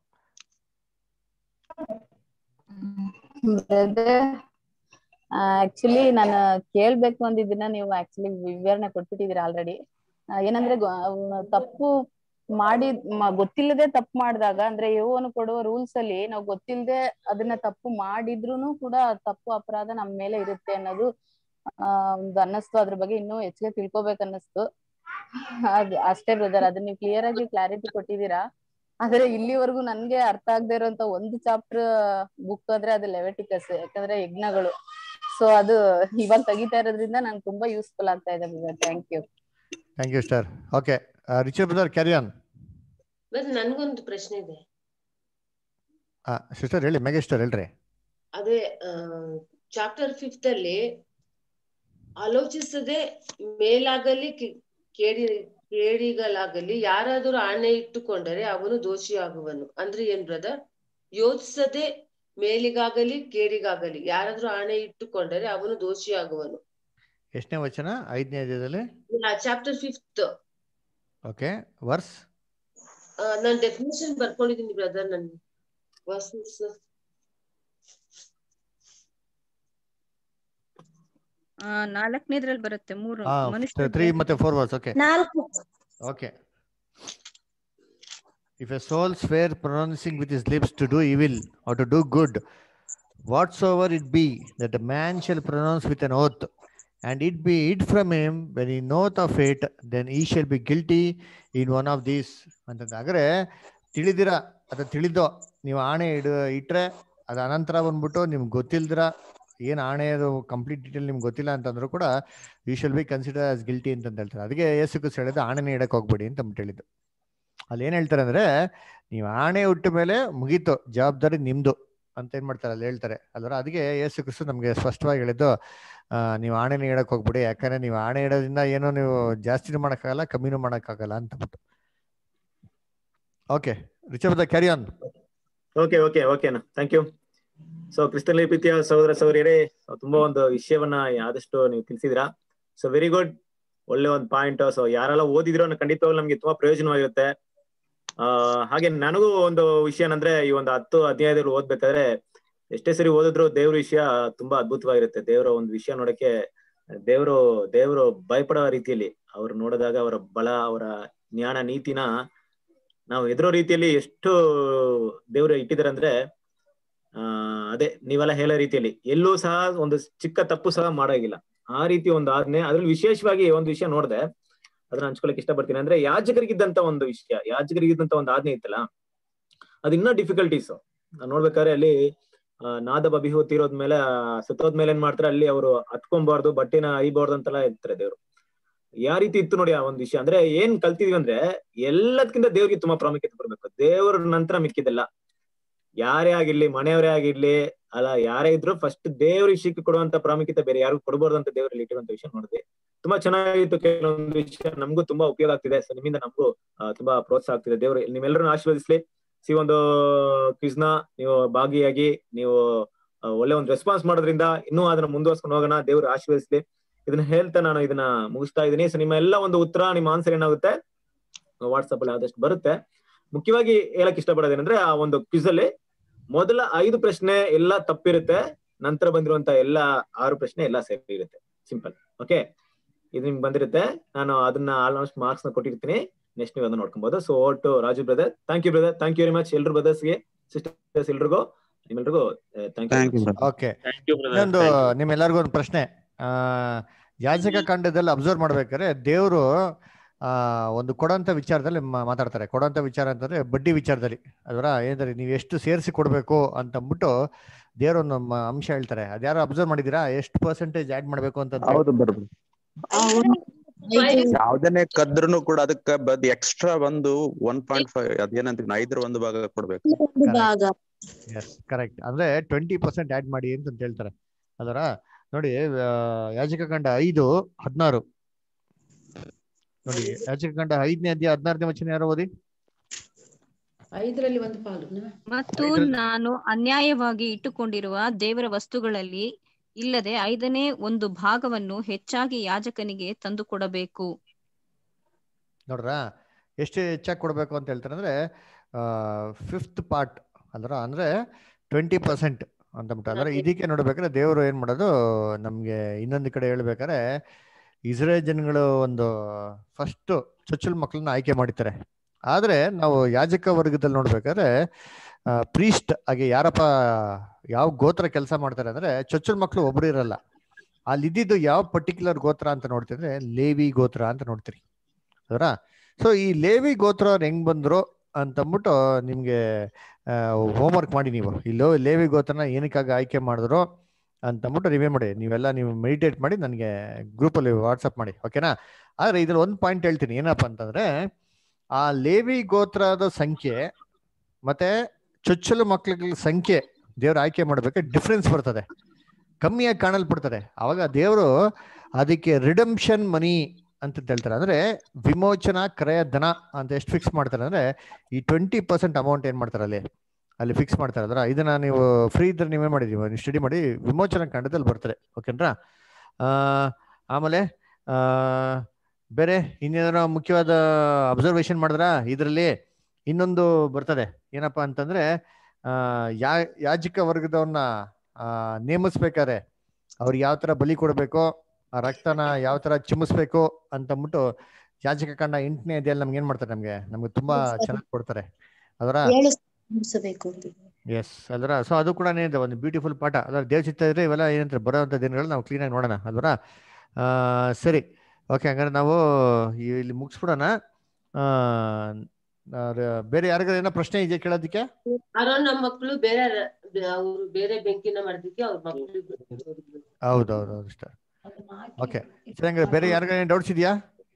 ಆಕ್ಚುಲಿ ನಾನು ಕೇಳ್ಬೇಕು ಅಂದಿದ್ದನ್ನ ನೀವು ಆಕ್ಚುಲಿ ವಿವರಣೆ ಕೊಟ್ಬಿಟ್ಟಿದೀರ ಆಲ್ರೆಡಿ ಏನಂದ್ರೆ ಗೊ- ಅವ್ನು ತಪ್ಪು ಮಾಡಿ ಮ- ಗೊತ್ತಿಲ್ಲದೆ ತಪ್ಪು ಮಾಡಿದಾಗ ಅಂದ್ರೆ ಯೋವನು ಕೊಡುವ ರೂಲ್ಸ್ ಅಲ್ಲಿ ನಾವು ಗೊತ್ತಿಲ್ಲದೆ ಅದನ್ನ ತಪ್ಪು ಮಾಡಿದ್ರೂನು ಕೂಡ ತಪ್ಪು ಅಪರಾಧ ನಮ್ ಮೇಲೆ ಇರುತ್ತೆ ಅನ್ನೋದು ಆ ಒಂದು ಅನ್ನಿಸ್ತು ಅದ್ರ ಬಗ್ಗೆ ಇನ್ನೂ ಹೆಚ್ಚಿಗೆ ತಿಳ್ಕೊಬೇಕು ಅನ್ನಿಸ್ತು ಅದ್ ಅಷ್ಟೇ ಬ್ರದರ್ ಅದನ್ನ ನೀವು ಕ್ಲಿಯರ್ ಆಗಿ ಕ್ಲಾರಿಟಿ ಕೊಟ್ಟಿದ್ದೀರಾ ಆದ್ರೆ ಇಲ್ಲಿವರೆಗೂ ನನ್ಗೆ ಅರ್ಥ ಆಗದೆ ಇರುವಂತ ಒಂದು ಚಾಪ್ಟರ್ ಬುಕ್ ಅಂದ್ರೆ ಅದು ಲೆವೆಟಿಕಸ್ ಯಾಕಂದ್ರೆ ಯಜ್ಞಗಳು ಸೊ ಅದು ಇವಾಗ ತೆಗಿತಾ ಇರೋದ್ರಿಂದ ನಂಗೆ ತುಂಬಾ ಯೂಸ್ಫುಲ್ ಆಗ್ತಾ ಇದೆ brother thank you thank you star okay Richard brother carry on ಮತ್ತೆ ನನ್ಗೊಂದು ಪ್ರಶ್ನೆ ಇದೆ ಸಿಸ್ಟರ್ ಹೇಳಿ ಮೆಗೆಸ್ಟರ್ ಹೇಳ್ರಿ ಅದೇ ಚಾಪ್ಟರ್ ಫಿಫ್ತ್ ಅಲ್ಲಿ ಆಲೋಚಿಸದೆ ಮೇಲಾಗಲಿ ಕಿ- ಕೇಡಿ ಕೇಡಿಗಳಾಗಲಿ ಯಾರಾದರೂ ಆಣೆ ಇಟ್ಟುಕೊಂಡರೆ ಅವನು ದೋಷಿಯಾಗುವನು ಅಂದ್ರೆ ಏನ್ ಬ್ರದರ್ ಯೋಚಿಸದೆ ಮೇಲಿಗಾಗಲಿ ಕೇಡಿಗಾಗಲಿ ಯಾರಾದ್ರೂ ಆಣೆ ಇಟ್ಟುಕೊಂಡರೆ ಅವನು ದೋಷಿಯಾಗುವನು ಎಷ್ಟನೇ ವಚನ ಐದನೇ ಅಧ್ಯಾಯದಲ್ಲಿ ಚಾಪ್ಟರ್ ಫಿಫ್ತ್ ಓಕೆ ವರ್ಸ್ ನಾನು ಡೆಫಿನೇಷನ್ ಬರ್ಕೊಂಡಿದ್ದೀನಿ ಬ್ರದರ್ ನನ್ ವರ್ಸಸ್ ಆ ನಾಲ್ಕನೇದ್ರಲ್ಲಿ ಬರುತ್ತೆ ಮೂರು ಹಾ ಮನುಷ್ಯ ತ್ರೀ ಮತ್ತೆ ಫೋರ್ ವರ್ಸ್ ಓಕೆ ನಾಲ್ಕು okay if a soul swear pronouncing with his lips to do evil or to do good whatsoever it be that a man shall pronounce with an oath and it be hid from him when he knoweth of it then he shall be guilty in one of these ಅಂತಂದ್ರೆ ಹಾಗಾದ್ರೆ ತಿಳಿದಿರ ಅಥವಾ ತಿಳಿದೋ ನೀವು ಆಣೆ ಇಡ ಇಟ್ರೆ ಅದ ಅನಂತರ ಬಂದ್ಬಿಟ್ಟು ನಿಮ್ಗೆ ಗೊತ್ತಿಲ್ದಿರ ಏನ್ ಆಣೆ ಅದು ಕಂಪ್ಲೀಟ್ ಡೀಟೇಲ್ ನಿಮ್ಗೆ ಗೊತ್ತಿಲ್ಲ ಅಂತಂದ್ರು ಕೂಡ you shall be consider as guilty ಅಂತ ಹೇಳ್ತಾರೆ ಅದಕ್ಕೆ ಯೇಸು ಕ್ರಿಸ್ತ ಹೇಳಿದ್ದು ಆಣೆನೇ ಇಡಕ್ ಹೋಗ್ಬೇಡಿ ಅಂತ ಅಂದ್ಬಿಟ್ಟು ಹೇಳಿದ್ದು ಅಲ್ಲಿ ಏನ್ ಹೇಳ್ತಾರೆ ಅಂದ್ರೆ ನೀವು ಆಣೆ ಹುಟ್ಟ ಮೇಲೆ ಮುಗೀತು ಜವಾಬ್ದಾರಿ ನಿಮ್ದು ಅಂತ ಏನ್ ಮಾಡ್ತಾರೆ ಅಲ್ಲಿ ಹೇಳ್ತಾರೆ ಅಲ್ವರ ಅದಕ್ಕೆ ಯೇಸು ಕ್ರಿಸ್ತು ನಮ್ಗೆ ಸ್ಪಷ್ಟವಾಗಿ ಹೇಳಿದ್ದು ಆ, ನೀವು ಆಣೆನ ಇಡಕ್ ಹೋಗ್ಬಿಡಿ ಯಾಕಂದ್ರೆ ನೀವು ಆಣೆ ಇಡೋದ್ರಿಂದ ಏನೋ ನೀವು ಜಾಸ್ತಿನೂ ಮಾಡಕ್ಕಾಗಲ್ಲ ಕಮ್ಮಿನೂ ಮಾಡಕ್ಕಾಗಲ್ಲ ಅಂತ ಬಿಟ್ಟು okay Richard carry on okay okay ಓಕೆನಾ ಥ್ಯಾಂಕ್ ಯು ಸೊ ಕ್ರಿಸ್ತನಲ್ಲಿ ಪ್ರೀತಿಯ ಸಹೋದರ ಸಹೋದರಿಯರೇ so ತುಂಬಾ ಒಂದು ವಿಷಯವನ್ನ ಆದಷ್ಟು ನೀವು ತಿಳಿಸಿದ್ರಾ ಸೊ ವೆರಿ ಗುಡ್ ಒಳ್ಳೆ ಒಂದು ಪಾಯಿಂಟ್ ಸೊ ಯಾರೆಲ್ಲ ಓದಿದ್ರೋ ಖಂಡಿತವಾಗ್ಲೂ ನಮ್ಗೆ ತುಂಬಾ ಪ್ರಯೋಜನವಾಗಿರುತ್ತೆ ಆ ಹಾಗೆ ನನಗೂ ಒಂದು ವಿಷಯ ಏನಂದ್ರೆ ಈ ಒಂದು ಹತ್ತು ಅಧ್ಯಾಯದಲ್ಲಿ ಓದ್ಬೇಕಾದ್ರೆ ಎಷ್ಟೇ ಸರಿ ಓದಿದ್ರು ದೇವ್ರ ವಿಷಯ ತುಂಬಾ ಅದ್ಭುತವಾಗಿರುತ್ತೆ ದೇವರ ಒಂದು ವಿಷಯ ನೋಡಕ್ಕೆ ದೇವರು ದೇವರು ಭಯಪಡೋ ರೀತಿಯಲ್ಲಿ ಅವ್ರು ನೋಡಿದಾಗ ಅವರ ಬಲ ಅವರ ಜ್ಞಾನ ನೀತಿನ ನಾವು ಎದುರೋ ರೀತಿಯಲ್ಲಿ ಎಷ್ಟು ದೇವ್ರು ಇಟ್ಟಿದ್ದಾರೆ ಅಂದ್ರೆ ಆ ಅದೇ ನೀವೆಲ್ಲ ಹೇಳೋ ರೀತಿಯಲ್ಲಿ ಎಲ್ಲೂ ಸಹ ಒಂದು ಚಿಕ್ಕ ತಪ್ಪು ಸಹ ಮಾಡೋಗಿಲ್ಲ ಆ ರೀತಿ ಒಂದು ಆಜ್ಞೆ ಅದ್ರಲ್ಲಿ ವಿಶೇಷವಾಗಿ ಒಂದು ವಿಷಯ ನೋಡ್ದೆ ಅದನ್ನ ಹಂಚ್ಕೊಳಕ್ ಇಷ್ಟಪಡ್ತೀನಿ ಅಂದ್ರೆ ಯಾಜಕರಿಗಿದ್ದಂತ ಒಂದು ವಿಷಯ ಯಾಜಕರಿಗಿದ್ದಂತ ಒಂದು ಆಜ್ಞೆ ಇತ್ತಲ್ಲ ಅದು ಇನ್ನೂ ಡಿಫಿಕಲ್ಟೀಸ್ ನೋಡ್ಬೇಕಾದ್ರೆ ಅಲ್ಲಿ ಆ, ನಾದಬ ಬಿಹು ತೀರೋದ್ಮೇಲೆ ಸತ್ತೋದ್ಮೇಲೆ ಏನ್ ಮಾಡ್ತಾರೆ ಅಲ್ಲಿ ಅವರು ಹತ್ಕೊಬಾರ್ದು ಬಟ್ಟೆನ ಐಬಾರ್ದು ಅಂತೆಲ್ಲ ಇರ್ತಾರೆ ದೇವ್ರು ಯಾವ ರೀತಿ ಇತ್ತು ನೋಡಿ ಆ ಒಂದು ವಿಷಯ ಅಂದ್ರೆ ಏನ್ ಕಲ್ತಿದೀವಿ ಅಂದ್ರೆ ಎಲ್ಲದಕ್ಕಿಂತ ದೇವ್ರಿಗೆ ತುಂಬಾ ಪ್ರಾಮುಖ್ಯತೆ ಕೊಡ್ಬೇಕು ದೇವ್ರ ನಂತರ ಮಿಕ್ಕಿದೆಲ್ಲ ಯಾರೇ ಆಗಿರ್ಲಿ ಮನೆಯವರೇ ಆಗಿರ್ಲಿ ಅಲ್ಲ ಯಾರೇ ಇದ್ರು ಫಸ್ಟ್ ದೇವ್ರ ವಿಷಯಕ್ಕೆ ಕೊಡುವಂತ ಪ್ರಾಮುಖ್ಯತೆ ಬೇರೆ ಯಾರಿಗೂ ಕೊಡಬಾರ್ದು ಅಂತ ದೇವರಲ್ಲಿ ಇಟ್ಟಿರುವಂತ ವಿಷಯ ನೋಡಿದ್ವಿ ತುಂಬಾ ಚೆನ್ನಾಗಿತ್ತು ಕೆಲವೊಂದು ವಿಷಯ ನಮಗೂ ತುಂಬಾ ಉಪಯೋಗ ಆಗ್ತಿದೆ ಸೊ ನಿಮ್ಮಿಂದ ನಮಗೂ ಆ, ತುಂಬಾ ಪ್ರೋತ್ಸಾಹ ಆಗ್ತಿದೆ ದೇವ್ರು ನಿಮ್ಮೆಲ್ಲರನ್ನು ಆಶೀರ್ವದಿಸ್ಲಿ ಸಿ ಒಂದು ಕ್ವಿಸ್ ನ ನೀವು ಭಾಗಿಯಾಗಿ ನೀವು ಆ, ಒಳ್ಳೆ ಒಂದು ರೆಸ್ಪಾನ್ಸ್ ಮಾಡೋದ್ರಿಂದ ಇನ್ನೂ ಅದನ್ನ ಮುಂದುವರ್ಸ್ಕೊಂಡು ಹೋಗೋಣ ದೇವ್ರು ಆಶೀರ್ವದಿಸ್ಲಿ ಇದನ್ನ ಹೇಳ್ತಾ ನಾನು ಇದನ್ನ ಮುಗಿಸ್ತಾ ಇದ್ದೀನಿ ಸೊ ನಿಮ್ಮ ಎಲ್ಲ ಒಂದು ಉತ್ತರ ನಿಮ್ಮ ಆನ್ಸರ್ ಏನಾಗುತ್ತೆ ವಾಟ್ಸಪ್ ಅಲ್ಲಿ ಆದಷ್ಟು ಬರುತ್ತೆ ಮುಖ್ಯವಾಗಿ ಹೇಳಕ್ ಇಷ್ಟಪಡೋದೇನಂದ್ರೆ ಆ ಒಂದು ಕ್ವಿಸ್ ಅಲ್ಲಿ ಮೊದಲ ಐದು ಪ್ರಶ್ನೆ ಎಲ್ಲ ತಪ್ಪಿರುತ್ತೆ ನಂತರ ಬಂದಿರುವಂತ ಎಲ್ಲ ಆರು ಪ್ರಶ್ನೆ ಎಲ್ಲ ಸರಿ ಇರುತ್ತೆ ಸಿಂಪಲ್ ಓಕೆ ಇದು ನಿಮ್ಗೆ ಬಂದಿರುತ್ತೆ ನಾನು ಅದನ್ನ ಆಲ್ಮೋಸ್ಟ್ ಮಾರ್ಕ್ಸ್ ನ ಕೊಟ್ಟಿರ್ತೀನಿ ನೆಕ್ಸ್ಟ್ ನೀವು ಅದನ್ನ ನೋಡ್ಕೊಬಹುದು so to Raju brother thank you brother thank you very much ಎಲ್ರು ಬ್ರದರ್ಸ್ಗೆ ಸಿಸ್ಟರ್ಸ್ ಎಲ್ರಿಗೂ ನಿಮ್ಮೆಲ್ರಿಗೂ ಥ್ಯಾಂಕ್ you okay thank you brother ಇನ್ನೊಂದು ನಿಮ್ಮೆಲ್ಲರಿಗೂ ಒಂದು ಪ್ರಶ್ನೆ ಆ ಯಾಜಕ ಕಾಂಡದಲ್ಲಿ ಅಬ್ಸರ್ವ್ ಮಾಡ್ಬೇಕಾದ್ರೆ ದೇವರು ಆ ಒಂದು ಕೊಡೋಂತ ವಿಚಾರದಲ್ಲಿ ಮಾ- ಮಾತಾಡ್ತಾರೆ ಕೊಡೋಂತ ವಿಚಾರ ಅಂತಂದ್ರೆ ಬಡ್ಡಿ ವಿಚಾರದಲ್ಲಿ ಅದರ ಏನಂದ್ರೆ ನೀವು ಎಷ್ಟು ಸೇರಿಸಿ ಕೊಡ್ಬೇಕು ಅಂತ ಅಂದ್ಬಿಟ್ಟು ದೇವ್ರ ಒಂದು ಮ- ಅಂಶ ಹೇಳ್ತಾರೆ ಅದ್ಯಾರು ಅಬ್ಸರ್ವ್ ಮಾಡಿದೀರಾ ಎಷ್ಟು ಪರ್ಸೆಂಟೇಜ್ ಆಡ್ ಮಾಡ್ಬೇಕು ಅಂತ ಅಂತ ಹೌದು ಬರ್ಬೋದು ಯಾವ್ದನ್ನೇ ಕದ್ರೂ ಕೂಡ ಅದಕ್ಕ ಬದ್ ಎಕ್ಸ್ಟ್ರಾ ಒಂದು ಒನ್ ಪಾಯಿಂಟ್ ಫೈವ್ ಅದೇನಂತೀವಿ ಐದರ ಒಂದು ಭಾಗ ಕೊಡ್ಬೇಕು ಎಸ್ ಕರೆಕ್ಟ್ ಅಂದ್ರೆ ಟ್ವೆಂಟಿ ಪರ್ಸೆಂಟ್ ಆಡ್ ಮಾಡಿ ಅಂತ ಹೇಳ್ತಾರೆ ಅದರ ನೋಡಿ ಆ, ಯಾಜಕ ಕಂಡ ಐದು ಹದಿನಾರು ನೋಡಿ ಯಾಜಕ ಕಂಡ ಐದನೇ ಅಧ್ಯಾಯ ಹದಿನಾರನೇ ವಚನ ಯಾರೋ ಓದಿ ಐದರಲ್ಲಿ ಒಂದು ಪಾಲು ಮತ್ತು ನಾನು ಅನ್ಯಾಯವಾಗಿ ಇಟ್ಟುಕೊಂಡಿರುವ ದೇವರ ವಸ್ತುಗಳಲ್ಲಿ ಇಲ್ಲದೆ ಐದನೇ ಒಂದು ಭಾಗವನ್ನು ಹೆಚ್ಚಾಗಿ ಯಾಜಕನಿಗೆ ತಂದು ಕೊಡಬೇಕು ನೋಡ್ರಾ ಎಷ್ಟು ಹೆಚ್ಚಾಗಿ ಕೊಡ್ಬೇಕು ಅಂತ ಹೇಳ್ತಾರೆ ಅಂದ್ರೆ ಫಿಫ್ತ್ ಪಾರ್ಟ್ ಅಲ್ರ ಅಂದ್ರೆ ಟ್ವೆಂಟಿ ಪರ್ಸೆಂಟ್ ಅಂತಬಿಟ್ಟು ಅಂದ್ರೆ ಇದಕ್ಕೆ ನೋಡ್ಬೇಕಾದ್ರೆ ದೇವರು ಏನ್ ಮಾಡೋದು ನಮ್ಗೆ ಇನ್ನೊಂದು ಕಡೆ ಹೇಳ್ಬೇಕಾದ್ರೆ ಇಸ್ರೇಲ್ ಜನಗಳು ಒಂದು ಫಸ್ಟ್ ಚೊಚ್ಚಲ ಮಕ್ಕಳನ್ನ ಆಯ್ಕೆ ಮಾಡಿರ್ತಾರೆ ಆದ್ರೆ ನಾವು ಯಾಜಕ ವರ್ಗದಲ್ಲಿ ನೋಡ್ಬೇಕಾದ್ರೆ ಪ್ರೀಸ್ಟ್ ಹಾಗೆ ಯಾರಪ್ಪ ಯಾವ ಗೋತ್ರ ಕೆಲಸ ಮಾಡ್ತಾರೆ ಅಂದ್ರೆ ಚೊಚ್ಚಲ ಮಕ್ಕಳು ಒಬ್ರು ಇರಲ್ಲ ಅಲ್ಲಿ ಇದ್ದಿದ್ದು ಯಾವ ಪರ್ಟಿಕ್ಯುಲರ್ ಗೋತ್ರ ಅಂತ ನೋಡ್ತಿದ್ರೆ ಲೇವಿ ಗೋತ್ರ ಅಂತ ನೋಡ್ತೀರಿ ಅದರ ಸೊ ಈ ಲೇವಿ ಗೋತ್ರ ಅವ್ರು ಹೆಂಗ್ ಬಂದ್ರು ಅಂತಂದ್ಬಿಟ್ಟು ನಿಮ್ಗೆ ಹೋಮ್ವರ್ಕ್ ಮಾಡಿ ನೀವು ಇಲ್ಲೋ ಲೇವಿ ಗೋತ್ರನ ಏನಕ್ಕಾಗಿ ಆಯ್ಕೆ ಮಾಡಿದ್ರು ಅಂತಂದ್ಬಿಟ್ಟು ರಿವ್ಯೂ ಮಾಡಿ ನೀವೆಲ್ಲ ನೀವು ಮೆಡಿಟೇಟ್ ಮಾಡಿ ನನಗೆ ಗ್ರೂಪಲ್ಲಿ ವಾಟ್ಸಪ್ ಮಾಡಿ ಓಕೆನಾ ಆದ್ರೆ ಇದ್ರಲ್ಲಿ ಒಂದು ಪಾಯಿಂಟ್ ಹೇಳ್ತೀನಿ ಏನಪ್ಪ ಅಂತಂದ್ರೆ ಆ ಲೇವಿ ಗೋತ್ರದ ಸಂಖ್ಯೆ ಮತ್ತೆ ಚೊಚ್ಚಲು ಮಕ್ಕಳ ಸಂಖ್ಯೆ ದೇವ್ರ ಆಯ್ಕೆ ಮಾಡ್ಬೇಕಾದ್ರೆ ಡಿಫ್ರೆನ್ಸ್ ಬರ್ತದೆ ಕಮ್ಮಿಯಾಗಿ ಕಾಣಲ್ಪಡ್ತದೆ ಅವಾಗ ದೇವರು ಅದಕ್ಕೆ ರಿಡಂಪ್ಷನ್ ಮನಿ ಅಂತ ಹೇಳ್ತಾರೆ ಅಂದ್ರೆ ವಿಮೋಚನಾ ಕ್ರಯ ಧನ ಅಂತ ಎಷ್ಟು ಫಿಕ್ಸ್ ಮಾಡ್ತಾರೆ ಅಂದ್ರೆ ಈ ಟ್ವೆಂಟಿ ಪರ್ಸೆಂಟ್ ಅಮೌಂಟ್ ಏನ್ ಮಾಡ್ತಾರೆ ಅಲ್ಲಿ ಅಲ್ಲಿ ಫಿಕ್ಸ್ ಮಾಡ್ತಾರೆ ಅದರ ಇದನ್ನ ನೀವು ಫ್ರೀ ಇದ್ರೆ ನೀವೇ ಮಾಡಿದೀವಿ ನೀವು ಸ್ಟಡಿ ಮಾಡಿ ವಿಮೋಚನ ಕಾಂಡದಲ್ಲಿ ಬರ್ತಾರೆ ಓಕೆನ್ರಾ ಆ, ಆಮೇಲೆ ಆ, ಬೇರೆ ಇನ್ನೇನಾರ ಮುಖ್ಯವಾದ ಅಬ್ಸರ್ವೇಷನ್ ಮಾಡಿದ್ರ ಇದರಲ್ಲಿ ಇನ್ನೊಂದು ಬರ್ತದೆ ಏನಪ್ಪಾ ಅಂತಂದ್ರೆ ಆ ಯಾ ಯಾಜಕ ವರ್ಗದವ್ರನ್ನ ಆ ನೇಮಿಸ್ಬೇಕಾರೆ ಅವ್ರಿಗೆ ಯಾವ ತರ ಬಲಿ ಕೊಡ್ಬೇಕು ಆ ರಕ್ತನ ಯಾವ ತರ ಚಿಮ್ಮಿಸ್ಬೇಕು ಅಂತಂದ್ಬಿಟ್ಟು ಯಾಜಕ ಕಂಡ ಎಂಟನೇ ಅಧ್ಯಾಯಲ್ಲಿ ನಮ್ಗೆ ಏನ್ ಮಾಡ್ತಾರೆ ನಮ್ಗೆ ನಮ್ಗೆ ತುಂಬಾ ಚೆನ್ನಾಗಿ ಕೊಡ್ತಾರೆ ಅದರ ಏಳು ಮುಗಿಸಬೇಕು ಅಂತ ಎಸ್ ಅದರ ಸೊ ಅದು ಕೂಡ ಏನಿದೆ ಒಂದು ಬ್ಯೂಟಿಫುಲ್ ಪಾಠ ಅದರ ದೇವ್ ಚಿತ್ತ ಇದ್ರೆ ಇವೆಲ್ಲ ಏನಂತಾರೆ ಬರೋವಂಥ ದಿನಗಳು ನಾವು ಕ್ಲೀನಾಗಿ ನೋಡೋಣ ಅದರ ಸರಿ ಓಕೆ ಹಂಗಾದ್ರೆ ನಾವು ಈ- ಇಲ್ಲಿ ಮುಗಿಸ್ಬಿಡೋಣ ಆ, ಆ, ಬೇರೆ ಯಾರಿಗಾರ ಏನೋ ಪ್ರಶ್ನೆ ಇದೆಯಾ ಕೇಳೋದಕ್ಕೆ ಅರೋನ್ ನಮ್ಮ ಮಕ್ಕಳು ಬೇರೆ ಅವರು ಬೇರೆ ಬೆಂಕಿನ ಮಾಡೋದಕ್ಕೆ ಅವ್ರ ಮಕ್ಕಳು ಹೌದೌದು ಹೌದು ಸರ್ ಓಕೆ ಸರಿ ಹಂಗಾರೆ ಬೇರೆ ಯಾರಿಗಾರ ಡೌಟ್ಸ್ ಇದೆಯಾ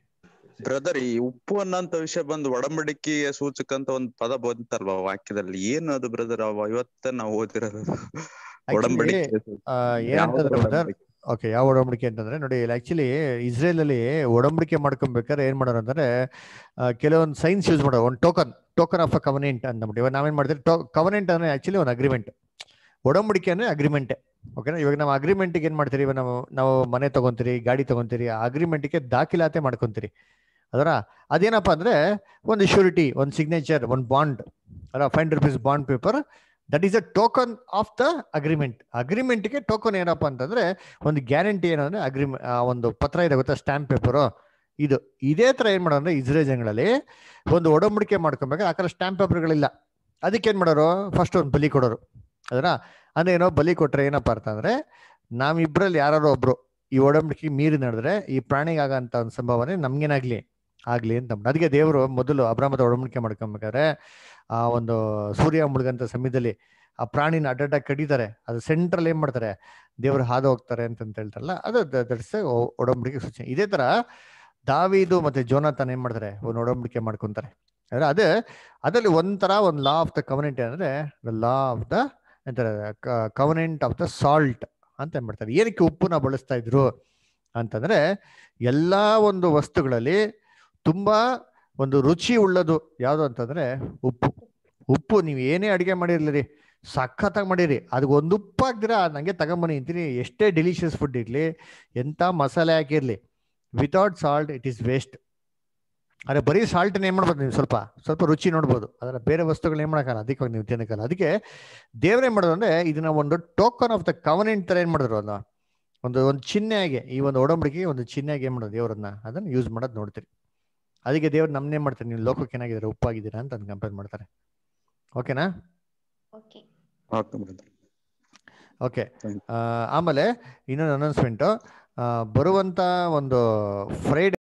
ಬ್ರದರ್ ಈ ಉಪ್ಪು ಅನ್ನೋಂತ ವಿಷಯ ಬಂದು ಒಡಂಬಡಿಕೆಯ ಸೂಚಕ ಅಂತ ಒಂದು ಪದ ಬಂತಲ್ವಾ ವಾಕ್ಯದಲ್ಲಿ ಏನು ಅದು ಬ್ರದರ್ ಇವತ್ತ ನಾವು ಓದಿರೋದು ಅದು. ಒಡಂಬಡಿಕೆ ಸೂಚಕ. ಆ, ಯಾವ ಏನಂತಂದ್ರೆ ಬ್ರದರ್ ಒಡಂಬಡಿಕೆ? ಓಕೆ ಯಾವ ಒಡಂಬಡಿಕೆ ಅಂತಂದ್ರೆ ನೋಡಿ ಆಕ್ಚುಲಿ ಇಸ್ರೇಲ್ ಅಲ್ಲಿ ಒಡಂಬಡಿಕೆ ಮಾಡ್ಕೊಬೇಕಾದ್ರೆ ಏನ್ ಮಾಡೋರು ಅಂದ್ರೆ ಆ, ಕೆಲವೊಂದು ಸೈನ್ಸ್ ಯೂಸ್ ಮಾಡೋರು ಒಂದು token token of a covenant ಅಂದ್ಬಿಟ್ಟು ಇವಾಗ ನಾವೇನ್ ಮಾಡ್ತೀವಿ ಕವನೆಂಟ್ ಅಂದ್ರೆ ಆಕ್ಚುಲಿ ಒಂದು ಅಗ್ರಿಮೆಂಟ್ ಒಡಂಬಡಿಕೆ ಅಂದ್ರೆ ಅಗ್ರಿಮೆಂಟೇ ಓಕೆನಾ ಇವಾಗ ನಾವು ಅಗ್ರಿಮೆಂಟ್ಗೆ ಏನ್ ಮಾಡ್ತೀರಿ ಇವಾಗ ನಾವು ನಾವು ಮನೆ ತಗೊಂತೀರಿ ಗಾಡಿ ತಗೊಂತೀರಿ ಆ ಅಗ್ರಿಮೆಂಟ್ಗೆ ದಾಖಲಾತಿ ಮಾಡ್ಕೊಂತೀರಿ ಅದರ ಅದೇನಪ್ಪ ಅಂದ್ರೆ ಒಂದು ಶ್ಯೂರಿಟಿ ಒಂದು ಸಿಗ್ನೇಚರ್ ಒಂದು ಬಾಂಡ್ ಅಲ್ಲ five rupees bond paper that is a token of the agreement ಅಗ್ರಿಮೆಂಟ್ಗೆ ಟೋಕನ್ ಏನಪ್ಪ ಅಂತಂದ್ರೆ ಒಂದು ಗ್ಯಾರಂಟಿ ಏನಂದ್ರೆ ಅಗ್ರಿಮೆಂಟ್ ಒಂದು ಪತ್ರ ಇದೆ ಗೊತ್ತಾ ಸ್ಟ್ಯಾಂಪ್ ಪೇಪರು ಇದು ಇದೇ ತರ ಏನ್ ಮಾಡೋದು ಅಂದ್ರೆ ಇಸ್ರೇಲ್ ಜನಗಳಲ್ಲಿ ಒಂದು ಒಡಂಬಡಿಕೆ ಮಾಡ್ಕೊಬೇಕಾದ್ರೆ ಆ ಕಡೆ ಸ್ಟ್ಯಾಂಪ್ ಪೇಪರ್ಗಳಿಲ್ಲ ಅದಕ್ಕೆ ಏನ್ ಮಾಡೋರು ಫಸ್ಟ್ ಒಂದು ಬಲಿ ಕೊಡೋರು ಅದರ ಅಂದ್ರೆ ಏನೋ ಬಲಿ ಕೊಟ್ರೆ ಏನಪ್ಪಾ ಅಂತಂದ್ರೆ ನಾವಿಬ್ರಲ್ಲಿ ಯಾರು ಒಬ್ರು ಈ ಒಡಂಬಡಿಕೆ ಮೀರಿ ನಡೆದ್ರೆ ಈ ಪ್ರಾಣಿಗೆ ಆಗಂತ ಒಂದು ಸಂಭಾವನೆ ನಮ್ಗೇನಾಗ್ಲಿ ಆಗ್ಲಿ ಅಂತ ಅಂದ್ಬಿಟ್ಟು. ಅದಕ್ಕೆ ದೇವರು ಮೊದಲು ಅಬ್ರಾಮದ ಒಡಂಬಡಿಕೆ ಮಾಡ್ಕೊಬೇಕಾದ್ರೆ ಆ ಒಂದು ಸೂರ್ಯ ಮುಳುಗಂತ ಸಮಯದಲ್ಲಿ ಆ ಪ್ರಾಣಿನ ಅಡ್ಡಡ್ಡ ಕಡಿತಾರೆ ಅದು ಸೆಂಟ್ರಲ್ ಏನ್ ಮಾಡ್ತಾರೆ ದೇವರು ಹಾದು ಹೋಗ್ತಾರೆ ಅಂತ ಹೇಳ್ತಾರಲ್ಲ ಅದು ದಟ್ಸ್ ಒಡಂಬಡಿಕೆ ಸೂಚನೆ ಇದೇ ತರ ದಾವಿದು ಮತ್ತೆ ಜೋನಾಥನ್ ಏನ್ ಮಾಡ್ತಾರೆ ಒಂದು ಒಡಂಬಡಿಕೆ ಮಾಡ್ಕೊಂತಾರೆ ಅಂದ್ರೆ ಅದೇ ಅದರಲ್ಲಿ ಒಂಥರ ಒಂದು ಲಾ ಆಫ್ ದ ಕವನೆಂಟ್ ಅಂದ್ರೆ ದ ಲಾ ಆಫ್ ದ ಅಂತಾರೆ ಕವನೆಂಟ್ ಆಫ್ ದ ಸಾಲ್ಟ್ ಅಂತ ಏನ್ ಮಾಡ್ತಾರೆ ಏನಕ್ಕೆ ಉಪ್ಪುನ ಬಳಸ್ತಾ ಇದ್ರು ಅಂತಂದ್ರೆ ಎಲ್ಲಾ ಒಂದು ವಸ್ತುಗಳಲ್ಲಿ ತುಂಬಾ ಒಂದು ರುಚಿ ಉಳ್ಳದು ಯಾವುದು ಅಂತಂದ್ರೆ ಉಪ್ಪು ಉಪ್ಪು ನೀವು ಏನೇ ಅಡಿಗೆ ಮಾಡಿರ್ಲಿ ಸಖತ್ತಾಗಿ ಮಾಡಿರಿ ಅದಕ್ಕೆ ಒಂದು ಉಪ್ಪು ಹಾಕ್ದಿರಾ ನಂಗೆ ತಗೊಂಬನ್ನಿ ಅಂತೀನಿ ಎಷ್ಟೇ ಡೆಲಿಷಿಯಸ್ ಫುಡ್ ಇರ್ಲಿ ಎಂತ ಮಸಾಲೆ ಹಾಕಿರ್ಲಿ without salt it is waste ಅರೆ ಬರೀ ಸಾಲ್ಟ್ ಏನ್ ಮಾಡ್ಬೋದು ನೀವು ಸ್ವಲ್ಪ ಸ್ವಲ್ಪ ರುಚಿ ನೋಡ್ಬೋದು ಅದರ ಬೇರೆ ವಸ್ತುಗಳು ಏನ್ ಮಾಡಕ್ಕಲ್ಲ ಅದಕ್ಕೆ ನೀವು ತಿನ್ನಕ್ಕಲ್ಲ ಅದಕ್ಕೆ ದೇವ್ರೇನ್ ಮಾಡೋದು ಅಂದ್ರೆ ಇದನ್ನ ಒಂದು ಟೋಕನ್ ಆಫ್ ದ ಕವನೆಂಟ್ ತರ ಏನ್ ಮಾಡಿದ್ರು ಅದನ್ನ ಒಂದು ಒಂದು ಚಿಹ್ನೆಯಾಗಿ ಈ ಒಂದು ಒಡಂಬಡಿಕೆಗೆ ಒಂದು ಚಿಹ್ನೆಯಾಗಿ ಏನ್ ಮಾಡೋದು ದೇವರನ್ನ ಅದನ್ನ ಯೂಸ್ ಮಾಡೋದು ನೋಡ್ತೀರಿ ಅದಕ್ಕೆ ದೇವ್ರು ನಮ್ನೇ ಮಾಡ್ತಾರೆ ನೀವು ಲೋಕಕ್ಕೆ ಏನಾಗಿದ್ದೀರಾ ಉಪ್ಪಾಗಿದ್ದೀರಾ ಅಂತ ಕಂಪೇರ್ ಮಾಡ್ತಾರೆ ಓಕೆನಾ ಓಕೆ ಓಕೆ ಬ್ರದರ್ ಓಕೆ ಆಮೇಲೆ ಇನ್ನೊಂದು ಅನೌನ್ಸ್ಮೆಂಟು ಬರುವಂತ ಒಂದು ಫ್ರೈಡೆ